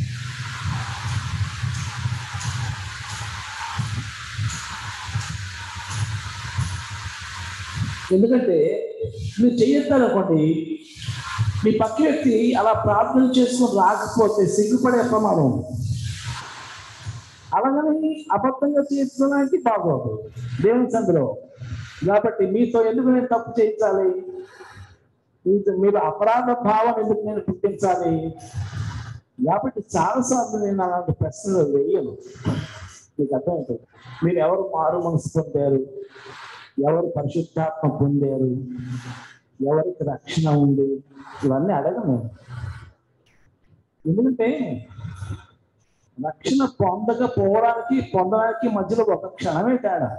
ఎందుకంటే మీరు చెయ్యొద్దనుకోండి మీ పక్క వ్యక్తి అలా ప్రార్థన చేసుకొని రాకపోతే సిగ్గుపడే ప్రమాదం ఉంది. అలాగని అబద్ధంగా చేసుకోవడానికి బాగోదు దేవుని సందులో కాబట్టి మీతో ఎందుకు నేను తప్పు చేయించాలి మీతో మీరు అపరాధ భావం ఎందుకు నేను పుట్టించాలి కాబట్టి చాలాసార్లు నేను అలాంటి ప్రశ్నలు వేయను మీకు అర్థమవుతుంది మీరు ఎవరు మారు మనసు పొందారు ఎవరు పరిశుద్ధాత్మ పొందారు ఎవరికి రక్షణ ఉంది ఇవన్నీ అడగను నేను ఎందుకంటే రక్షణ పొందకపోవడానికి పొందడానికి మధ్యలో ఒక క్షణమే తేడా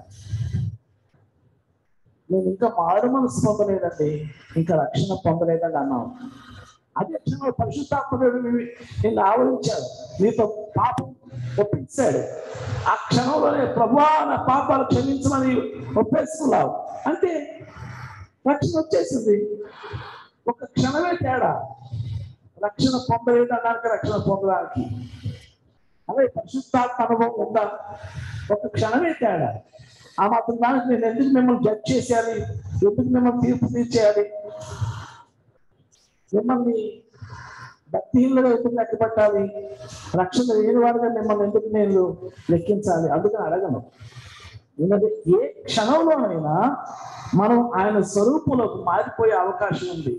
నేను ఇంకా మారు మనసు పొందలేదండి ఇంకా రక్షణ పొందలేదండి అన్నాను అదే క్షణంలో పరిశుద్ధాత్మడు నిన్ను ఆవరించాడు నీతో పాపం ఒప్పించాడు ఆ క్షణంలోనే ప్రభా నా పాపాలు క్షమించమని ఒప్పేసుకున్నావు అంటే రక్షణ వచ్చేసింది ఒక క్షణమే తేడా రక్షణ పొందలేదు అనడానికి రక్షణ పొందడానికి అదే పరిశుద్ధాత్మ అనుభవం ఉందా ఒక క్షణమే తేడా ఆ మాత్రం దానికి నేను ఎందుకు మిమ్మల్ని జడ్జ్ చేసేయాలి ఎందుకు మిమ్మల్ని తీర్పు తీర్చేయాలి మిమ్మల్ని భక్తిహీనులుగా ఎందుకు లెక్క పెట్టాలి రక్షణ లేని వారిగా మిమ్మల్ని ఎందుకు నేను లెక్కించాలి అందుకని అడగను ఎందుకంటే ఏ క్షణంలోనైనా మనం ఆయన స్వరూపంలోకి మారిపోయే అవకాశం ఉంది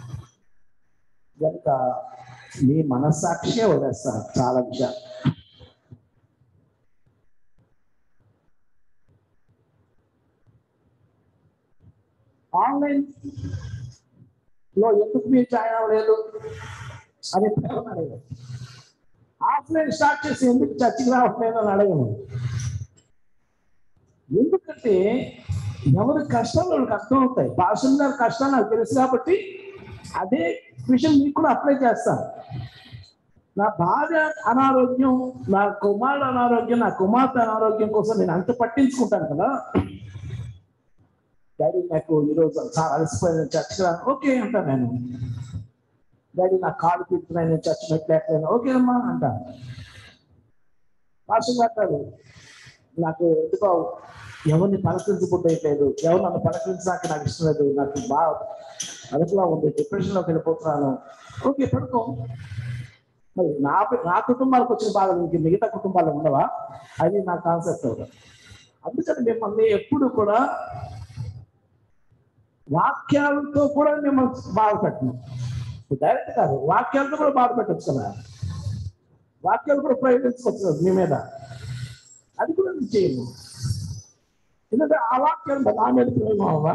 కనుక మీ మనస్సాక్షియే వదిలేస్తారు చాలా విషయాలు ఆన్లైన్ లో ఎందుకు మీరు జాయిన్ అవ్వలేదు అని ప్రేమ అడగదు ఆఫ్లైన్ స్టార్ట్ చేసి ఎందుకు చర్చికి రావట్లేదు అని అడగను ఎందుకంటే ఎవరి కష్టాలు వాళ్ళకి అర్థం అవుతాయి భాషలు గారి కష్టాలు నాకు తెలుసు కాబట్టి అదే విషయం మీకు కూడా అప్లై చేస్తాను నా భార్య అనారోగ్యం నా కుమారుడు అనారోగ్యం నా కుమార్తె అనారోగ్యం కోసం నేను అంత పట్టించుకుంటాను కదా డాడీ నాకు ఈరోజు చాలా అలసిపోయిన చర్చ్ ఓకే అంటాను నేను డాడీ నా కాలు తిప్పుతున్నాయి నేను చర్చ్ పెట్టలేకపోయాను ఓకే అమ్మా అంటాను భాష అంటారు నాకు ఎందుకో ఎవరిని పలకరించబుట్టలేదు ఎవరు నన్ను పలకరించడానికి నాకు ఇష్టం లేదు నాకు బాగా అదుపులో ఉంది డిప్రెషన్లోకి వెళ్ళిపోతున్నాను ఓకే పడుకో మరి నా నా కుటుంబాలకు వచ్చిన బాధలు ఇంక మిగతా కుటుంబాలు ఉండవా అది నా కాన్సెప్ట్ అవుతుంది అందుకని మిమ్మల్ని ఎప్పుడు కూడా వాక్యాలతో కూడా మిమ్మల్ని బాధ పెట్టను డైరెక్ట్ కాదు వాక్యాలతో కూడా బాధ పెట్టచ్చు కదా వాక్యాలు కూడా ప్రయోగించుకోవచ్చు కదా మీ మీద అది కూడా నేను చేయను ఎందుకంటే ఆ వాక్యాలు నా మీద ప్రేమ అవ్వా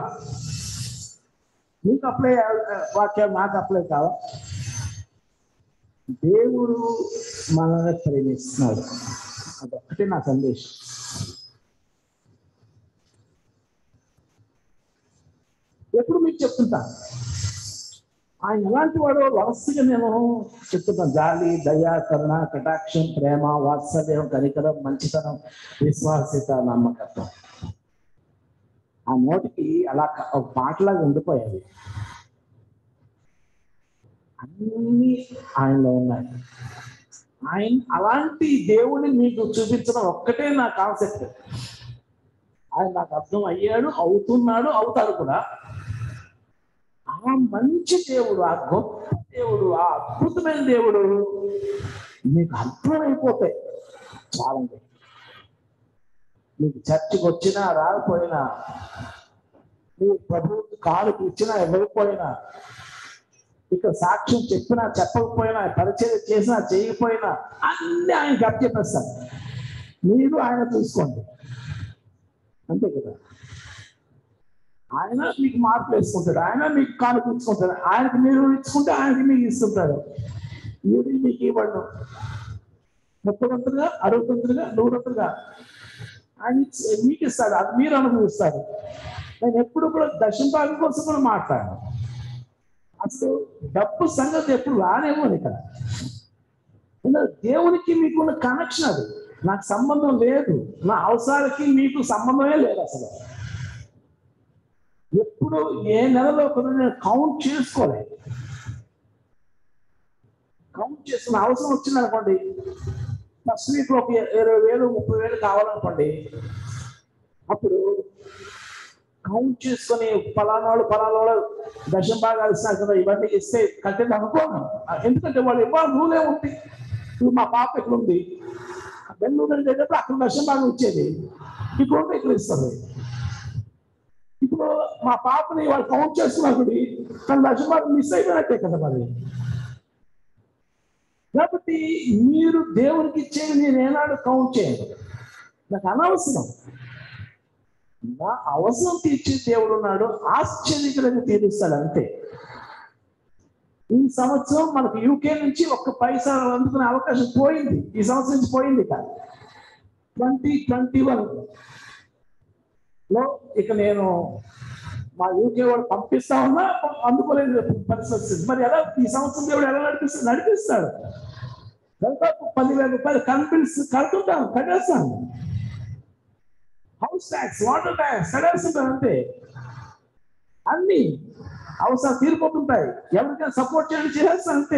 నీకు అప్లై వాక్యాలు నాకు అప్లై కావా దేవుడు మనల్ని ప్రేమిస్తున్నాడు అదొక్కటే నా సందేశం ఎప్పుడు మీకు చెప్తుంటా ఆయన ఎలాంటి వాడో వరసగా నేను చెప్తున్నాను జాలి దయ కరుణ కటాక్షం ప్రేమ వాత్సల్యం కనికరం మంచితనం విశ్వాసిత నమ్మకత్వం ఆ నోటికి అలా క- ఒక పాటలాగా ఉండిపోయాయి అన్నీ ఆయనలో ఉన్నాయి ఆయన అలాంటి దేవుడిని మీకు చూపించడం ఒక్కటే నా కాన్సెప్ట్ ఆయన నాకు అర్థం అయ్యాడు అవుతున్నాడు అవుతాడు కూడా ఆ మంచి దేవుడు ఆ గొప్ప దేవుడు ఆ అద్భుతమైన దేవుడు మీకు అర్థమైపోతాయి చాలండి మీకు చర్చికి వచ్చినా రాకపోయినా మీరు ప్రభువుకి కాలు ఇచ్చినా ఇవ్వకపోయినా ఇక్కడ సాక్ష్యం చెప్పినా చెప్పకపోయినా పరిచయం చేసినా చేయకపోయినా అన్ని ఆయనకి అప్పచెప్పేస్తారు మీరు ఆయన చూసుకోండి అంతే కదా ఆయన మీకు మార్పులు వేసుకుంటాడు ఆయన మీకు కాలు ఇచ్చుకుంటాడు ఆయనకి మీరు ఇచ్చుకుంటే ఆయనకి మీకు ఇస్తుంటాడు మీరు మీకు ఇవ్వడు ముప్పై వంతులుగా అరవై వంతులుగా నూరు వంతులుగా ఆయన ఇచ్చి- మీకు ఇస్తాడు అది మీరు అనుభవిస్తారు నేను ఎప్పుడు కూడా దశంభాగం కోసం కూడా మాట్లాడాను అసలు డబ్బు సంగతి ఎప్పుడు రానేమో ఇక్కడ ఎందుకంటే దేవునికి మీకున్న కనెక్షన్ అది నాకు సంబంధం లేదు నా అవసరాలకి మీకు సంబంధమే లేదు అసలు ఎప్పుడు ఏ నెలలో కూడా నేను కౌంట్ చేసుకోలేదు కౌంట్ చేసుకున్న అవసరం వచ్చింది అనుకోండి ఫస్ట్ వీక్ లో ఒక ఇరవై వేలు ముప్పై వేలు కావాలనుకోండి అప్పుడు కౌంట్ చేసుకొని ఫలానాడు ఫలానాడు దశం బాగా ఇస్తున్నారు కదా ఇవన్నీ ఇస్తే కట్టేది అనుకోను ఎందుకంటే వాళ్ళు ఇవ్వాలి రూలే ఉంది ఇప్పుడు మా పాప ఇక్కడ ఉంది బెంగళూరు వెళ్ళేటప్పుడు అక్కడ దశం బాగా ఇచ్చేది ఇక్కడ ఉంటే ఇక్కడ ఇస్తుంది ఇప్పుడు మా పాపని వాళ్ళు కౌంట్ చేస్తున్నప్పుడు తన దశం బాగా మిస్ అయిపోయినట్టే కదా మరి కాబట్టి మీరు దేవునికి ఇచ్చేది నేను ఏనాడు కౌంట్ చేయను నాకు అనవసరం నా అవసరం తీర్చే దేవుడు ఉన్నాడు ఆశ్చర్యకరంగా తీరుస్తాడు అంతే ఈ సంవత్సరం మనకు యూకే నుంచి ఒక్క పైసా అందుకునే అవకాశం పోయింది ఈ సంవత్సరం నుంచి పోయింది కాదు ట్వంటీ ట్వంటీ వన్ లో ఇక నేను మా యూకే వాడు పంపిస్తా ఉన్నా అందుకోలేదు పరిస్థితి వచ్చింది. మరి ఎలా ఈ సంవత్సరం దేవుడు ఎలా నడిపిస్తాడు నడిపిస్తాడు దాదాపు పదివేల రూపాయలు కనిపిల్స్ కడుతుంటాను కట్టేస్తాను హౌస్ ట్యాక్స్ వాటర్ ట్యాక్స్ కట్టేస్తుంటాను అంతే అన్ని అవసరం తీరిపోతుంటాయి ఎవరికైనా సపోర్ట్ చేయండి చేస్తాను అంతే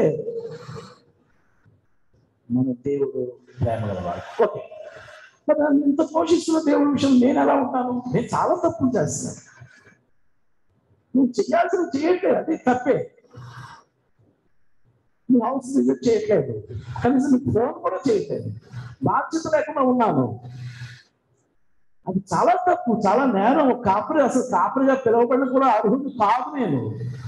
మన దేవుడు ప్రేమ గలవాడు ఓకే మరి నన్ను ఇంత పోషిస్తున్న దేవుడి విషయం నేను ఎలా ఉంటాను నేను చాలా తప్పులు చేస్తున్నాను నువ్వు చేయాల్సిన చేయట్లేదు అది తప్పే నువ్వు హౌస్ విజిట్ చేయట్లేదు కనీసం నీకు ఫోన్ కూడా చేయట్లేదు బాధ్యత లేకుండా ఉన్నాను అది చాలా తప్పు చాలా నేరం ఒక కాపరి అసలు కాపరిగా పిలవబడిన కూడా అర్హుడు కాదు నేను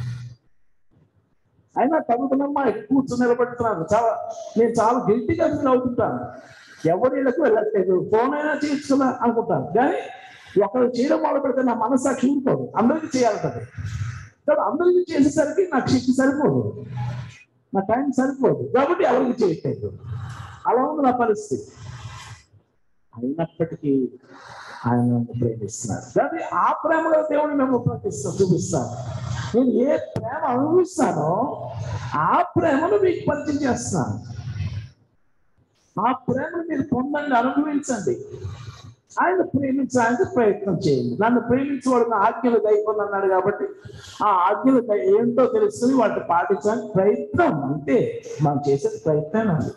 అయినా తగ్గుతున్నమ్మా కూర్చొని నిలబడుతున్నాను చాలా నేను చాలా గిల్టీగా ఫీల్ అవుతుంటాను ఎవరిళ్ళకు వెళ్ళట్లేదు ఫోన్ అయినా చేయించుకున్నా అనుకుంటాను కానీ ఒకరు చేయడం మొదలు పెడితే నా మనస్సాక్షి ఊరుకోదు అందరికీ చేయాలంటది కానీ అందరికీ చేసేసరికి నాకు శక్తి సరిపోదు నా టైం సరిపోదు కాబట్టి ఎవరికి చేయట్లేదు అలా ఉంది నా పరిస్థితి అయినప్పటికీ ఆయన నన్ను ప్రేమిస్తున్నారు కానీ ఆ ప్రేమలో దేవుడు మేము ప్రకటిస్తాం చూపిస్తాను నేను ఏ ప్రేమ అనుభవిస్తానో ఆ ప్రేమను మీకు పరిచయం చేస్తున్నాను ఆ ప్రేమను మీరు పొందండి అనుభవించండి ఆయన ప్రేమించడానికి ప్రయత్నం చేయండి నన్ను ప్రేమించేవాడు నా ఆజ్ఞలు దైవం అన్నాడు కాబట్టి ఆ ఆజ్ఞలు దై- ఏంటో తెలుసుకుని వాటిని పాటించడానికి ప్రయత్నం అంతే మనం చేసేది ప్రయత్నం అది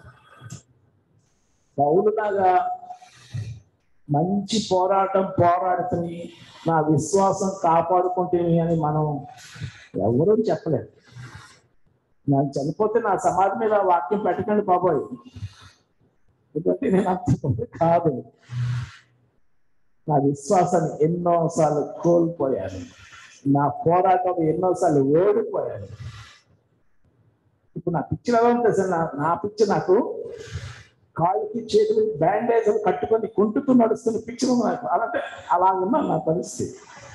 పౌరులాగా మంచి పోరాటం పోరాడుతుని నా విశ్వాసం కాపాడుకుంటేని అని మనం ఎవరూ చెప్పలేరు నేను చనిపోతే నా సమాధి మీద వాక్యం పెట్టకండి బాబోయ్ ఎందుకంటే నేను అంత గొప్ప కాదు నా విశ్వాసాన్ని ఎన్నోసార్లు కోల్పోయాను నా పోరాటం ఎన్నోసార్లు ఓడిపోయాను ఇప్పుడు నా పిక్చర్ ఎలా ఉంటుంది సార్ నా నా పిక్చర్ నాకు కాళ్ళకి చేతులు బ్యాండేజ్ కట్టుకొని కుంటుతూ నడుస్తున్న పిక్చర్ ఉంది నాకు అలాంటే అలా ఉన్నా నా పరిస్థితి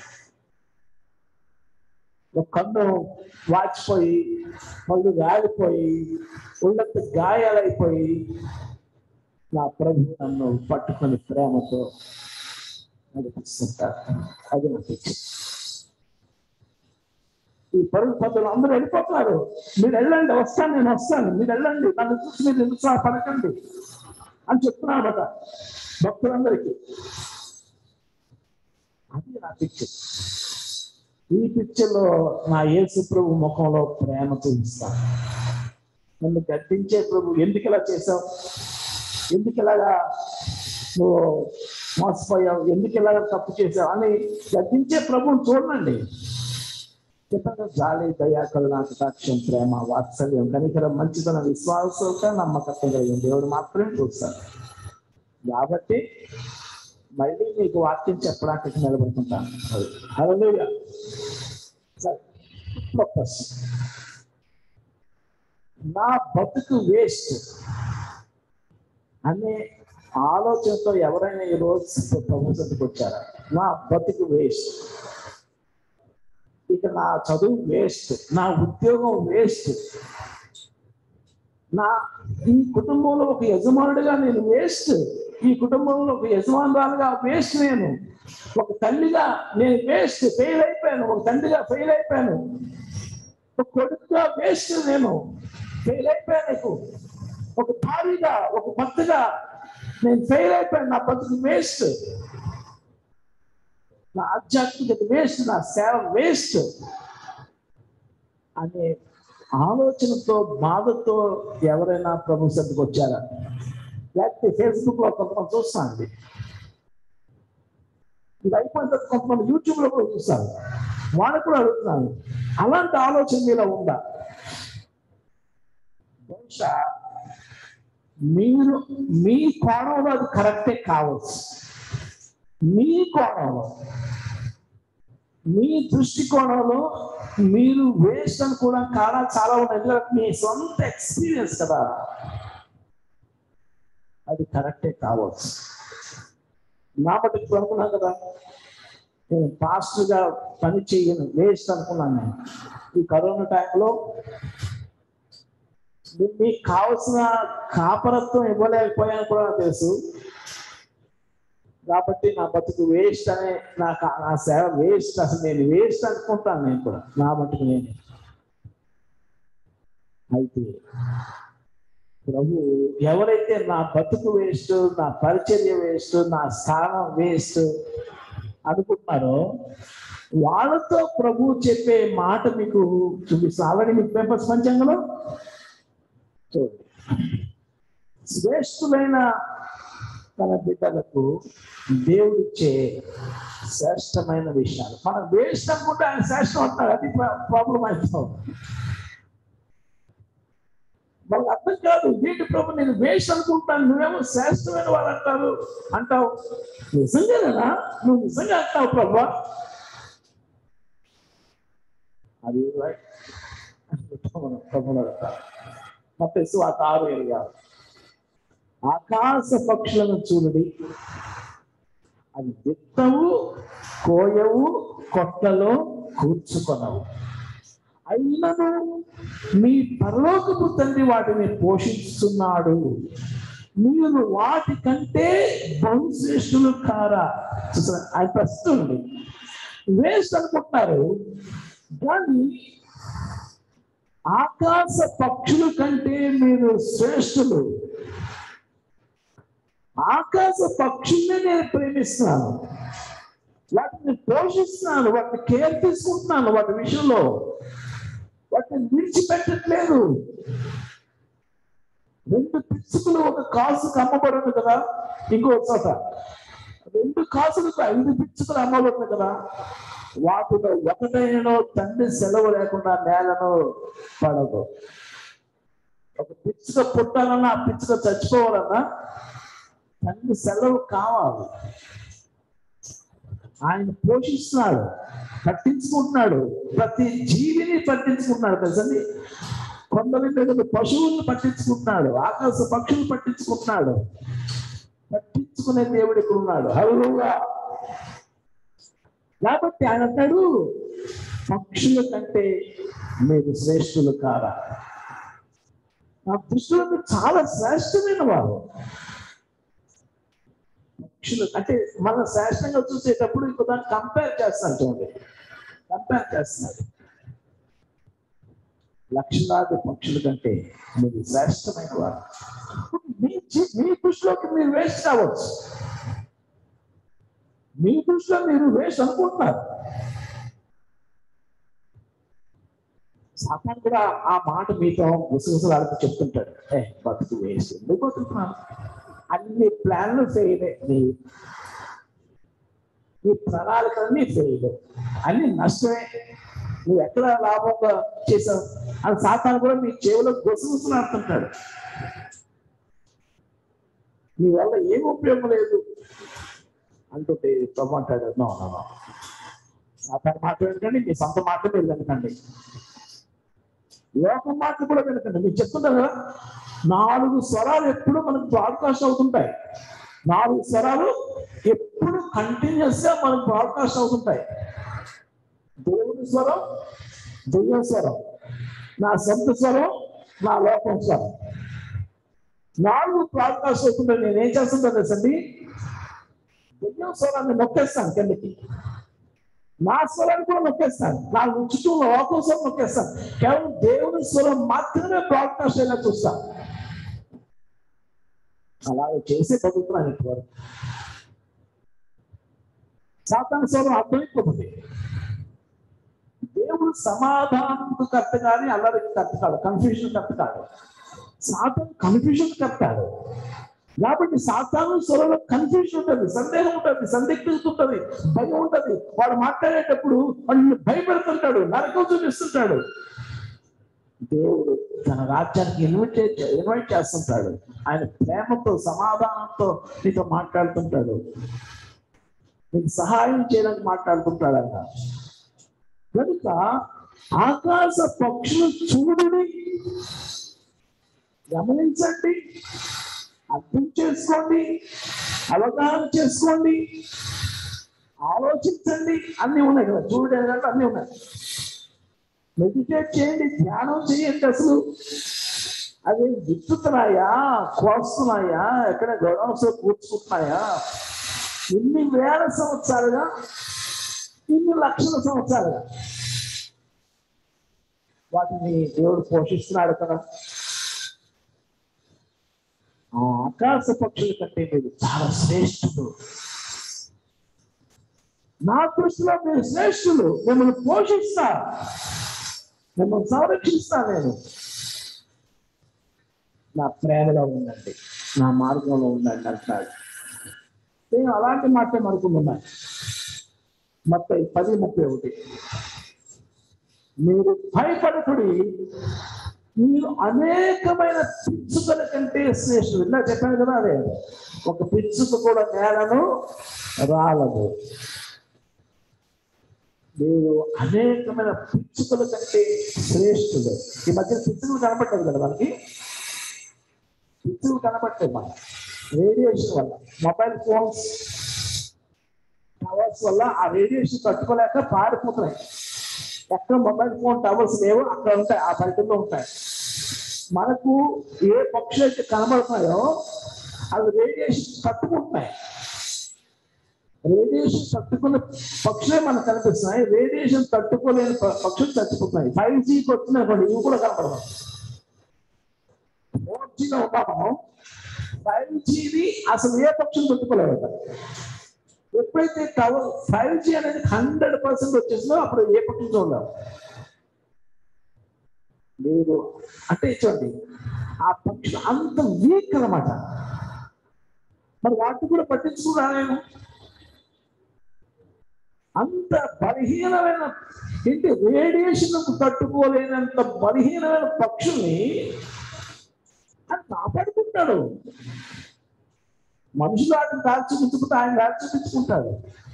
ఒక కన్ను వాచిపోయి పళ్ళు రాలిపోయి ఒళ్ళంత గాయాలైపోయి నా ప్రభు నన్ను పట్టుకొని ప్రేమతో నడిపిస్తుంటారు అది నా పిక్చర్ ఈ పరుగు పద్ధతులు అందరూ వెళ్ళిపోతున్నారు మీరు వెళ్ళండి వస్తాను నేను వస్తాను మీరు వెళ్ళండి నన్ను చూసి మీరు నిరుత్సాహపడకండి అని చెప్తున్నాడట భక్తులందరికీ అది నా పిక్చర్ ఈ పిక్చర్లో నా యేసు ప్రభు ముఖంలో ప్రేమ చూపిస్తాను నన్ను గద్దించే ప్రభు ఎందుకు ఇలా చేసావు ఎందుకు ఇలాగా నువ్వు మోసపోయావు ఎందుకు ఇలాగ తప్పు చేసావు అని గద్దించే ప్రభుని చూడండి చెప్పాను జాలి దయా కరుణ కటాక్షం ప్రేమ వాత్సల్యం కనికరం మంచితనం విశ్వాసంగా నమ్మకత్వం కలిగిన దేవుడు మాత్రమే చూస్తాడు కాబట్టి మళ్ళీ మీకు వాక్యం చెప్పడానికి నిలబడుతుంటాను హల్లెలూయా సరే ఇంకో ప్రశ్న నా బతుకు వేస్ట్ అనే ఆలోచనతో ఎవరైనా ఈ రోజు ప్రభుత్వంకి వచ్చారా నా బతుకు వేస్ట్ ఇక నా చదువు వేస్ట్ నా ఉద్యోగం వేస్ట్ నా ఈ కుటుంబంలో ఒక యజమానుడిగా నేను వేస్ట్ ఈ కుటుంబంలో ఒక యజమానురాలుగా వేస్ట్ నేను ఒక తల్లిగా నేను వేస్ట్ ఫెయిల్ అయిపోయాను ఒక తండ్రిగా ఫెయిల్ అయిపోయాను ఒక కొడుకుగా వేస్ట్ నేను ఫెయిల్ అయిపోయాను నీకు ఒక భార్యగా ఒక భర్తగా నేను ఫెయిల్ అయిపోయాను నా బతుకు వేస్ట్ నా ఆధ్యాత్మికత వేస్ట్ నా సేవ వేస్ట్ అనే ఆలోచనతో బాధతో ఎవరైనా ప్రభు సద్దుకు వచ్చారా లేకపోతే ఫేస్బుక్ లో కొంతమంది చూస్తాను ఇది ఇది అయిపోయిన తర్వాత కొంతమంది యూట్యూబ్ లో కూడా చూస్తాను వాళ్ళకు కూడా అడుగుతున్నాను అలాంటి ఆలోచన మీలో ఉందా బహుశా మీరు మీ కోణంలో అది కరెక్టే కావచ్చు మీ కోణంలో మీ దృష్టికోణంలో మీరు వేస్ట్ అనుకోవడం కారణాలు చాలా ఉన్నాయి ఎందుకంటే మీ సొంత ఎక్స్పీరియన్స్ కదా అది కరెక్టే కావచ్చు నా బట్టి ఇప్పుడు అనుకున్నాను కదా నేను పాస్టర్గా పని చేయను వేస్ట్ అనుకున్నాను నేను ఈ కరోనా టైంలో మీ- మీకు కావలసిన కాపరత్వం ఇవ్వలేకపోయాను కూడా నాకు తెలుసు కాబట్టి నా బతుకు వేస్ట్ అనే నా కా- నా సేవ వేస్ట్ అసలు నేను వేస్ట్ అనుకుంటాను నేను కూడా నా బతుకు నేను అయితే ప్రభు ఎవరైతే నా బతుకు వేస్ట్ నా పరిచర్య వేస్ట్ నా స్థానం వేస్ట్ అనుకుంటున్నారో వాళ్ళతో ప్రభు చెప్పే మాట మీకు చూపిస్తాను ఆల్రెడీ మీకు పేపర్స్ పంచాంగంలో చూడండి శ్రేష్ఠులైన తన బిడ్డలకు దేవుడిచ్చే శ్రేష్టమైన విషయాలు మనం వేస్ట్ అనుకుంటే ఆయన శ్రేష్టం అంటారు అది ప్రాబ్లం అవుతాం వాళ్ళకి అర్థం కాదు ఏంటి ప్రభు నేను వేస్ట్ అనుకుంటాను నువ్వేమో శ్రేష్టమైన వాళ్ళు అంటారు అంటావు నిజంగానేనా నువ్వు నిజంగా అంటావు ప్రభు అది right. మనం ప్రభువుని అడుగుతాం. మొత్తం సువాత ఆరు ఏళ్ళ ఆకాశ పక్షులను చూడుడి అవి విత్తవు కోయవు కొట్టలో కూర్చుకొనవు అయినను మీ పరలోకపు తండ్రి వాటిని పోషిస్తున్నాడు మీరు వాటి కంటే బహుశ్రేష్ఠులు కారా చూసారా? ఆయన ప్రశ్న ఉంది వేస్ట్ అనుకుంటున్నారు కానీ ఆకాశ పక్షుల కంటే మీరు శ్రేష్ఠులు ఆకాశ పక్షుల్ని నేను ప్రేమిస్తున్నాను వాటిని పోషిస్తున్నాను వాటిని కేర్ తీసుకుంటున్నాను వాటి విషయంలో వాటిని విడిచిపెట్టట్లేదు రెండు పిచ్చుకలు ఒక కాసుకు అమ్మబడింది కదా ఇంకో చోట రెండు కాసులకు ఐదు పిచ్చుకలు అమ్మబడింది కదా వాటిలో ఒకటైనను తండ్రి సెలవు లేకుండా నేలను పడదు ఒక పిచ్చుక పుట్టాలన్నా ఆ పిచ్చుక చచ్చిపోవాలన్నా తండ్రి సెలవు కావాలి ఆయన పోషిస్తున్నాడు పట్టించుకుంటున్నాడు ప్రతి జీవిని పట్టించుకుంటున్నాడు తెలుసండి కొందరి మీద పశువుల్ని పట్టించుకుంటున్నాడు ఆకాశ పక్షులు పట్టించుకుంటున్నాడు పట్టించుకునే దేవుడు ఇక్కడ ఉన్నాడు హరువుగా కాబట్టి ఆయన అంటాడు పక్షుల కంటే మీరు శ్రేష్ఠులు కారా నా దృష్టిలో మీరు చాలా శ్రేష్టమైన వారు పక్షులు అంటే మన శ్రేష్టంగా చూసేటప్పుడు ఇంకో దాన్ని కంపేర్ చేస్తాను చూడండి కంపేర్ చేస్తున్నారు లక్షలాది పక్షుల కంటే మీరు శ్రేష్టమైన వారు మీ చి- మీ దృష్టిలోకి మీరు వేస్ట్ కావచ్చు మీ దృష్టిలో మీరు వేస్ట్ అనుకుంటున్నారు సాతాన్ కూడా ఆ మాట మీతో గుసగుసలాడుతూ చెప్తుంటాడు ఏ బతుకు వేస్ట్ ఎందుకు బతుకుతున్నాను అన్ని ప్లాన్లు ఫెయిల్ నీ నీ ప్రణాళికలన్నీ ఫెయిల్ అన్ని నష్టమే నువ్వు ఎక్కడ లాభంగా చేసావు అని సాతాను కూడా మీ చెవిలో గుసగుసలాడుతుంటాడు నీ వల్ల ఏం ఉపయోగం లేదు అంటుంటే ప్రభు అంటాడు నో నో నో సాతాను మాట వినకండి మీ సొంత మాట మీరు వినకండి లోకం మాట కూడా వినకండి మీరు చెప్తుంటారు కదా నాలుగు స్వరాలు ఎప్పుడు మనకు బ్రాడ్కాస్ట్ అవుతుంటాయి నాలుగు స్వరాలు ఎప్పుడు కంటిన్యూస్ గా మనకు బ్రాడ్కాస్ట్ అవుతుంటాయి దేవుని స్వరం దెయ్యం స్వరం నా సొంత స్వరం నా లోకం స్వరం నాలుగు బ్రాడ్కాస్ట్ అవుతుంటాయి నేను ఏం చేస్తుంటాను తెలుసండి దెయ్యం స్వరాన్ని నొక్కేస్తాను కిందకి నా స్వరాన్ని కూడా నొక్కేస్తాను నా చుట్టూ ఉన్న లోకం స్వరం నొక్కేస్తాను కేవలం దేవుని స్వరం మాత్రమే బ్రాడ్కాస్ట్ అయినా చూస్తాను అలాగే చేసే బతుకుతున్నాను ఇప్పుడు సాతాను స్వరం అర్థమైపోతుంది దేవుడు సమాధానంకు కర్త కానీ అల్లరికి కర్త కాదు కన్ఫ్యూజన్ కర్త కాదు సాతాను కన్ఫ్యూజన్ కర్తాడు కాబట్టి సాతాను స్వరంలో కన్ఫ్యూజన్ ఉంటుంది సందేహం ఉంటుంది సందిగ్ధత ఉంటుంది భయం ఉంటుంది వాడు మాట్లాడేటప్పుడు వాళ్ళు భయపెడుతుంటాడు నరకం చూపిస్తుంటాడు దేవుడు తన రాజ్యానికి ఇన్వైట్ ఇన్వైట్ చేస్తుంటాడు ఆయన ప్రేమతో సమాధానంతో నీతో మాట్లాడుతుంటాడు నీకు సహాయం చేయడానికి మాట్లాడుతుంటాడు ఆయన కనుక ఆకాశ పక్షులు చూడుని గమనించండి అర్థం చేసుకోండి అవగాహన చేసుకోండి ఆలోచించండి అన్ని ఉన్నాయి కదా చూడండి అంటే అన్ని ఉన్నాయి మెడిటేట్ చేయండి ధ్యానం చేయండి అసలు అవి విత్తుతున్నాయా కోస్తున్నాయా ఎక్కడ గొడవతో కూర్చుకుంటున్నాయా ఇన్ని వేల సంవత్సరాలుగా ఇన్ని లక్షల సంవత్సరాలుగా వాటిని దేవుడు పోషిస్తున్నాడు కదా ఆ ఆకాశ పక్షుల కంటే మీరు చాలా శ్రేష్ఠులు నా దృష్టిలో మీరు శ్రేష్ఠులు మిమ్మల్ని పోషిస్తా మిమ్మల్ని సంరక్షిస్తా నేను నా ప్రేమలో ఉండండి నా మార్గంలో ఉండండి అంటాడు నేను అలాంటి మాట మనుకున్నాను ముప్పై పది ముప్పై ఒకటి మీరు భయపడకుడి మీరు అనేకమైన పిచ్చుకల కంటే శ్రేష్ఠులు ఇలా చెప్పాను కదా అదే ఒక పిచ్చుక కూడా నేలను రాలదు మీరు అనేకమైన పిచ్చుకల కంటే శ్రేష్ఠులు ఈ మధ్య పిచ్చుకలు కనపట్టదు కదా మనకి పిచ్చుకలు కనపట్టలేదు మన రేడియేషన్ వల్ల మొబైల్ ఫోన్స్ టవర్స్ వల్ల ఆ రేడియేషన్ తట్టుకోలేక పారిపోతున్నాయి ఎక్కడ మొబైల్ ఫోన్ టవర్స్ లేవు అక్కడ ఉంటాయి ఆ పరిధిలో ఉంటాయి మనకు ఏ పక్షులు అయితే కనబడుతున్నాయో అవి రేడియేషన్ తట్టుకుంటున్నాయి రేడియేషన్ తట్టుకునే పక్షులే మనకు కనిపిస్తున్నాయి రేడియేషన్ తట్టుకోలేని ప- పక్షులు చచ్చిపోతున్నాయి ఫైవ్ జీకి వచ్చిన ఇవి కూడా కనపడదు ఫోర్ జీలో ఉన్నాము ఫైవ్ జీని అసలు ఏ పక్షులు తట్టుకోలేదు ఎప్పుడైతే టవర్ ఫైవ్ జీ అనేది హండ్రెడ్ పర్సెంట్ వచ్చేసిందో అప్పుడు ఏ పక్షులు చూడలేము మీరు అంటే చూడండి ఆ పక్షులు అంత వీక్ అన్నమాట మరి వాటిని కూడా పట్టించుకున్నా నేను అంత బలహీనమైన ఏంటి రేడియేషన్ తట్టుకోలేనంత బలహీనమైన పక్షుల్ని ఆయన కాపాడుకుంటాడు మనుషులు వాటిని దాచి చూపించుకుంటే ఆయన దాచి చూపించుకుంటాడు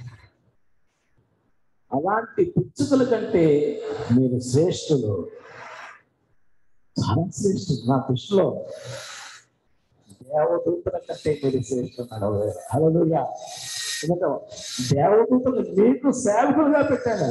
అలాంటి పిచ్చుకల కంటే మీరు శ్రేష్ఠులు చాలా శ్రేష్ఠులు నా దృష్టిలో దేవదూతల కంటే మీరు శ్రేష్ఠున్నాడు అలలుగా ఎందుకంటే దేవదూతలు మీకు సేవకులుగా పెట్టాను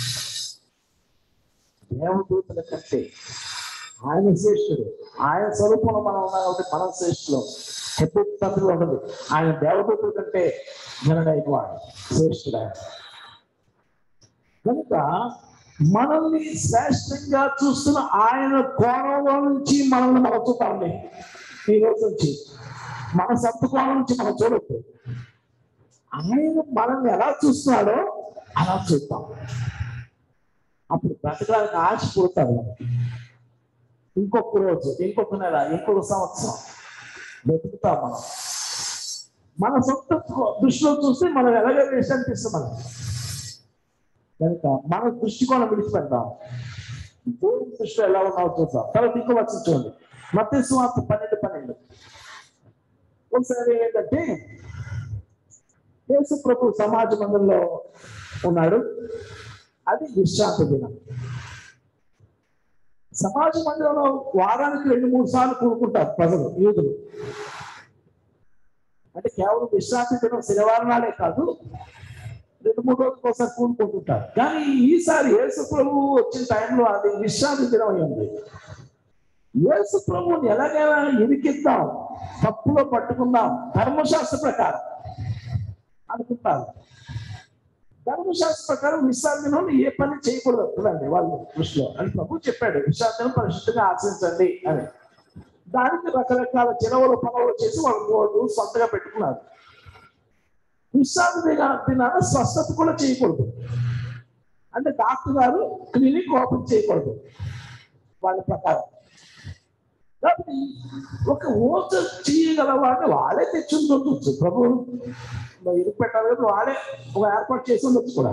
దేవదూతల కంటే ఆయన శ్రేష్ఠుడు ఆయన స్వరూపంలో మనం ఉన్నాం కాబట్టి మనం శ్రేష్ఠులు ఎప్పుడు తప్పులు ఉండదు ఆయన దేవదూతుల కంటే ఘనుడైన వాడు శ్రేష్ఠుడు ఆయన కనుక మనల్ని శ్రేష్టంగా చూస్తున్న ఆయన కోణంలో నుంచి మనల్ని మనం చూద్దామండి ఈ రోజు నుంచి మన సొంత కోణం నుంచి మనం చూడొద్దు ఆయన మనల్ని ఎలా చూస్తున్నాడో అలా చూద్దాం అప్పుడు బ్రతకడానికి ఆశ పుడతాడు మనకి ఇంకొక రోజు ఇంకొక నెల ఇంకొక సంవత్సరం బతుకుతాం మనం మన సొంత దృష్టిలో చూస్తే మనం ఎలాగ వేసి అనిపిస్తుంది మనకి కనుక మన దృష్టికోణం విడిచిపెడదాం దేవుని దృష్టిలో ఎలా ఉన్నావు చూద్దాం తర్వాత ఇంకో వచ్చి చూడండి మత సువార్త పన్నెండు పన్నెండు ఒకసారి ఏంటంటే యేసు ప్రభు సమాజ మందిరంలో ఉన్నాడు అది విశ్రాంతి దినం సమాజ మందిరంలో వారానికి రెండు మూడు సార్లు కూడుకుంటారు ప్రజలు యూదులు అంటే కేవలం విశ్రాంతి దినం శనివారం నాడే కాదు రెండు మూడు రోజులకు ఒకసారి కూడుకుంటుంటారు కానీ ఈసారి యేసు ప్రభు వచ్చిన టైంలో అది విశ్రాంతి దినం అయింది యేసు ప్రభువుని ఎలాగైనా ఇరికిద్దాం తప్పులో పట్టుకుందాం ధర్మశాస్త్ర ప్రకారం అనుకుంటారు ధర్మశాస్త్ర ప్రకారం విశ్రాంతి దినంలో ఏ పని చేయకూడదు చూడండి వాళ్ళ దృష్టిలో అని ప్రభు చెప్పాడు విశ్రాంతి దినం పరిశుద్ధంగా ఆచరించండి అని దానికి రకరకాల చిరవలు పనులు చేసి వాళ్ళు వాళ్ళు సొంతగా పెట్టుకున్నారు విశ్రాంతి దిన దినాన స్వస్థత కూడా చేయకూడదు అంటే డాక్టర్ గారు క్లినిక్ ఓపెన్ చేయకూడదు వాళ్ళ ప్రకారం కాబట్టి ఒక ఓచ చేయగల వాడిని వాళ్ళే తెచ్చి ఉండొచ్చు ప్రభు ఇరు పెట్టాలి కాబట్టి వాళ్ళే ఒక ఏర్పాటు చేసి ఉండొచ్చు కూడా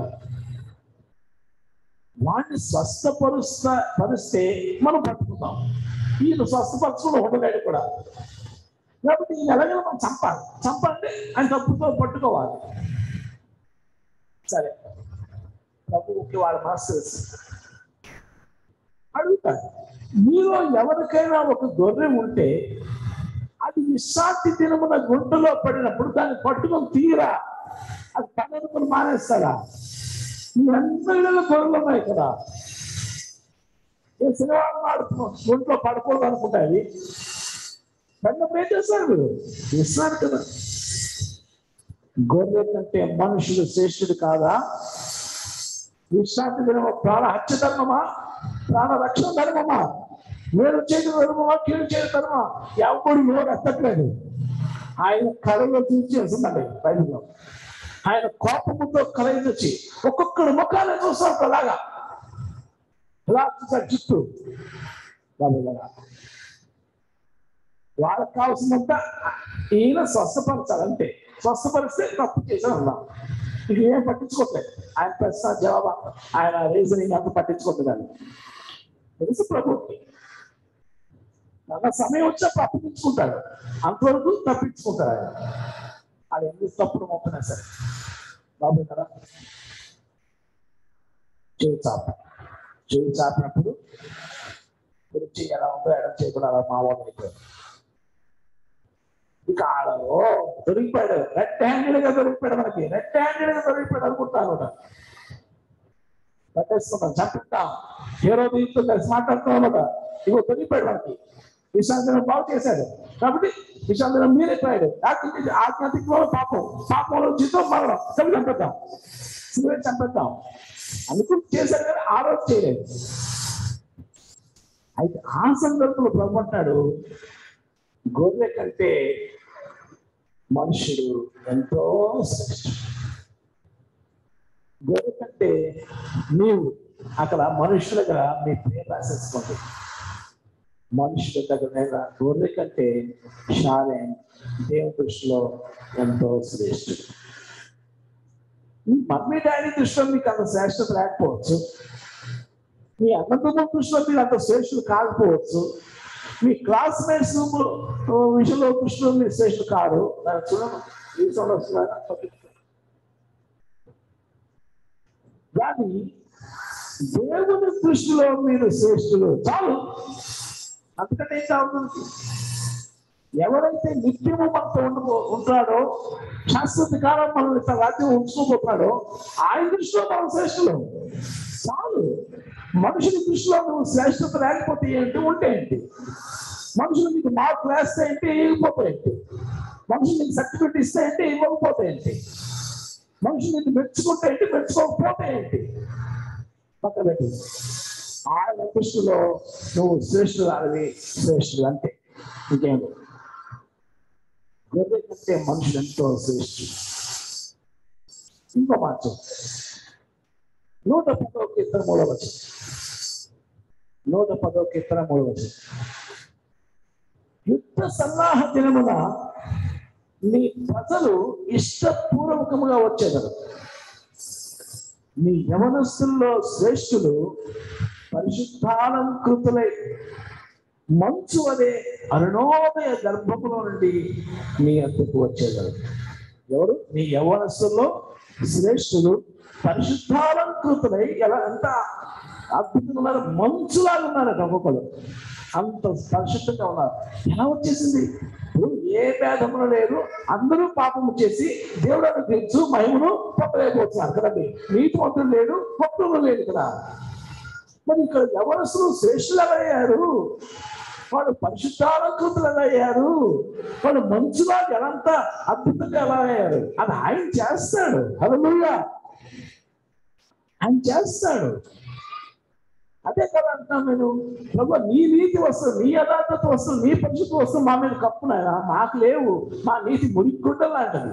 వాడిని స్వస్థపరుస్త పరిస్తే మనం పట్టుకుందాం ఈయన స్వస్థపరచుకుని ఉండలేడు కూడా కాబట్టి ఈయన ఎలాగైనా మనం చంపాలి చంపండి ఆయన తప్పుతో పట్టుకోవాలి సరే ప్రభువుకి వాళ్ళ మనసు తెలుసు. అడుగుతాడు మీలో ఎవరికైనా ఒక గొర్రె ఉంటే అది విశ్రాంతి దినమున గుంటలో పడినప్పుడు దాన్ని పట్టుకొని తీరా అది పనుకొని మానేస్తాడా మీ అందరిలో గొర్రెలు ఉన్నాయి కదా ఏ శనివారం నాడు గుంట్లో పడుకోదు అనుకుంటాయి పెద్దప్పుడు ఏం చేస్తారు మీరు విశ్రాంతి కదా గొర్రె కంటే మనుషుడు శ్రేష్ఠుడు కాదా విశ్రాంతి దినము ప్రాణ హత్య ధర్మమా ప్రాణ రక్షణ ధర్మమా నేను చేయడం ధర్మమా కీడు చేయడం ధర్మమా ఎవడు ఎవరు ఎత్తట్లేదు ఆయన కళలో చూసి వస్తుందండి బైబిల్లో ఆయన కోపముతో కలయి వచ్చి ఒక్కొక్కడు ముఖాన్ని చూస్తాం అలాగా ఇలా చూసాడు చుట్టూ వాళ్ళు ఇలాగా. వాళ్ళకి కావాల్సినంత ఈయన స్వస్థపరచాలంటే స్వస్థపరిస్తే తప్పు చేశాను అన్నాం ఇది ఏం పట్టించుకోవట్లేదు ఆయన ప్రశ్న జవాబు ఆయన రీజనింగ్ అంత పట్టించుకోవట్లేదు అని తెలుసు ప్రభుకి తన సమయం వచ్చినప్పుడు అప్పించుకుంటాడు అంతవరకు తప్పించుకుంటాడు ఆయన అది ఎందుకు తప్పుడు మొప్పినా సరే బాబు కదా చేయి చాప చేయి చాపినప్పుడు కుడి చెయ్యి ఎలా ఉందో ఎడం చేయకుండా అలా మామూలు అయిపోయాడు ఇక ఆడలో దొరికిపోయాడు రెడ్ హ్యాండెడ్ గా దొరికిపోయాడు మనకి రెడ్ హ్యాండెడ్ గా దొరికిపోయాడు అనుకుంటాను పట్టేసుకుంటాం చంపిస్తాం హీరో దీంతో కలిసి మాట్లాడుతున్నాం అనమాట ఇగో దొరికిపోయాడు మనకి విశాంతరం బాగు చేశాడు కాబట్టి విశాంతరం మీరైపోయాడు ఆత్మహత్యలో పాపం పాపంలో జీతం మరణం కాబట్టి చంపేద్దాం సిగరెట్ చంపేద్దాం అనుకుని చేశాడు కానీ ఆ రోజు చేయలేదు అయితే ఆ సందర్భంలో ప్రభు అంటాడు గొర్రె కంటే మనుషుడు ఎంతో శ్రేష్ఠుడు గొర్రె కంటే నీవు అక్కడ మనుషుల దగ్గర మీ పేరు రాసేసుకోండి మనుషుల దగ్గర గొర్రె కంటే షాలే దేవుని దృష్టిలో ఎంతో శ్రేష్ఠుడు మీ మమ్మీ డాడీ దృష్టిలో మీకు అంత శ్రేష్టత లేకపోవచ్చు మీ అన్నదమ్ముల దృష్టిలో మీరు అంత శ్రేష్ఠులు కాకపోవచ్చు మీ క్లాస్మేట్స్ విషయంలో దృష్టిలో మీరు శ్రేష్ఠులు కాదు దాన్ని చూడండి ఈ సౌండ్ వస్తుందా? కానీ దేవుని దృష్టిలో మీరు శ్రేష్ఠులు చాలు అంతకంటే ఏం కావాలి ఎవరైతే నిత్యము మనతో ఉండుకో ఉంటాడో శాశ్వత కాలం మనల్ని తన రాజ్యం ఉంచుకోబోతున్నాడో ఆయన దృష్టిలో మనం శ్రేష్ఠులు చాలు మనుషుని దృష్టిలో నువ్వు శ్రేష్ఠత లేకపోతే ఏంటి ఉంటే ఏంటి మనుషులు నీకు మార్కులు వేస్తే ఏంటి ఇవ్వకపోతే ఏంటి మనుషులు నీకు సర్టిఫికెట్ ఇస్తే ఏంటి ఇవ్వకపోతే ఏంటి మనుషులు నిన్ను మెచ్చుకుంటే ఏంటి మెచ్చుకోకపోతే ఏంటి పక్క పెట్టి ఆయన దృష్టిలో నువ్వు శ్రేష్ఠురాలివి శ్రేష్ఠుడు అంటే ఇంకేం లేదు. గొర్రె కంటే మనుషులు ఎంతో శ్రేష్ఠుడు ఇంకో మాట చూడు. నూట పదో కీర్తన మూడవ వచనం నూట పదో కీర్తన మూడవ వచనం యుద్ధ సన్నాహ దినమున నీ ప్రజలు ఇష్టపూర్వకముగా వచ్చేదారు నీ యవనస్తుల్లో శ్రేష్ఠులు పరిశుద్ధాలంకృతులై మంచు అనే అరుణోదయ గర్భములో నుండి నీ అద్దకు వచ్చేదారు ఎవరు నీ యవనస్తుల్లో శ్రేష్ఠులు పరిశుద్ధాలంకృతులై ఎలా ఎంత అద్భుతంగా ఉన్నారు మంచులాగా ఉన్నారు ఒక్కొక్కరు అంత పరిశుద్ధంగా ఉన్నారు ఎలా వచ్చేసింది ఇప్పుడు ఏ భేదములు లేదు అందరూ పాపము చేసి దేవుడు తెలుసు మహిమను పొట్టలేకపోతున్నారు కదండి నీతివంతులు లేడు భక్తులు లేదు కదా మరి ఇక్కడ ఎవరసలు శ్రేష్ఠులుగా అయ్యారు వాళ్ళు పరిశుద్ధాలంకృతులుగా అయ్యారు వాళ్ళు మంచులా ఎలాంత అద్భుతంగా ఎలా అయ్యారు అది ఆయన చేస్తాడు హల్లెలూయా ఆయన చేస్తాడు అదే కదా అంటున్నాను నేను ప్రభు నీ నీతి వస్తుంది నీ యథార్థత వస్తుంది నీ పరిశుద్ధ వస్తుంది మా మీద కప్పునాయా మాకు లేవు మా నీతి మురిక్కుంట లాంటిది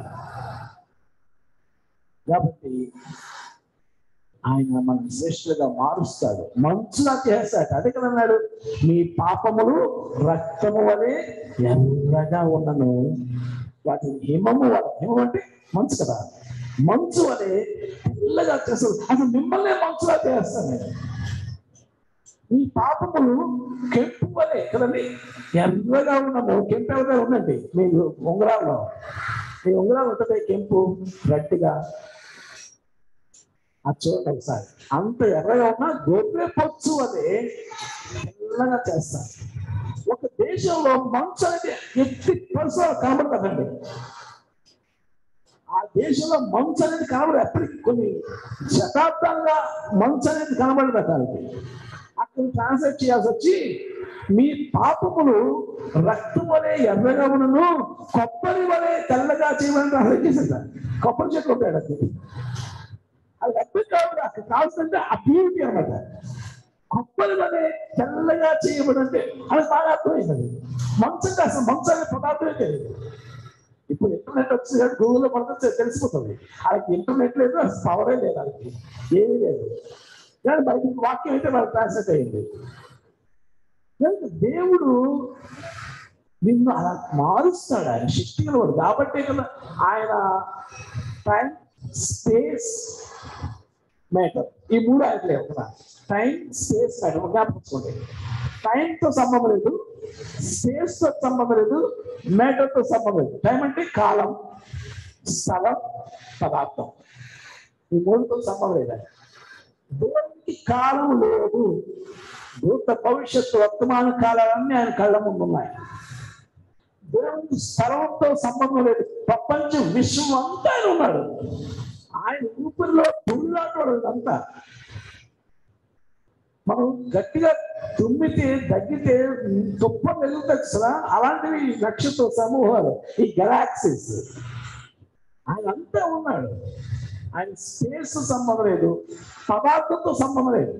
కాబట్టి ఆయన మన శ్రేష్ఠులుగా మారుస్తాడు మంచులా చేస్తాడు అదే కదా అన్నాడు నీ పాపములు రక్తము వలె ఎర్రగా ఉన్నను వాటిని హిమము వలె హిమం అంటే మంచు కదా మంచు వలె తెల్లగా చేస్తాడు అసలు మిమ్మల్ని మంచులా చేస్తాను నేను మీ పాపములు కెంపు వలె కదండి ఎర్రగా ఉన్నము కెంపు ఎవరిగా ఉందండి మీ ఉంగరాల్లో మీ ఉంగరాలు ఉంటుంది కెంపు గట్టిగా అది చూడండి ఒకసారి అంత ఎర్రగా ఉన్నా గొర్రె పొచ్చు అదే తెల్లగా చేస్తారు ఒక దేశంలో మంచు అనేది ఎట్టి పరిసరాలు కనబడదండి ఆ దేశంలో మంచు అనేది కనబడదు ఎప్పటికి కొన్ని శతాబ్దాలుగా మంచు అనేది కనబడదు దానికి అక్కడ ట్రాన్స్లేట్ చేయాల్సి వచ్చి మీ పాపములు రక్తం వలె ఎర్రగా ఉన్నను కొబ్బరి వలె తెల్లగా చేయమని ట్రాన్స్లేట్ చేసేది కొబ్బరి చెట్లు ఉంటాయి అది అది అర్థం కాదు అక్కడ కావాల్సిందంటే ఆ ప్యూరిటీ అనమాట కొబ్బరి వలె తెల్లగా చేయబడంటే అది బాగా అర్థమైంది అది మంచం అసలు మంచం అనే పదార్థమే తెలియదు ఇప్పుడు ఇంటర్నెట్ వచ్చి గూగుల్లో పడితే తెలిసిపోతుంది వాళ్ళకి ఇంటర్నెట్ లేదు అసలు పవరే లేదు వాళ్ళకి ఏమీ లేదు కానీ బయట వాక్యం అయితే వాళ్ళకి ట్రాన్స్లేట్ అయింది కనుక దేవుడు నిన్ను అలా మారుస్తాడు ఆయన శక్తి గలవాడు కాబట్టే కదా ఆయన టైం స్పేస్ మ్యాటర్ ఈ మూడు ఆయన లేవు కదా టైం స్పేస్ మ్యాటర్ జ్ఞాపకంచుకోండి టైంతో సంబంధం లేదు స్పేస్ తో సంబంధం లేదు మ్యాటర్ తో సంబంధం లేదు టైం అంటే కాలం స్థలం పదార్థం ఈ మూడుతో సంబంధం లేదు ఆయన. దేవునికి కాలం లేదు భూత భవిష్యత్తు వర్తమాన కాలాలన్నీ ఆయన కళ్ళ ముందు ఉన్నాయి దేవునికి స్థలంతో సంబంధం లేదు ప్రపంచం విశ్వం అంతా ఆయన ఉన్నాడు ఆయన ఊపిరిలో పుల్లాడు అంతా మనం గట్టిగా తుమ్మితే దగ్గితే తుప్ప వెళ్తుంది కదా అలాంటివి ఈ నక్షత్ర సమూహాలు ఈ గెలాక్సీస్ ఆయన అంతా ఉన్నాడు ఆయన స్పేస్ సంబంధం లేదు పదార్థంతో సంబంధం లేదు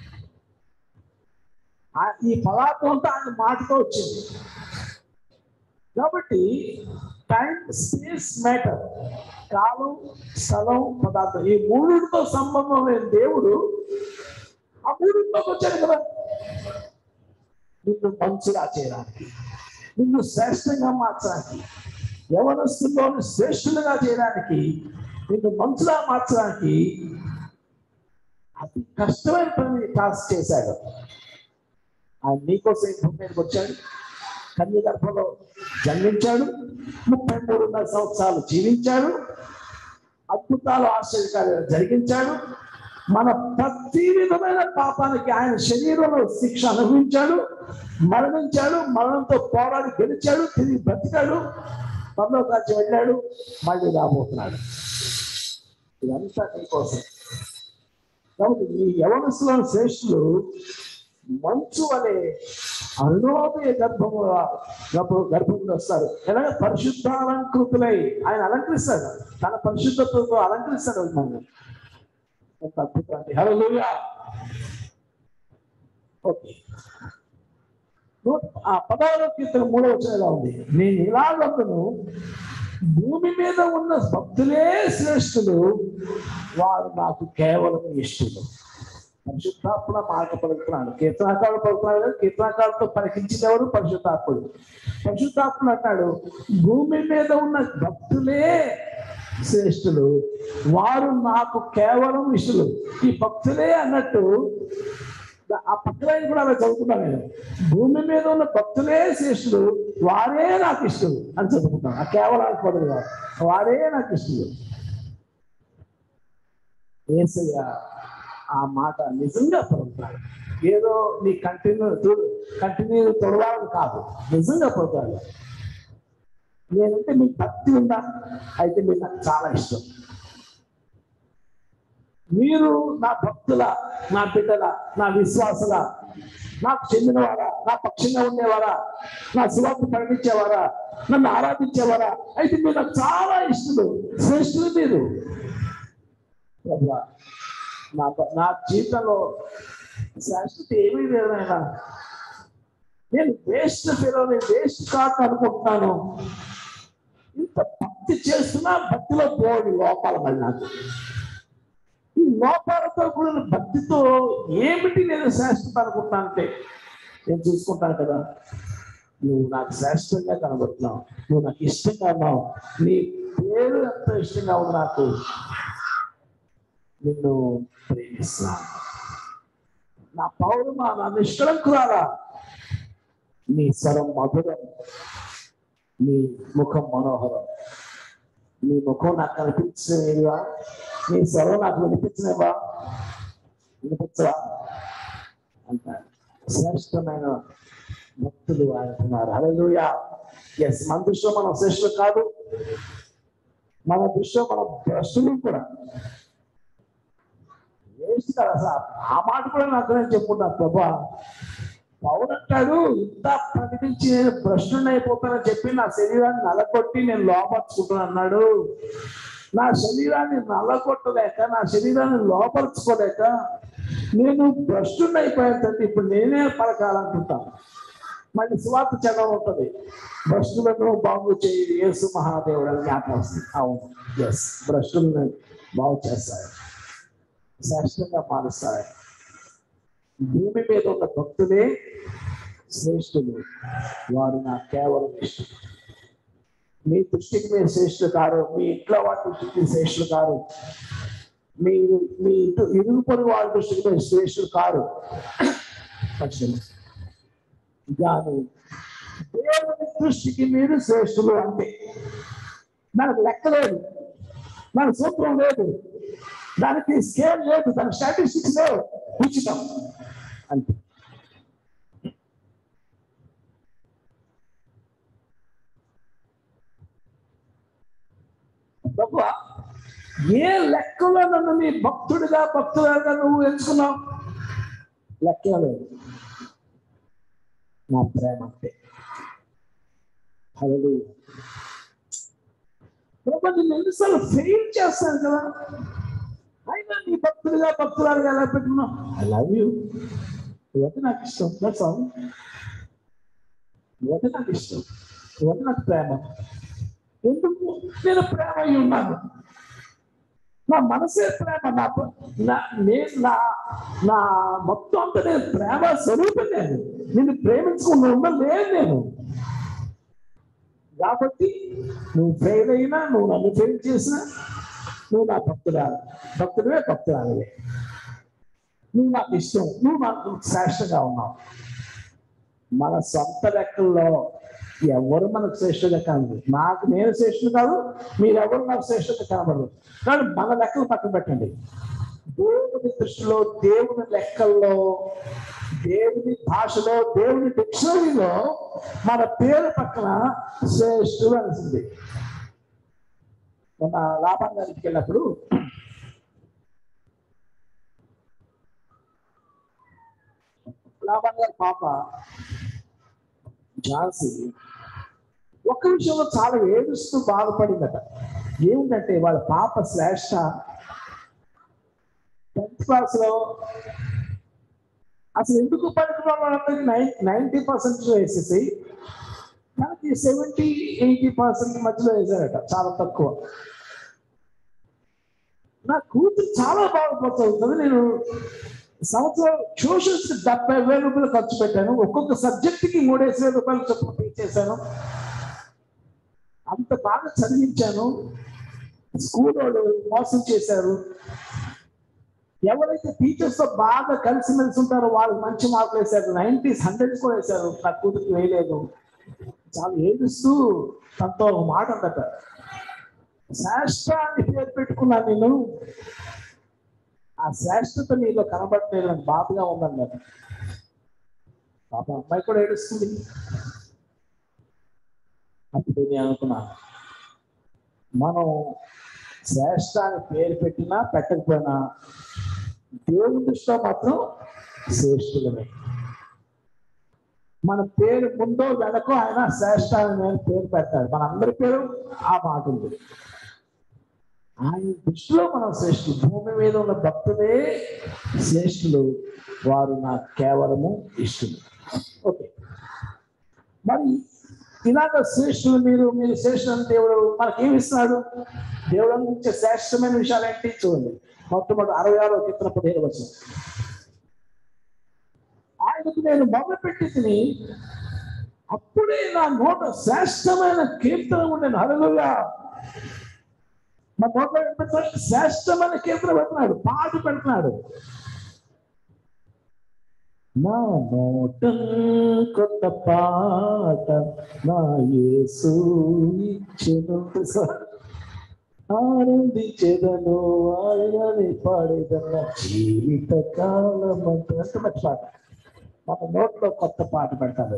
ఆ- ఈ పదార్థం అంతా ఆయన మాటతో వచ్చింది కాబట్టి టైం స్పేస్ మ్యాటర్ కాలం స్థలం పదార్థం ఈ మూడిటితో సంబంధం లేని దేవుడు ఆ మూడింటిలోకి వచ్చాడు కదా నిన్ను మంచుగా చేయడానికి నిన్ను శ్రేష్టంగా మార్చడానికి యవనస్తుల్లోని శ్రేష్ఠులుగా చేయడానికి నిన్ను మంచులా మార్చడానికి అతి కష్టమైన పని టాస్క్ చేశాడు ఆయన నీకోసం ఈ భూమి మీదకి వచ్చాడు కన్య గర్భంలో జన్మించాడు ముప్పై మూడున్నర సంవత్సరాలు జీవించాడు అద్భుతాలు ఆశ్చర్యకార్యాలు జరిగించాడు మన ప్రతి విధమైన పాపానికి ఆయన శరీరంలో శిక్ష అనుభవించాడు మరణించాడు మరణంతో పోరాడి గెలిచాడు తిరిగి బ్రతికాడు పనులో కాచి వెళ్ళాడు మళ్ళీ రాబోతున్నాడు ఇదంతా నీకోసం కాబట్టి ఈ యవనస్తులను శ్రేష్ఠులు మంచు అనే అరుణోదయ గర్భము గర్భ గర్భంలో వస్తారు ఎలాగ పరిశుద్ధాలంకృతులై ఆయన అలంకరిస్తాడు తన పరిశుద్ధతతో అలంకరిస్తాడు మనం ఎంత అద్భుతం అండి హల్లెలూయా ఓకే నూట- ఆ పదహారవ కీర్తన మూడవ వచనం ఎలా ఉంది నేను ఇలాగను భూమి మీద ఉన్న భక్తులే శ్రేష్ఠులు వారు నాకు కేవలం ఇష్టలు పరిశుద్ధాత్మ మాట పలుకుతున్నాడు కీర్తనాకారుడు పలుకుతున్నాడు కదా, కీర్తనాకారుడితో పలికించింది ఎవరు పరిశుద్ధాత్ముడు పరిశుద్ధాత్ముడు అంటాడు భూమి మీద ఉన్న భక్తులే శ్రేష్ఠులు వారు నాకు కేవలం ఇష్టలు ఈ భక్తులే అన్నట్టు ఆ పక్కన కూడా అలా చదువుకున్నాను నేను భూమి మీద ఉన్న భక్తులే శ్రేష్ఠులు వారే నాకు ఇష్టలు అని చదువుకుంటాను ఆ కేవలానికి బదులుగా వారే నాకు ఇష్టలు ఏసయ్య ఆ మాట నిజంగా పలుకుతాడు ఏదో నీ కంటిన్యూ చూడు కంటిన్యూ తొడవాలని కాదు నిజంగా పలుకుతాడు నేనంటే మీకు భక్తి ఉందా అయితే మీరు నాకు చాలా ఇష్టం మీరు నా భక్తుల నా బిడ్డల నా విశ్వాసుల నాకు చెందినవారా నా పక్షంగా ఉండేవారా నా శివాన్ని ప్రకటించేవారా నన్ను ఆరాధించేవారా అయితే మీరు నాకు చాలా ఇష్టలు శ్రేష్ఠులు మీరు ప్రభువా, నా ప- నా జీవితంలో శాశ్వత ఏమీ లేదు నాయనా నేను వేస్ట్ ఫీలో నేను వేస్ట్ కాదు అనుకుంటున్నాను ఇంత భక్తి చేస్తున్నా భక్తిలో పోడు లోపాలు మళ్ళీ నాకు ఈ లోపాలతో కూడిన భక్తితో ఏమిటి నేను శ్రేష్టత అనుకుంటున్నాను అంటే నేను చూసుకుంటాను కదా నువ్వు నాకు శ్రేష్టంగా కనబడుతున్నావు నువ్వు నాకు ఇష్టంగా ఉన్నావు నీ పేరు ఎంత ఇష్టంగా ఉంది నాకు నిన్ను ప్రేమిస్తున్నాను నా పౌరమా నా నిష్కలంకురాలా నీ స్వరం మధురం నీ ముఖం మనోహరం నీ ముఖం నాకు కనిపించలేవా నీ స్వరం నాకు వినిపించలేవా వినిపించవా అంటారు శ్రేష్టమైన భక్తులు అంటున్నారు హల్లెలూయా ఎస్ మన దృష్టిలో మనం శ్రేష్ఠులు కాదు మన దృష్టిలో మన భ్రష్టులు కూడా వేస్ట్ కదా అసలు ఆ మాట కూడా నాకు నేను చెప్పుకున్నాను ప్రభా పౌరు అంటాడు ఇంత ప్రకటించి నేను భ్రష్టుని అయిపోతానని చెప్పి నా శరీరాన్ని నలగొట్టి నేను లోపరుచుకుంటాను అన్నాడు నా శరీరాన్ని నల్లగొట్టలేక నా శరీరాన్ని లోపరుచుకోలేక నేను భ్రష్టుని అయిపోయాను ఇప్పుడు నేనే పలకాలనుకుంటాను మళ్ళీ స్వార్థ చదవ ఉంటుంది భ్రష్టులను బాగు చేయి యేసు మహాదేవుడు అని జ్ఞాపకం వస్తుంది అవును ఎస్ భ్రష్టులను బాగు చేస్తాయి శ్రేష్టంగా మారుస్తాయి భూమి మీద ఉన్న భక్తులే శ్రేష్ఠులు వారు నాకు కేవలం ఇష్టం మీ దృష్టికి మీరు శ్రేష్ఠులు కారు మీ ఇంట్లో వాళ్ళ దృష్టికి మీరు శ్రేష్ఠులు కారు మీరు మీ ఇంటి ఇరుగు పొరుగు వాళ్ళ దృష్టికి మీరు శ్రేష్ఠులు కారు పక్షులు కానీ దేవుని దృష్టికి మీరు శ్రేష్ఠులు అంతే మనకు లెక్క లేదు మన సూత్రం లేదు దానికి స్కేల్ లేదు దానికి స్టాటిస్టిక్స్ లేవు ఉచితం అంతే ప్రభువా, ఏ లెక్కలో నన్ను నీ భక్తుడిగా భక్తుడిగా నువ్వు ఎంచుకున్నావు లెక్క లేదు నా ప్రేమ అంతే హల్లెలూయా. ప్రభు నిన్ను ఎన్నిసార్లు ఫెయిల్ చేస్తాను కదా అయినా నీ భక్తులుగా భక్తురాలుగా ఎలా పెట్టుకున్నావు ఐ లవ్ యూ ఇవన్నీ నాకు ఇష్టం దట్స్ ఆల్ ఇవన్నీ నాకు ఇష్టం ఇవన్నీ నాకు ప్రేమ ఎందుకు నేను ప్రేమ అయి ఉన్నాను నా మనసే ప్రేమ నా ప- నా నేను నా నా మొత్తం అంతా నేను ప్రేమ స్వరూపం నేను నిన్ను ప్రేమించుకుని ఉండలేదు నేను కాబట్టి నువ్వు ఫెయిల్ అయినా నువ్వు నన్ను ఫెయిల్ చేసినా నువ్వు నా భక్తురాలు భక్తుడివే భక్తురాలివే నువ్వు నాకు ఇష్టం నువ్వు నాకు శ్రేష్టంగా ఉన్నావు మన సొంత లెక్కల్లో ఎవరు మనకు శ్రేష్ఠుగా కనదు నాకు నేను శ్రేష్ఠుడు కాదు మీరెవరు నాకు శ్రేష్ఠుగా కనబడదు కానీ మన లెక్కలు పక్కన పెట్టండి దేవుని దృష్టిలో దేవుని లెక్కల్లో దేవుని భాషలో దేవుని డిక్షనరీలో మన పేరు పక్కన శ్రేష్ఠుడు అనిసింది మన లాభం గారికి వెళ్ళినప్పుడు లాభం గారి పాప ఝాన్సీ ఒక్క విషయంలో చాలా ఏడుస్తూ బాధపడిందట ఏమిటంటే వాళ్ళ పాప శ్రేష్ట టెన్త్ క్లాస్ లో అసలు ఎందుకు పనికిరాళ్ళందరికీ నైన్ నైంటీ పర్సెంట్ వేసేసి మనకి సెవెంటీ ఎయిటీ పర్సెంట్ మధ్యలో వేసారట చాలా తక్కువ నా కూతురు చాలా బాగా ప్రోత్సహిస్తుంది నేను సంవత్సరం ట్యూషన్స్ కి డెబ్బై వేల రూపాయలు ఖర్చు పెట్టాను ఒక్కొక్క సబ్జెక్ట్ కి మూడేసి వేల రూపాయలు చొప్పున పే చేశాను అంత బాగా చదివించాను స్కూల్ వాళ్ళు మోసం చేశారు ఎవరైతే టీచర్స్ తో బాగా కలిసిమెలిసి ఉంటారో వాళ్ళు మంచి మార్కులు వేశారు నైన్టీస్ హండ్రెడ్ కూడా వేశారు నా కూతురికి వేయలేదు చాలా ఏడుస్తూ తనతో ఒక మాట అందట శాస్త్ర అని పేరు పెట్టుకున్నాను నేను ఆ శ్రేష్టత నీలో కనబడలేదు నాకు బాధగా ఉందన్నారు పాప అమ్మాయి కూడా ఏడుస్తుంది అప్పుడు నేను అనుకున్నాను మనం శ్రేష్ట అని పేరు పెట్టినా పెట్టకపోయినా దేవుని దృష్టిలో మాత్రం శ్రేష్ఠులమే మన పేరు ముందో వెనకో ఆయన శ్రేష్ట అని నేను పేరు పెట్టాడు మన అందరి పేరు ఆ మాట ఉంది ఆయన దృష్టిలో మనం శ్రేష్ఠులు భూమి మీద ఉన్న భక్తులే శ్రేష్ఠులు వారు నాకు కేవలము ఇష్టలు ఓకే మరి ఇలాగ శ్రేష్ఠులు మీరు మీరు శ్రేష్ఠులు దేవుడు మనకేమి ఇస్తున్నాడు దేవుడు అందించే శ్రేష్టమైన విషయాలు ఏంటి చూడండి మొట్టమొదటి అరవై ఆరో కీర్తన పదిహేను వచ్చిన ఆయనకు నేను మొదలు పెట్టి తిని అప్పుడే నా నోట శ్రేష్టమైన కీర్తన ఉండేను హరలుగా మా నోట్లో ఏం పెడతాడు? శ్రేష్టమైన కీర్తన పెడుతున్నాడు పాట పెడుతున్నాడు నా నోట కొత్త పాట నా యేసు ఇచ్చెను ఆనందించేదను ఆయనని పాడేదన్న జీవిత కాలం అంటే ఎంత మంచి పాట మన నోట్లో కొత్త పాట పెడతాడు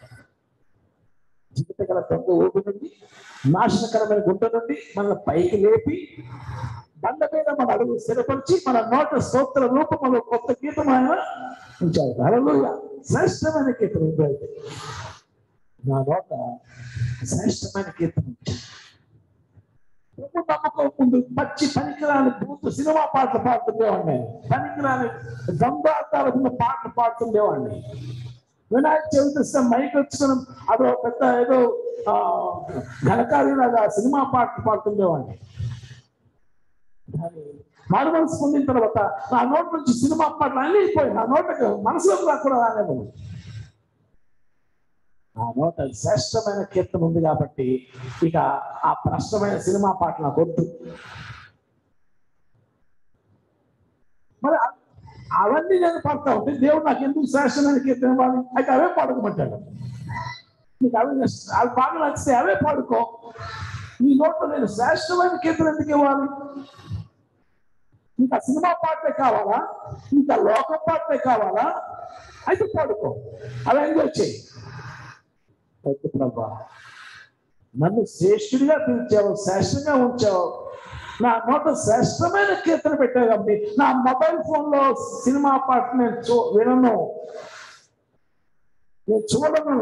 జీవితగల దొంగ ఊపి నుండి నాశనకరమైన గుంట నుండి మన పైకి లేపి బండ మీద మన అడుగు స్థిరపరిచి మన నోట స్తోత్ర రూపంలో కొత్త గీతం ఆయన ఉంచారు హల్లెలూయా శ్రేష్టమైన కీర్తన ఉంది అయితే నా నోట శ్రేష్టమైన కీర్తన ఉంచారు ప్రభు నమ్మకం ముందు పచ్చి పనికిరాని బూతు సినిమా పాటలు పాడుతుండేవాడిని పనికిరాని గంగార్థాలు ఉన్న పాటలు పాడుతుండేవాడిని వినాయక చవితి వస్తే మైక్ వచ్చుకుని అదో పెద్ద ఏదో ఆ, ఘనకార్యులాగా సినిమా పాటలు పాడుతుండేవాడిని కానీ మారు మనసు పొందిన తర్వాత నా నోటి నుంచి సినిమా పాటలు అన్నీ అయిపోయి నా నోటకు మనసులోకి రాకుండా రాలేదు ఆ నోట శ్రేష్టమైన కీర్తన ఉంది కాబట్టి ఇక ఆ ప్రశ్నమైన సినిమా పాట నాకు వద్దు మరి అ- అవన్నీ నేను పాడుతా ఉంటే దేవుడు నాకు ఎందుకు శ్రేష్టమైన కీర్తన ఇవ్వాలి అయితే అవే పాడుకోమంటాడు నీకు అవి నచ్చ- అవి బాగా నచ్చితే అవే పాడుకో నీ నోట్లో నేను శ్రేష్టమైన కీర్తన ఎందుకు ఇవ్వాలి ఇంకా సినిమా పాటలే కావాలా ఇంకా లోక పాటలే కావాలా అయితే పాడుకో అలా ఎంజాయ్ చేయి అయితే ప్రభా నన్ను శ్రేష్ఠుడిగా పిలిచావు శ్రేష్టంగా ఉంచావు నా నోట శ్రేష్టమైన కీర్తన పెట్టావు కాబట్టి నా మొబైల్ ఫోన్ లో సినిమా పాట నేను చూ వినను నేను చూడను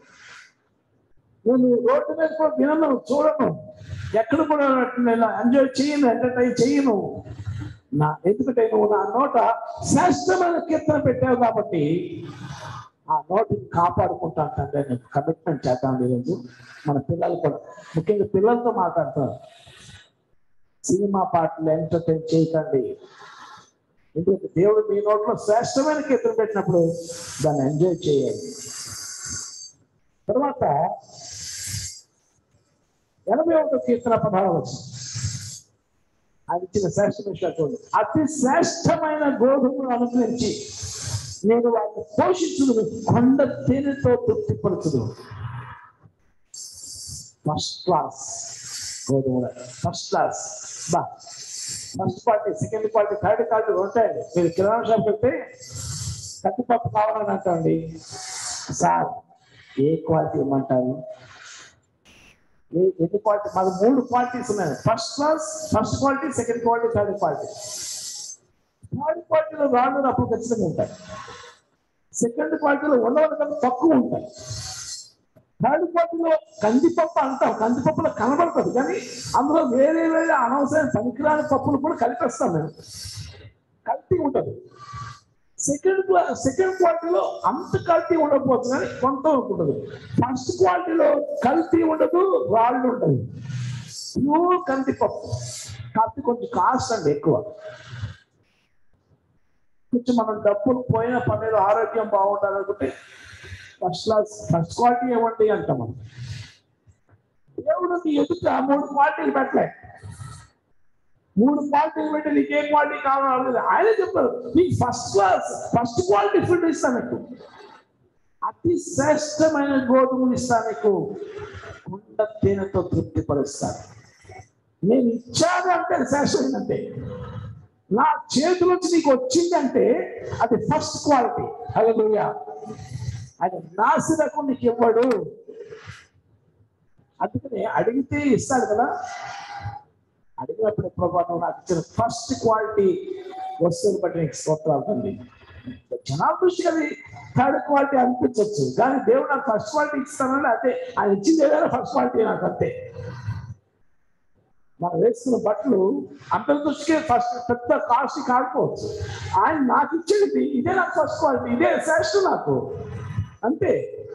నేను రోడ్డు మీద కూడా వినను చూడను ఎక్కడ కూడా నేను ఎంజాయ్ చేయను ఎంటర్టైన్ చేయను నా ఎందుకంటే నువ్వు నా నోట శ్రేష్టమైన కీర్తన పెట్టావు కాబట్టి ఆ నోటిని కాపాడుకుంటాను తండ్రి నేను కమిట్మెంట్ చేద్దాం ఈరోజు మన పిల్లలు కూడా ముఖ్యంగా పిల్లలతో మాట్లాడతారు సినిమా పాటలు ఎంటర్టైన్ చేయకండి ఎందుకంటే దేవుడు మీ నోట్లో శ్రేష్టమైన కీర్తన పెట్టినప్పుడు దాన్ని ఎంజాయ్ చేయాలి తర్వాత ఎనభై ఒకటో కీర్తన పదహారు వచ్చింది అది ఇచ్చిన శ్రేష్ఠ విషయాలు చూడండి అతి శ్రేష్టమైన గోధుమను అనుగ్రహించి నేను వాటిని పోషించును కొండ తేనెతో తృప్తిపరచును ఫస్ట్ క్లాస్ గోధుమ ఫస్ట్ క్లాస్ బా first quality second quality third quality ఉంటాయండి మీరు కిరాణా షాప్ వెళ్తే కందిపప్పు కావాలని అంటండి సార్ ఏ క్వాలిటీ ఇమ్మంటారు ఏ- ఎన్ని క్వాలిటీ మాకు మూడు క్వాలిటీస్ ఉన్నాయి first class first quality second quality third quality third క్వాలిటీలో రాళ్ళు రప్పులు ఖచ్చితంగా ఉంటాయి సెకండ్ క్వాలిటీలో ఉండవని కన్నా తక్కువ ఉంటాయి థర్డ్ క్వాలిటీలో కందిపప్పు అంటాం కందిపప్పులో కనబడుతుంది కానీ అందులో వేరే వేరే అనవసరమైన పనికిరాని పప్పులు కూడా కలిపేస్తాం మేము కల్తీ ఉంటుంది సెకండ్ సెకండ్ క్వాలిటీలో అంత కల్తీ ఉండకపోవచ్చు కానీ కొంత ఉండదు ఫస్ట్ క్వాలిటీలో కల్తీ ఉండదు రాళ్ళు ఉండదు ప్యూర్ కందిపప్పు కాకపోతే కొంచెం కాస్ట్ అండి ఎక్కువ కొంచెం మనం డబ్బులు పోయిన పర్లేదు ఆరోగ్యం బాగుండాలనుకుంటే ఫస్ట్ క్లాస్ ఫస్ట్ క్వాలిటీ ఇవ్వండి అంటాం మనం దేవుడు నీ ఎదుట మూడు క్వాలిటీలు పెట్టలే మూడు క్వాలిటీలు పెట్టి నీకు ఏ క్వాలిటీ కావాలి ఆయన చెప్పారు నీకు first class first quality food ఇస్తాను నీకు అతి శ్రేష్టమైన గోధుమలు ఇస్తాను నీకు కుండ తేనెతో తృప్తిపరుస్తాను నేను ఇచ్చాను అంటే శ్రేష్టమైనంటే నా చేతిలోంచి నీకు వచ్చిందంటే అది ఫస్ట్ క్వాలిటీ హల్లెలూయా అది నాసిరకు నీకు ఇవ్వడు అందుకని అడిగితే ఇస్తాడు కదా అడిగినప్పుడు ప్రభావం నువ్వు నాకు ఇచ్చిన ఫస్ట్ క్వాలిటీ వస్తువులు బట్టి నీకు స్తోత్రాలు తండ్రి జనాల దృష్టికి అది థర్డ్ క్వాలిటీ అనిపించవచ్చు కానీ దేవుడు నాకు ఫస్ట్ క్వాలిటీ ఇస్తానని అదే ఆయన ఇచ్చింది ఏదైనా ఫస్ట్ క్వాలిటీ నాకు అంతే మనం వేసుకున్న బట్టలు అందరి దృష్టికి ఫస్ట్ పెద్ద కాస్ట్ కాకపోవచ్చు ఆయన నాకు ఇచ్చేది ఇదే నాకు ఫస్ట్ క్వాలిటీ ఇదే శ్రేష్ఠ నాకు అంతే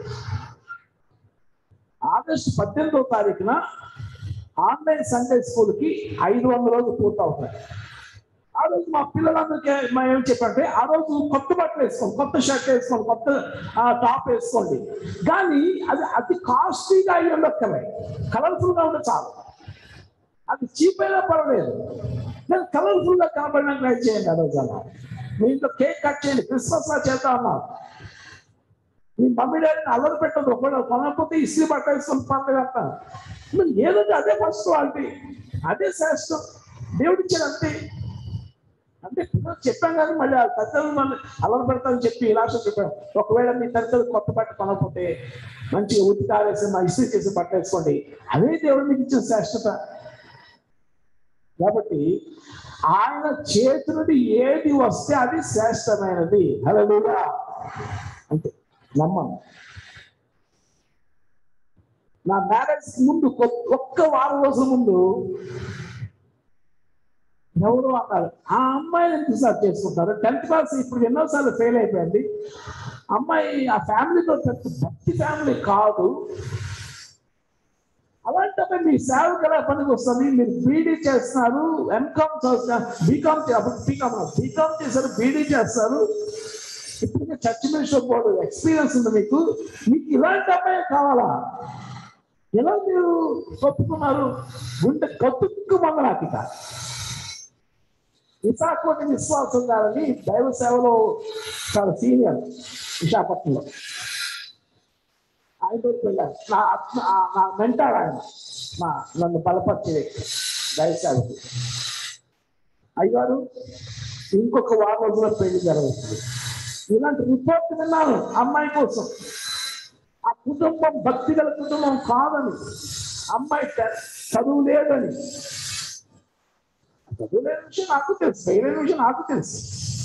ఆగస్టు పద్దెనిమిదవ తారీఖున ఆన్లైన్ సండే స్కూల్ కి ఐదు వందల రోజులు పూర్తవుతాయి ఆ రోజు మా పిల్లలందరికీ మేము ఏం చెప్పంటే ఆ రోజు కొత్త బట్టలు వేసుకోండి కొత్త షర్ట్ వేసుకోండి కొత్త టాప్ వేసుకోండి కానీ అది అతి కాస్ట్లీగా అయ్యి ఉండక్కలే కలర్ఫుల్ గా ఉంటే చాలు అది చీప్ అయినా పర్వాలేదు నేను కలర్ఫుల్ గా కనబడిన ట్రై చేయండి ఆ రోజు అలా మీ ఇంట్లో కేక్ కట్ చేయండి క్రిస్మస్ లా చేద్దాం అన్నారు మీ మమ్మీ డాడీని అల్లరి పెట్టదు ఒకవేళ కొనకపోతే ఇస్త్రీ బట్ట వేసుకొని పర్లేదు అంటాను మరి ఏదంటే అదే ఫస్ట్ క్వాలిటీ అదే శ్రేష్టం దేవుడు ఇచ్చాడు అంతే అంటే పిల్లలు చెప్పాం కానీ మళ్ళీ ఆ పెద్దలు మళ్ళీ అల్లరి పెడతామని చెప్పి ఇలా చెప్పాను ఒకవేళ మీ తల్లిదండ్రులు కొత్త బట్ట కొనకపోతే మంచిగా ఉతికి ఆరేసి మా ఇస్త్రీ చేసి బట్ట వేసుకోండి అదే దేవుడు మీకు ఇచ్చిన శ్రేష్టత కాబట్టి ఆయన చేతి నుండి ఏది వస్తే అది శ్రేష్టమైనది హల్లెలూయా అంతే నమ్మను నా మ్యారేజ్ ముందు కొ- ఒక్క వారం రోజుల ముందు ఎవరు అన్నారు ఆ అమ్మాయిని ఎందుకు సార్ చేసుకుంటారు టెన్త్ క్లాస్ ఇప్పుడు ఎన్నోసార్లు ఫెయిల్ అయిపోయింది అమ్మాయి ఆ ఫ్యామిలీతో పెద్ద భక్తి ఫ్యామిలీ కాదు అలాంటప్పుడు మీ సేవకు ఎలా పనికి వస్తుంది మీరు బీడీ చేస్తున్నారు ఎంకామ్ చేస్తున్నారు బీకామ్ బీకామ్ బీకామ్ చేశారు బీడీ చేస్తారు ఇప్పటికే చర్చ్ మినిస్టర్ బోర్డు ఎక్స్పీరియన్స్ ఉంది మీకు మీకు ఇలాంటి అమ్మాయి కావాలా ఎలా మీరు ఒప్పుకున్నారు గుండె కతుక్కు మందలాకిట విశాఖపట్న విశ్వాసం గారని దైవ సేవలో చాలా సీనియర్ విశాఖపట్నంలో ఆయన దగ్గరికి వెళ్ళాను నా ఆత్మ ఆ- నా మెంటార్ ఆయన నా నన్ను బలపరిచే వ్యక్తి దైవ సేవకి అయ్యారు ఇంకొక వారం రోజుల్లో పెళ్లి జరుగుతుంది ఇలాంటి రిపోర్ట్ విన్నాను అమ్మాయి కోసం ఆ కుటుంబం భక్తి గల కుటుంబం కాదని అమ్మాయి చ- చదువు లేదని చదువు లేని విషయం నాకు తెలుసు వేరే విషయం నాకు తెలుసు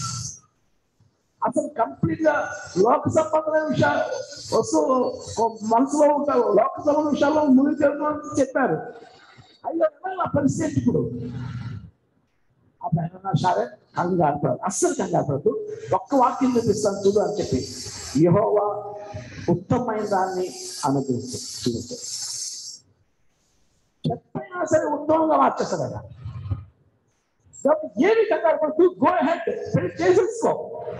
అసలు కంప్లీట్ గా లోక సంబంధమైన విషయాలు వస్తూ ఓ మనసులో ఉంటారు లోక సంబంధ విషయాల్లో మునిగి తెలుగు చెప్పారు అయ్యో ఏమైనా నా పరిస్థితి ఇప్పుడు అప్పుడు ఆయన సరే కంగారు పడదు అస్సలు కంగారు పడదు ఒక్క వాక్యం చూపిస్తాను చూడు అని చెప్పి యెహోవా ఉత్తమమైన దాన్ని అనుగ్రహించారు చూపించారు చెప్పైనా సరే ఉత్తమంగా మార్చేస్తారు కదా కాబట్టి ఏమి కంగారు పడుతూ గో హెడ్ పెళ్లి చేసేసుకో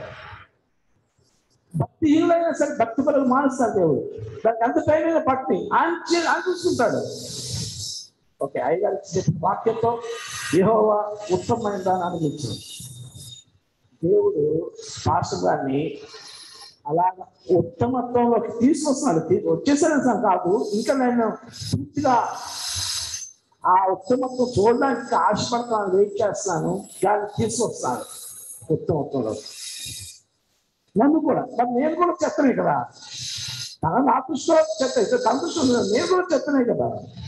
భక్తిహీనులైనా సరే భక్తి పనులు మారుస్తారు దేవుడు దానికి ఎంత టైం అయినా పట్టి ఆయన చే- ఆయన చూసుకుంటాడు ఓకే అయ్యగారు చెప్పిన వాక్యంతో యెహోవా ఉత్తమమైన దాన్ని అనుభవించాడు దేవుడు పాస్టర్ గారిని అలాగ ఉత్తమత్వంలోకి తీసుకొస్తున్నాడు తీ- వచ్చేసాడని సార్ కాదు ఇంకా నేను పూర్తిగా ఆ ఉత్తమత్వం చూడడానికి ఆశపడుతున్నాను వెయిట్ చేస్తున్నాను దాన్ని తీసుకొస్తాను ఉత్తమత్వంలో నన్ను కూడా మరి నేను కూడా చెత్తనే కదా తన నా దృష్టిలో చెత్త అయితే తన దృష్టిలో నేను కూడా చెత్తనే కదా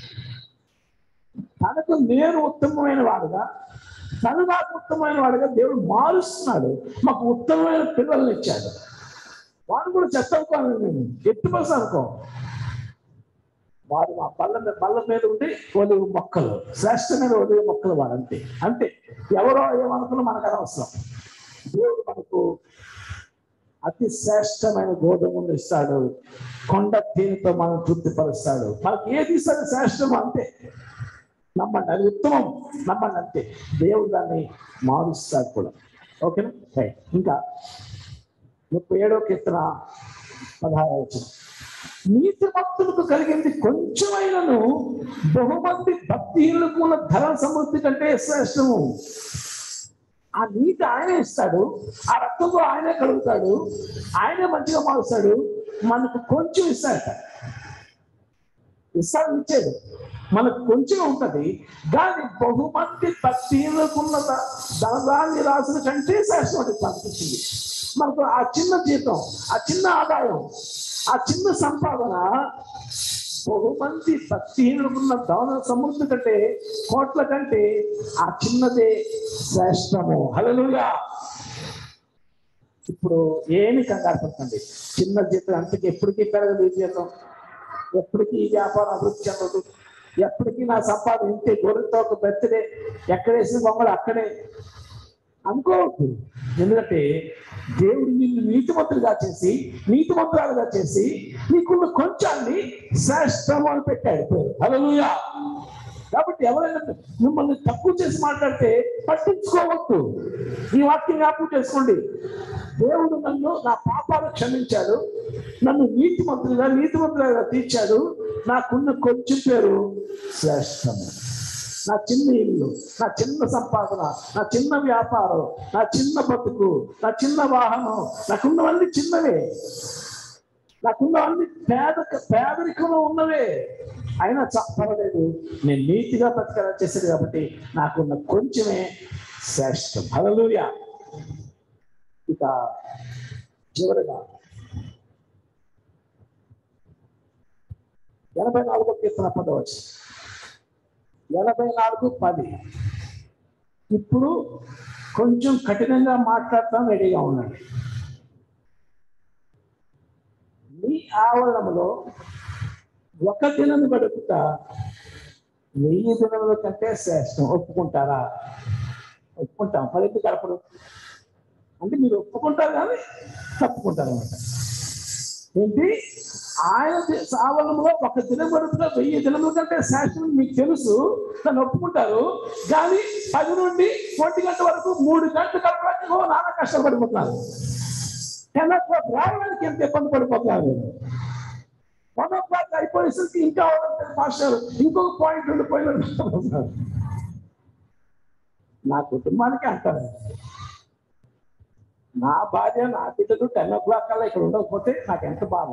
తనకు నేను ఉత్తమమైన వాడుగా తను నాకు ఉత్తమమైన వాడుగా దేవుడు మారుస్తున్నాడు మాకు ఉత్తమమైన పిల్లల్ని ఇచ్చాడు వాడు కూడా చెత్త అనుకోవాలి నేను ఎత్తు బస్సు అనుకో వాడు మా బల్ల మీద బల్ల మీద ఉండి ఒలివి మొక్కలు శ్రేష్టమైన ఒలివి మొక్కలు వాడు అంతే అంతే ఎవరో ఏమనుకున్నా మనకు అనవసరం దేవుడు మనకు అతి శ్రేష్టమైన గోధుమను ఇస్తాడు కొండ తేనెతో మనం తృప్తిపరుస్తాడు మనకి ఏది ఇస్తాడు శ్రేష్టం అంతే నమ్మండి అది ఉత్తమం నమ్మండి అంతే దేవుడు దాన్ని మారుస్తాడు కూడా ఓకేనా రైట్ ఇంకా ముప్పై ఏడో కీర్తన పదహారు వచ్చిన నీతి భక్తులకు కలిగింది కొంచెమైనను బహుమంది భక్తిహీనులకు ఉన్న ధన సమృద్ధి కంటే శ్రేష్టము ఆ నీతి ఆయనే ఇస్తాడు ఆ రక్తంతో ఆయనే కలుగుతాడు ఆయనే మంచిగా మారుస్తాడు మనకు కొంచెం ఇస్తాడట ఇస్తాడు ఇచ్చాడు మనకు కొంచెం ఉంటది కానీ బహుమంది భక్తిహీనులకున్న ద- ధనదాన్ని రాసిన కంటే శ్రేష్టం అది పంపించింది మనకు ఆ చిన్న జీతం ఆ చిన్న ఆదాయం ఆ చిన్న సంపాదన బహుమంది భక్తిహీనులకున్న ధన సమృద్ధి కంటే కోట్ల కంటే ఆ చిన్నదే శ్రేష్టము హల్లెలూయా ఇప్పుడు ఏమి కంగారు పడకండి చిన్న జీతం అంతకి ఎప్పటికీ పెరగదు ఈ జీతం ఎప్పటికీ ఈ వ్యాపారం అభివృద్ధి చెందదు ఎప్పటికీ నా సంపాదన ఇంతే గొర్రెతో ఒక బెత్తడే ఎక్కడేసిన బొమ్మలు అక్కడే అనుకోవద్దు ఎందుకంటే దేవుడు నిన్ను నీతిమంతులుగా చేసి నీతిమంతురాలుగా చేసి నీకున్న కొంచాన్ని శ్రేష్టము అని పెట్టాడు పేరు హల్లెలూయా కాబట్టి ఎవరైనా మిమ్మల్ని తక్కువ చేసి మాట్లాడితే పట్టించుకోవద్దు ఈ వాక్యం జ్ఞాపకం చేసుకోండి దేవుడు నన్ను నా పాపాలు క్షమించాడు నన్ను నీతిమంతులుగా నీతిమంతులుగా తీర్చాడు నాకున్న కొంచెం పేరు శ్రేష్టము నా చిన్న ఇల్లు నా చిన్న సంపాదన నా చిన్న వ్యాపారం నా చిన్న బతుకు నా చిన్న వాహనం నాకున్నవన్నీ చిన్నవే నాకున్నవన్నీ పేద పేదరికంలో ఉన్నవే అయినా చ- పర్వాలేదు నేను నీతిగా బతకాల చేసేది కాబట్టి నాకున్న కొంచెమే శ్రేష్టం హల్లెలూయా ఇక చివరిగా ఎనభై నాలుగో కీర్తన పదవచ్చు ఎనభై నాలుగు పది ఇప్పుడు కొంచెం కఠినంగా మాట్లాడతాం రెడీగా ఉండండి మీ ఆవరణంలో ఒక దినం గడుపుతా వెయ్యి దినముల కంటే శ్రేష్టం ఒప్పుకుంటారా ఒప్పుకుంటాం పది గడపడు అంటే మీరు ఒప్పుకుంటారు కానీ తప్పుకుంటారు అనమాట ఏంటి ఆయన ది- సావలంలో ఒక దినం గడుపుతా వెయ్యి దినముల కంటే శాస్త్రం మీకు తెలుసు దాన్ని ఒప్పుకుంటారు కానీ పది నుండి ఒంటి గంట వరకు మూడు గంటలు గడపడానికి ఓ నాన్న కష్టపడిపోతున్నారు టెన్ ఓ క్లాక్ రావడానికి ఎంత ఇబ్బంది పడిపోతున్నారు మీరు వన్ ఓ క్లాక్ అయిపోయేసరికి ఇంకా మాస్టర్ ఇంకొక పాయింట్ రెండు పాయింట్ నా కుటుంబానికి అంటారు నా భార్య నా బిడ్డలు టెన్ ఓ క్లాక్ కల్లా ఇక్కడ ఉండకపోతే నాకు ఎంత బాధ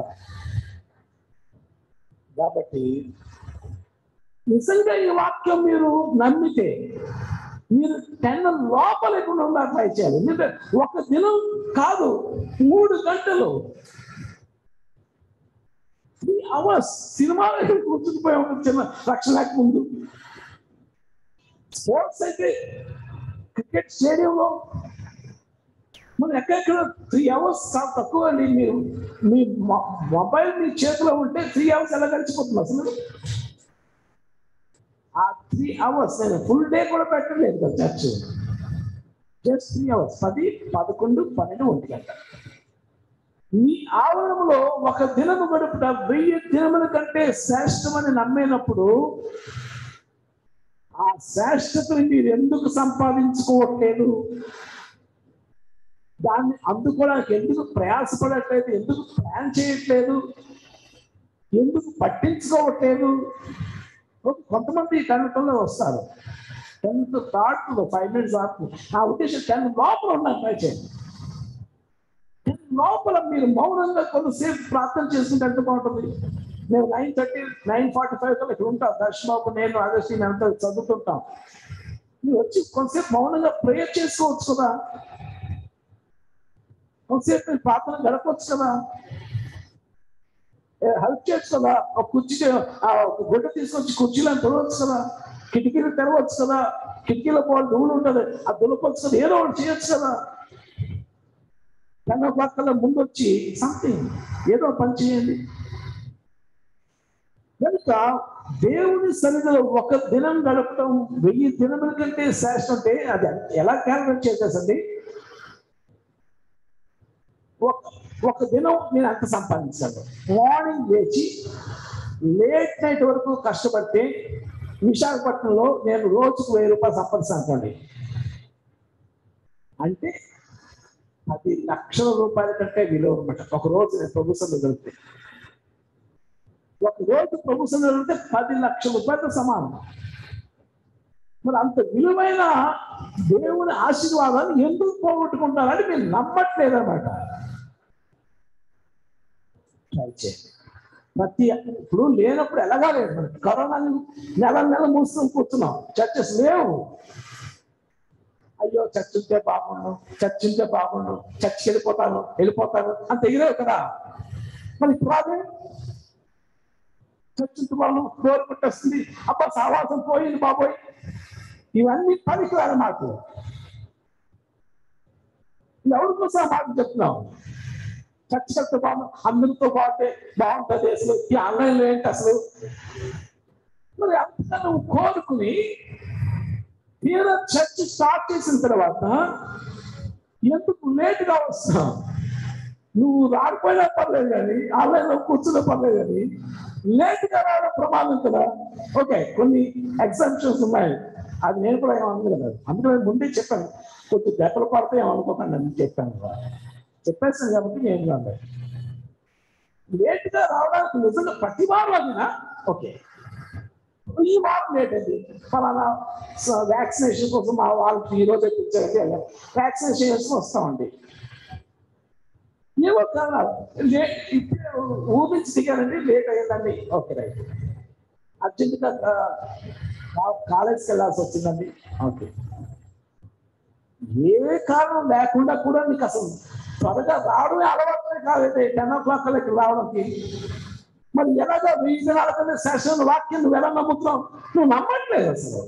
కాబట్టి నిజంగా ఈ వాక్యం మీరు నమ్మితే మీరు టెన్ లోపల ఎక్కడ ఉండాలి ట్రై చేయాలి ఎందుకంటే ఒక దినం కాదు మూడు గంటలు త్రీ అవర్స్ సినిమాలో కూర్చుకుపోయి ఉంటుంది చిన్న రక్షణకు ముందు స్పోర్ట్స్ అయితే క్రికెట్ స్టేడియంలో మనం ఎక్కడెక్కడ త్రీ అవర్స్ చాలా తక్కువ అండి మీరు మీ మొ- మొబైల్ మీ చేతిలో ఉంటే త్రీ అవర్స్ ఎలా గడిచిపోతుంది అసలు ఆ త్రీ అవర్స్ నేను ఫుల్ డే కూడా పెట్టలేదు కదా చర్చ్ జస్ట్ త్రీ అవర్స్ పది పదకొండు పన్నెండు ఒంటి గంట మీ ఆవరణంలో ఒక దినము గడుపుట వెయ్యి దినముల కంటే శ్రేష్టమని నమ్మినప్పుడు ఆ శ్రేష్టతని మీరు ఎందుకు సంపాదించుకోవట్లేదు దాన్ని అందుకోవడానికి ఎందుకు ప్రయాసపడట్లేదు ఎందుకు ప్లాన్ చేయట్లేదు ఎందుకు పట్టించుకోవట్లేదు ఒక- కొంతమంది టెన్త్లో వస్తారు టెన్త్ థాట్లో ఫైవ్ మినిట్స్ ఆపు నా ఉద్దేశం టెన్ లోపల ఉన్నాను ట్రై చేయండి టెన్ లోపల మీరు మౌనంగా కొంతసేపు ప్రార్థన చేసుకుంటే ఎంత బాగుంటుంది మేము nine thirty nine forty five కల్లా ఇక్కడ ఉంటాం దర్శబాబు నేను ఆదర్శి నేను అంతా చదువుతుంటాం మీరు వచ్చి కొంతసేపు మౌనంగా ప్రేయర్ చేసుకోవచ్చు కదా కొంతసేపు మీరు ప్రార్థన గడపవచ్చు కదా హెల్ప్ చేయొచ్చు కదా ఒక కుర్చీ ఆ ఒక గుడ్డ తీసుకొచ్చి కుర్చీలో తెరవచ్చు కదా కిటికీలు తెరవచ్చు కదా కిటికీలో పోవాలి ధూళి ఉంటుంది ఆ దులపచ్చు కదా ఏదో ఒకటి చేయొచ్చు కదా టెన్ ఓ క్లాక్ కల్లా ముందు వచ్చి సంథింగ్ ఏదో పని చేయండి కనుక దేవుని సన్నిధిలో ఒక దినం గడపడం వెయ్యి దినముల కంటే శ్రేష్టం అంటే అది ఎలా క్యాలిక్యులేట్ చేసేసండి ఒక ఒక దినం నేను ఎంత సంపాదించాను మార్నింగ్ లేచి లేట్ నైట్ వరకు కష్టపడితే విశాఖపట్నంలో నేను రోజుకు వెయ్యి రూపాయలు సంపాదిస్తాను అనుకోండి అంటే పది లక్షల రూపాయల కంటే విలువ అనమాట ఒక రోజు నేను ప్రభుత్వం దొరికితే ఒక రోజు ప్రభుత్వం దొరికితే పది లక్షల రూపాయలతో సమానం మరి అంత విలువైన దేవుని ఆశీర్వాదాన్ని ఎందుకు పోగొట్టుకుంటారని మీరు నమ్మట్లేదు అనమాట ట్రై చేయండి ప్రతి ఇప్పుడు లేనప్పుడు ఎలాగా లేదు మనకి కరోనా నెల నెల మూసుకొని కూర్చున్నాం చర్చెస్ లేవు అయ్యో చర్చ్ ఉంటే బాగుండు చర్చ్ ఉంటే బాగుండు చర్చ్కి వెళ్ళిపోతాను వెళ్ళిపోతాను అంత ఎగిరేవు కదా మరి ప్రాబ్లం చర్చ్ ఉంటే వాళ్ళు డోర్ కొట్టేస్తుంది అబ్బా సావాసం పోయింది బాబోయ్ ఇవన్నీ పనికిరాని మాటలు ఎవరి కోసం మాట చెప్తున్నాం చర్చ్ కడితే బాగుంది అందరితో బాగుంటే బాగుంటుంది అసలు ఈ ఆన్లైన్లో ఏంటి అసలు మరి అంతా నువ్వు కోరుకుని తీరా చర్చ్ స్టార్ట్ చేసిన తర్వాత ఎందుకు లేట్గా వస్తున్నావు నువ్వు రాకపోయినా పర్లేదు కానీ ఆన్లైన్లో కూర్చున్నా పర్లేదు కానీ లేట్గా రావడం ప్రమాదం కదా ఓకే కొన్ని ఎగ్జామ్షన్స్ ఉన్నాయి అది నేను కూడా ఏమన్నది కదా అందుకని నేను ముందే చెప్పాను కొంచెం దెబ్బలు పడితే ఏమనుకోకండి అని చెప్పాను కదా చెప్పేస్తాను కాబట్టి నేను కాదు లేట్గా రావడానికి నిజంగా ప్రతి వారం అదినా ఓకే ఈ వారం లేట్ అయింది ఫలానా వ్యాక్సినేషన్ కోసం మా వాళ్ళకి ఈ రోజే పిలిచారండి వ్యాక్సినేషన్ చేసుకుని వస్తామండి ఏమో కాదు లే- ఇప్పుడే ఊరించి దిగారండి లేట్ అయ్యిందండి ఓకే రైట్ అర్జెంటుగా కాలేజ్కి వెళ్ళాల్సి వచ్చిందండి ఓకే ఏ కారణం లేకుండా కూడా నీకు అసలు త్వరగా రావడమే అలవాటే కాదండి టెన్ ఓ క్లాక్ ఇక్కడ రావడానికి మరి ఎలాగా వెయ్యి దినాల కింద సెషన్ వాక్యం నువ్వు ఎలా నమ్ముతున్నావు నువ్వు నమ్మట్లేదు అసలు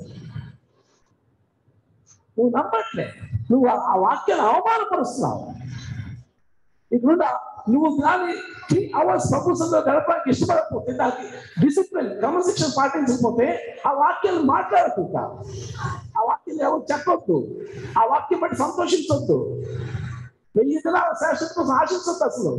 నువ్వు నమ్మట్లేదు నువ్వు ఆ- ఆ వాక్యాన్ని అవమానపరుస్తున్నావు ఇక్కడ నువ్వు కానీ త్రీ అవర్స్ ప్రభుత్వంలో గడపడానికి ఇష్టపడకపోతే దానికి డిసిప్లిన్ క్రమశిక్షణ పాటించకపోతే ఆ వాక్యాన్ని మాట్లాడకు ఇంకా. ఆ వాక్యం ఎవరు చెప్పొద్దు ఆ వాక్యం బట్టి సంతోషించొద్దు వెయ్యి దినాల శాశ్వత కోసం ఆశించొద్దు అసలు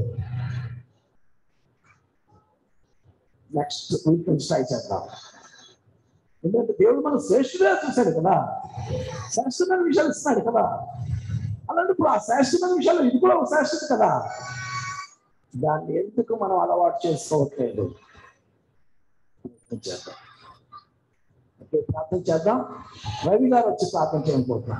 నెక్స్ట్ వీక్ నుంచి ట్రై చేద్దాం ఎందుకంటే దేవుడు మనం శ్రేష్ఠుడే చూశాడు కదా శ్రేష్ఠమైన విషయాలు ఇస్తున్నాడు కదా అలాంటి ఇప్పుడు ఆ శ్రేష్ఠమైన విషయాలు ఇది కూడా ఒక శ్రేష్ఠత కదా దాన్ని ఎందుకు మనం అలవాటు చేసుకోవట్లేదు ప్రార్థన చేద్దాం ఓకే, ప్రార్థన చేద్దాం రవి గారు వచ్చి ప్రార్థన చేయకపోతున్నాం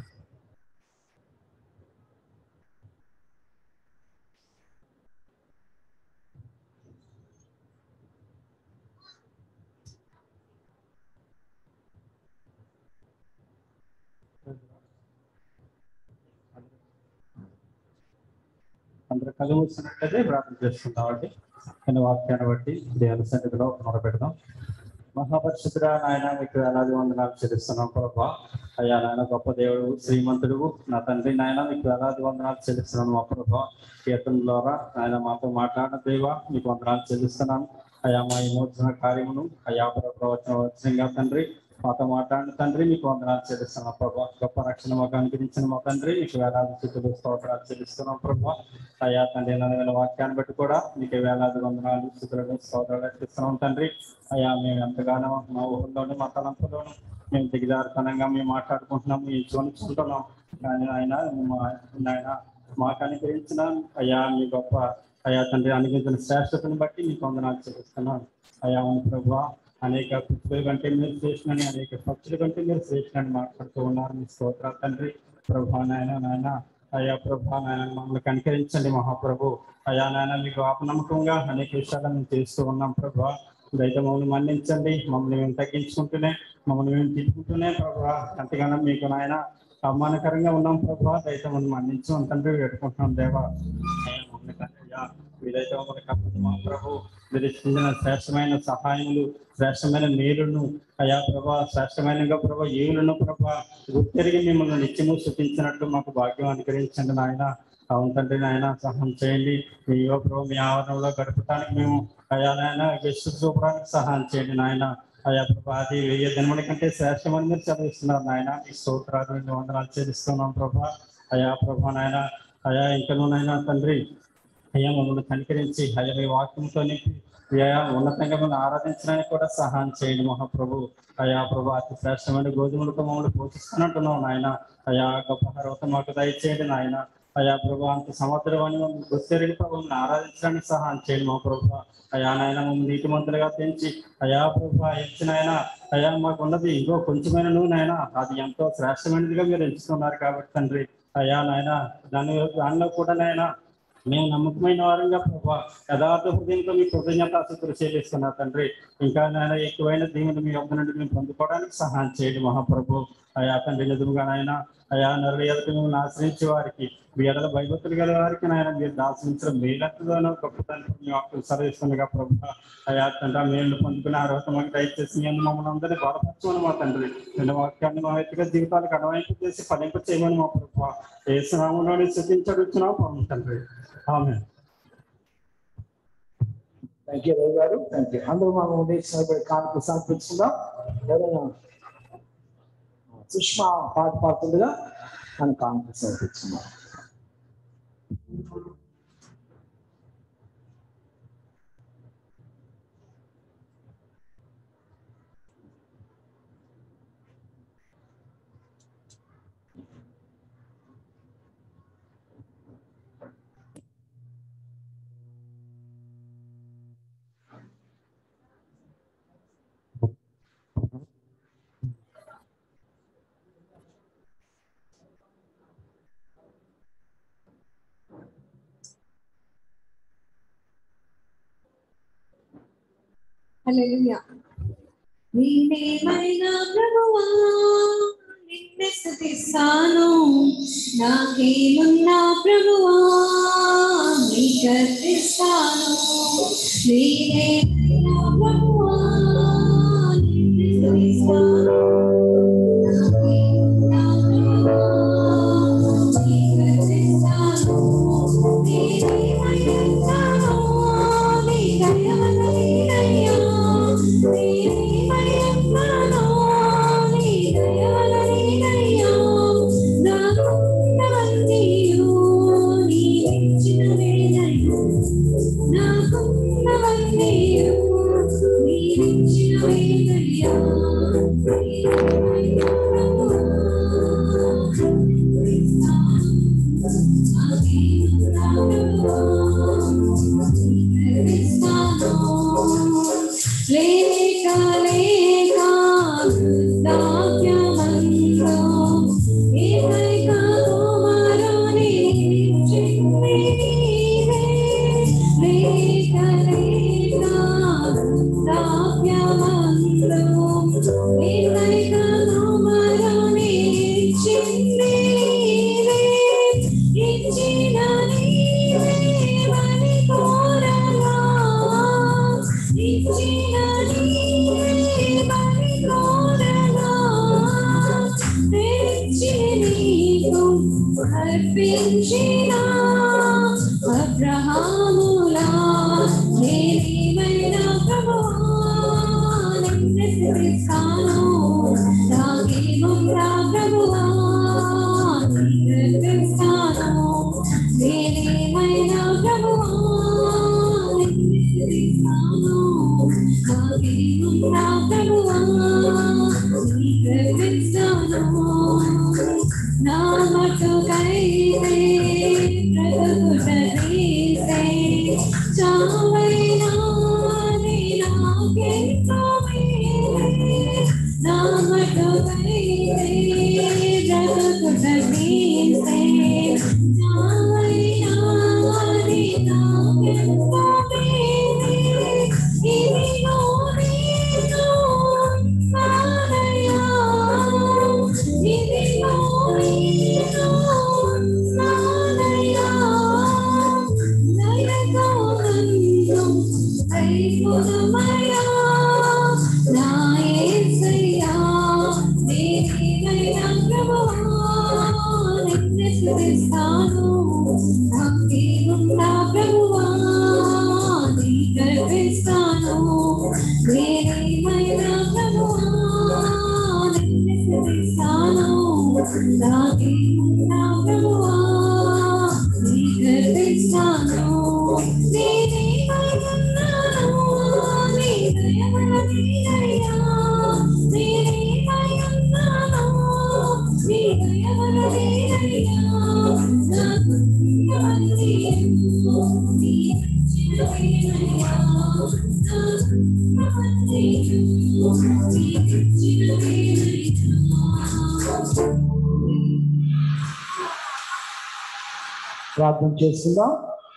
అందరూ కళ్ళు మూసినట్లయితే ప్రార్థన చేస్తున్నాం అండి కొన్ని వాక్యాన్ని బట్టి దేవుని సన్నిధిలో మొదలుపెడదాం మహాపరిశుద్ధుడా నాయన మీకు వేలాది వందనాలు చెల్లిస్తున్నాం ప్రభా అయ్యా నాయన గొప్ప దేవుడు శ్రీమంతుడు నా తండ్రి నాయన మీకు వేలాది వందనాలు చెల్లిస్తున్నాను మా ప్రభా కీర్తన ద్వారా ఆయన మాతో మాట్లాడిన దేవా మీకు వందనాలు చెల్లిస్తున్నాను అయ్యా మా విమోచన కార్యమును అయ్యా ప్రవచన వచ్చిన తండ్రి మాతో మాట్లాడిన తండ్రి మీకు వందనాలు చెల్లిస్తున్నాం ప్రభా గొప్ప రక్షణ మాకు అనుగ్రహించిన మా తండ్రి మీకు వేలాది స్థితులు స్తోత్రాలు చెల్లిస్తున్నాం ప్రభా అయ్యా తండ్రి నన్ను వాక్యాన్ని బట్టి కూడా మీకు వేలాది వందనాలు స్థితులను స్తోత్రాలు అర్పిస్తున్నాం తండ్రి అయ్యా మేము ఎంతగానో మా ఊహల్లోనూ మా తలంపులోనూ మేము దిగజారుతనంగా మేము మాట్లాడుకుంటున్నాము ఈ చూసుకుంటున్నాం కానీ ఆయన మా ఆయన మాకు అనుగ్రహించిన అయ్యా మీ గొప్ప అయ్యా తండ్రి అనుగ్రహించిన శ్రేష్టతను బట్టి మీకు వందనాలు చెల్లిస్తున్నాను అయ్యా అవును ప్రభా అనేక పృథ్వీ కంటే మీరు శ్రేష్ఠని అనేక పక్షుల కంటే మీరు శ్రేష్ఠని మాట్లాడుతూ ఉన్నారు మీ స్తోత్రాలు తండ్రి ప్రభా నాయన నాయన అయ్యా ప్రభా నాయన మమ్మల్ని కనికరించండి మహాప్రభు అయ్యా నాయన మీకు అపనమ్మకంగా అనేక విషయాలు మేము చేస్తూ ఉన్నాం ప్రభా దయతో మమ్మల్ని మన్నించండి మమ్మల్ని మేము తగ్గించుకుంటూనే మమ్మల్ని మేము తిట్టుకుంటూనే ప్రభా ఎంతగానో మీకు నాయన అవమానకరంగా ఉన్నాం ప్రభా దయతో మమ్మల్ని మన్నించు తండ్రి పెట్టుకుంటున్నాం దేవా అయ్యా, మమ్మల్ని కన్నయ్యా, మీరైతే మమ్మల్ని కప్పదు మా ప్రభు మీరు ఇచ్చిన శ్రేష్టమైన సహాయములు శ్రేష్టమైన మేలును అయా ప్రభా శ్రేష్టమైనగా ప్రభా ఏవులను ప్రభా గుర్తెరిగి మిమ్మల్ని నిత్యము శుద్ధించినట్లు మాకు భాగ్యం అనుగ్రహించండి నాయన అవును తండ్రి నాయన సహాయం చేయండి మీ యువ ప్రభు మీ ఆవరణలో గడపడానికి మేము అయా నాయన విశ్వ చూపడానికి సహాయం చేయండి నాయన అయా ప్రభా అది వెయ్యి దినముల కంటే శ్రేష్టమని మీరు చదివిస్తున్నారు నాయన మీ స్తోత్రాలు మీ వందనాలు చెల్లిస్తున్నాం ప్రభా అయా ప్రభా నాయన అయా ఇంకనూనైనా తండ్రి అయ్యా మమ్మల్ని కనికరించి అయ్యా మీ వాక్యంతో నింపి అయ్యా ఉన్నతంగా మిమ్మల్ని ఆరాధించడానికి కూడా సహాయం చేయండి మహాప్రభు అయా ప్రభు అతి శ్రేష్టమైన గోధుమలతో మమ్మల్ని పోషిస్తున్నట్టున్నావు నాయన అయా గొప్ప పర్వతం మాకు దయచేయండి నాయన అయా ప్రభు అంత సముద్రమని మమ్మల్ని గుర్తెరిగి ప్రభుని ఆరాధించడానికి సహాయం చేయండి మా ప్రభు అయా నాయన మమ్మల్ని నీటి మంతులుగా పెంచి అయా ప్రభు ఇచ్చిన ఆయన అయా మాకు ఉన్నది ఇంకో కొంచెమైన నూనె అయినా అది ఎంతో శ్రేష్టమైనదిగా మీరు ఎంచుకున్నారు కాబట్టి తండ్రి అయ్యా నాయన దాని దానిలో కూడా నాయన మేము నమ్మకమైన వారంగా ప్రభా యథార్థ హృదయంతో మీ కృతజ్ఞతాస్తుతులు చెల్లిస్తున్నారు తండ్రి ఇంకా నాయన ఎక్కువైన దీవుని మీ యొక్క నుండి మేము పొందుకోవడానికి సహాయం చేయండి మహాప్రభు అయా తండ్రి నిజముగా నాయన అయా నరుల ఎదుటి మిమ్మల్ని ఆశ్రయించే వారికి మీ ఎడల భయభక్తులు గల వారికి నాయన మీరు దాచించడం మేలెత్తదోనో గొప్పతనం మీ వాక్యం సర్విస్తుండగా ప్రభు అయా తండ్రి ఆ మేలు పొందుకునే అర్హత మాకు దయచేసి మేము మమ్మల్ని అందరినీ బలపరచమని మా తండ్రి నిన్న వాక్యాన్ని మా వ్యక్తిగత జీవితాలకు అడవైపు చేసి ఫలింప చేయమని మా ప్రభు ఏ స్నామంలోని శృతించడుచున్నావు పరమ తండ్రి ఆమె థ్యాంక్ యూ రవి గారు థ్యాంక్ యూ అందరూ మనం ఉదయించినప్పుడు కానుక సమర్పించుకుందాం ఎవరైనా సుష్మా పాట పాడుతుండగా మన కానుక సమర్పించుకుందాం హల్లెలూయా నేనేమైనా ప్రభువా నిన్నే స్తుతిస్తాను నాకేమున్నా ప్రభువా నీ కర్తిస్తాను నేనేమైనా ప్రభువా నిన్నే స్తుతిస్తాను నాకేమున్నా ప్రభువా నీ కర్తిస్తాను నేనేమైనా నీ దయవలనయ్యా నేనేమైనా నీ దయవలనయ్యా నాకున్నవన్నీయు నీ ఇచ్చిన వేళయ్యా నాకున్నవన్నీయు నీ ఇచ్చిన వేళయ్యా నేనేమైనా ప్రభువా లేక లేక దాఖ్యమంలో ఏకైక కుమారుని చిన్ని లేక లేక దాఖ్యమంలో ఏకైక కుమారుని చిన్ని ఇచ్చిన నీవే మని కోరగా ఇచ్చిన నీవే మని కోరగా తెచ్చి నీకు అర్పించిన అబ్రహాములా నేనేమైనా ప్రభువా నిన్ను స్తుతిస్తాను నాకేముందా ప్రభువా నిన్ను స్తుతిస్తాను నేనేమైనా ప్రభువా నిన్ను స్తుతిస్తాను నాకేముందా ప్రభువా నిన్ను స్తుతిస్తాను నా మటుకైతే బ్రతుకుటనీసే చావైనా నీ నాకెంతో మేలే. నా మటుకైతే బ్రతుకుటనీసే చావైనా నీ నాకెంతో మేలే. ఇదిగో నీతో ఉన్నానయ్యా. ఇదిగో నీతో ఉన్నానయ్యా. దయతో నన్ను కైకొనుమయ్యా. నా యేసయ్యా, నీవేనయ్యా ప్రభువా. నిన్ను స్తుతిస్తాను. నాకేముందా ప్రభువా నీ గర్విస్తాను నేనేమైనా ప్రభువా నిన్ను స్తుతిస్తాను నాకేముందా ప్రభువా ప్రార్థన చేసుకుందాం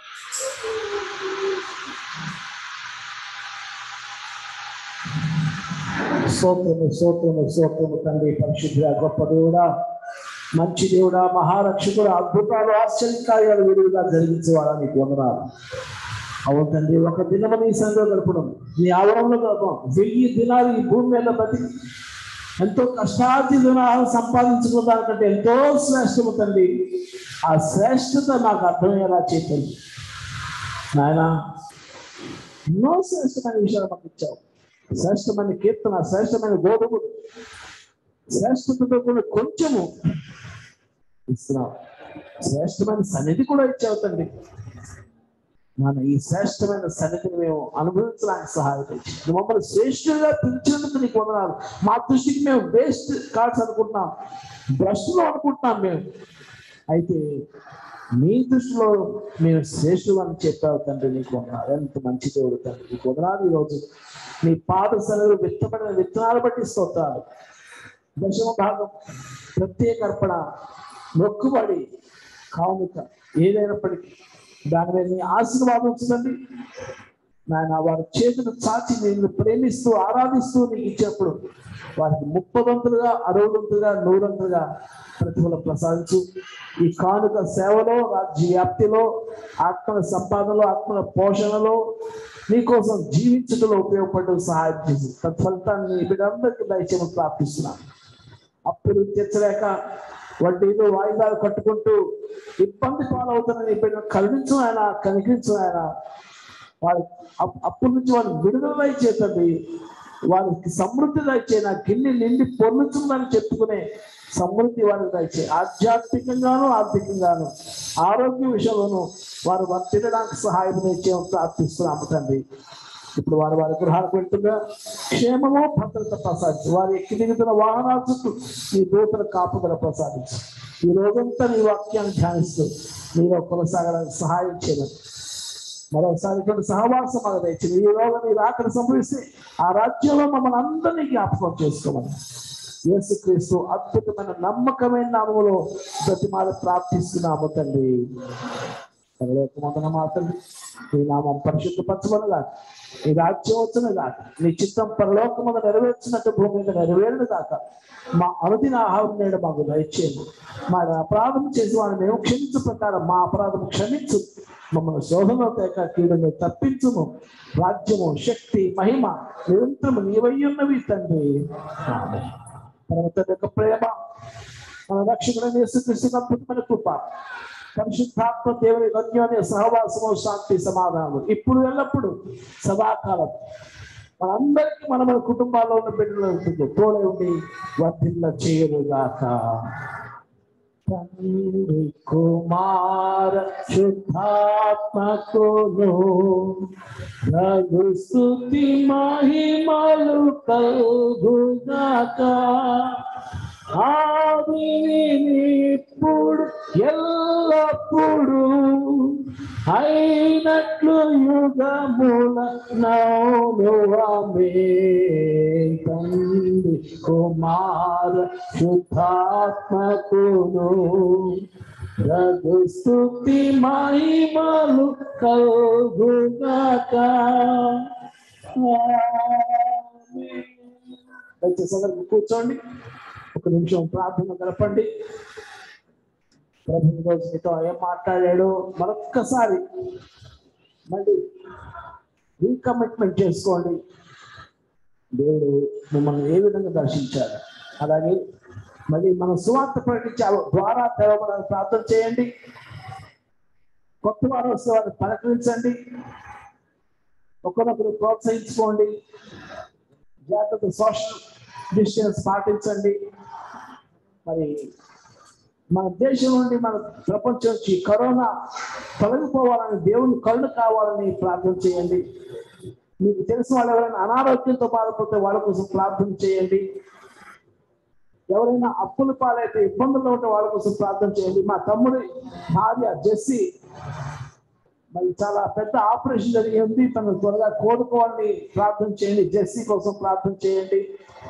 స్తోత్రము స్తోత్రము స్తోత్రము తండ్రి పరిశుద్ధ గొప్ప దేవుడా మంచి దేవుడా మహారక్షకుడు అద్భుతాలు ఆశ్చర్యకార్యాలు విడుదల జరిగించేవాడా నీకు వందనాలు అవును తండ్రి ఒక దినము నీ సంఘంలో గడపడం నీ ఆవరణలో గడపడం వెయ్యి దినాలు ఈ భూమి మీద బతికి ఎంతో కష్టార్జి దినాలు సంపాదించుకున్న దానికంటే ఎంతో శ్రేష్టము తండ్రి ఆ శ్రేష్టత నాకు అర్థమయ్యేలా చేయండి నాయన ఎన్నో శ్రేష్టమైన విషయాలు మాకు ఇచ్చావు శ్రేష్టమైన కీర్తన శ్రేష్టమైన గోధుమ శ్రేష్టతతో కూడా కొంచెము ఇస్తున్నావు శ్రేష్టమైన సన్నిధి కూడా ఇచ్చావు తండ్రి మన ఈ శ్రేష్టమైన సన్నిధిని మేము అనుభవించడానికి సహాయపడి మమ్మల్ని శ్రేష్ఠులుగా పిలిచినందుకు నీకు వందనాలు మా దృష్టికి మేము వేస్ట్ కార్డ్స్ అనుకుంటున్నాం భ్రష్టులు అనుకుంటున్నాం మేము అయితే నీ దృష్టిలో మేము శ్రేష్ఠులు అని చెప్పావు తండ్రి నీకు వందనాలు ఎంత మంచి దేవుడు తండ్రి నీకు వందనాలు ఈరోజు నీ పాద సన్నిధిలో విత్తబడిన విత్తనాలు బట్టి స్తోత్రాలు దశమ భాగం ప్రత్యేక అర్పణ మొక్కుబడి కానుక ఏదైనప్పటికీ దాని మీద నీ ఆశీర్వాదం వచ్చిందండి నాయన వారి చేతులు చాచి నిన్ను ప్రేమిస్తూ ఆరాధిస్తూ నీకు ఇచ్చినప్పుడు వారికి ముప్పదంతులుగా అరవదంతులుగా నూరంతులుగా ప్రతిఫలం ప్రసాదించు ఈ కానుక సేవలో రాజ్య వ్యాప్తిలో ఆత్మల సంపాదనలో ఆత్మల పోషణలో నీకోసం జీవించడంలో ఉపయోగపడే సహాయం చేసి తత్ఫలితాన్ని నీ బిడ్డందరికీ దయచేయమని ప్రార్థిస్తున్నాను అప్పులు తీర్చలేక వడ్డీలు వాయిదాలు కట్టుకుంటూ ఇబ్బంది పాలవుతున్న నీ బిడ్డను కరుణించు ఆయన కనికరించు ఆయన వారి అప్- అప్పుల నుంచి వారిని విడుదల దయచేతండి వారికి సమృద్ధి దయచే నా గిన్నె నిండి పొర్లుతుందని చెప్పుకునే సమృద్ధి వారికి దయచే ఆధ్యాత్మికంగాను ఆర్థికంగాను ఆరోగ్య విషయంలోనూ వారు వర్తిల్లడానికి సహాయం దయచేయమని ప్రార్థిస్తున్నాము తండ్రి ఇప్పుడు వారు వారి గృహాలకు వెళ్తుండగా క్షేమము భద్రత ప్రసాదించు వారు ఎక్కి దిగుతున్న వాహనాల చుట్టూ ఈ దూతల కాపుదల ప్రసాదించు ఈ రోజంతా నీ వాక్యాన్ని ధ్యానిస్తూ నీలో కొనసాగడానికి సహాయం చేయడం మరోసారి ఇటువంటి సహవాసం మాకు దయచింది ఈ రోజు నీ రాకడ సంభవిస్తే ఆ రాజ్యంలో మమ్మల్ని అందరినీ జ్ఞాపకం చేసుకోమని యేసుక్రీస్తు అద్భుతమైన నమ్మకమైన నామములో ప్రతిమాల ప్రార్థిస్తున్నాము తండ్రి పరలోకమందున మాత్రం నీ నామం పరిశుద్ధపరచబడగా నీ రాజ్యం వచ్చినగా నీ చిత్తం పరలోకమందు నెరవేర్చినట్టు భూమి మీద నెరవేరును దాకా మా అనుదిన ఆహారం నేడు మాకు దయచేయండి మా అపరాధం చేసి వారిని మేము క్షమించు ప్రకారం మా అపరాధం క్షమించు మమ్మల్ని శోధనలో తేక కీడును తప్పించుము రాజ్యము శక్తి మహిమ నిరంతరము నీవయ్యున్నవి తండ్రి ఆమేన్. పరమ తండ్రి యొక్క ప్రేమ మన రక్షకుడైన యేసుక్రీస్తు అద్భుతమైన కృప పరిశుద్ధాత్మ దేవుని గణ్యాన్ని సహవాసము శాంతి సమాధానం ఇప్పుడు ఎల్లప్పుడు సదాకాలం మనందరికీ మన మన కుటుంబాల్లో ఉన్న బిడ్డలు ఉంటుంది తోడే ఉండి వర్ధిల్ల చేయరుగాక తండ్రి కుమార శుద్ధాత్మకును రఘు స్తుతి మహిమలు కలుగుగాక ఆదినిప్పుడు ఎల్లప్పుడు అయినట్లు యుగముల నౌనువమే తండ్రి కుమార శుద్ధాత్మకును రఘు స్తుతి మహిమలు కలుగుగాక ఆమేన్. దయచేసి అందరూ కూర్చోండి ఒక నిమిషం ప్రార్థన గడపండి ప్రభు ఈ రోజు మీతో ఏం మాట్లాడాడు మరొక్కసారి మళ్ళీ రీకమిట్మెంట్ చేసుకోండి దేవుడు మిమ్మల్ని ఏ విధంగా దర్శించాడు అలాగే మళ్ళీ మనం సువార్త ప్రకటించే ద్వారా తెరవడానికి ప్రార్థన చేయండి కొత్త వారు వస్తే వారిని పలకరించండి ఒకరొకరు ప్రోత్సహించుకోండి జాగ్రత్త సోషల్ డిస్టెన్స్ పాటించండి మరి మన దేశం నుండి మన ప్రపంచం నుంచి ఈ కరోనా తొలగిపోవాలని దేవుని కళ్ళు కావాలని ప్రార్థన చేయండి మీకు తెలిసిన వాళ్ళు ఎవరైనా అనారోగ్యంతో బాధపడితే వాళ్ళ కోసం ప్రార్థన చేయండి ఎవరైనా అప్పుల పాలైతే ఇబ్బందుల్లో ఉంటే వాళ్ళ కోసం ప్రార్థన చేయండి మా తమ్ముడి భార్య జెస్సీ మరి చాలా పెద్ద ఆపరేషన్ జరిగి ఉంది తను త్వరగా కోలుకోవాలని ప్రార్థన చేయండి జెస్సీ కోసం ప్రార్థన చేయండి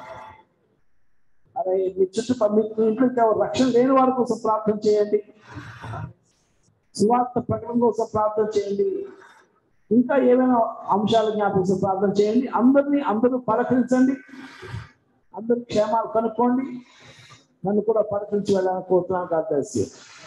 అదే మీ చుట్టుపక్కల మీ ఇంట్లో ఎవరు రక్షణ లేని వారి కోసం ప్రార్థన చేయండి సువార్త ప్రకటన కోసం ప్రార్థన చేయండి ఇంకా ఏమైనా అంశాల జ్ఞాపకం ప్రార్థన చేయండి అందరినీ అందరూ పలకరించండి అందరి క్షేమాలు కనుక్కోండి నన్ను కూడా పలకరించి వెళ్ళాలని కోరుతున్నాను God bless you.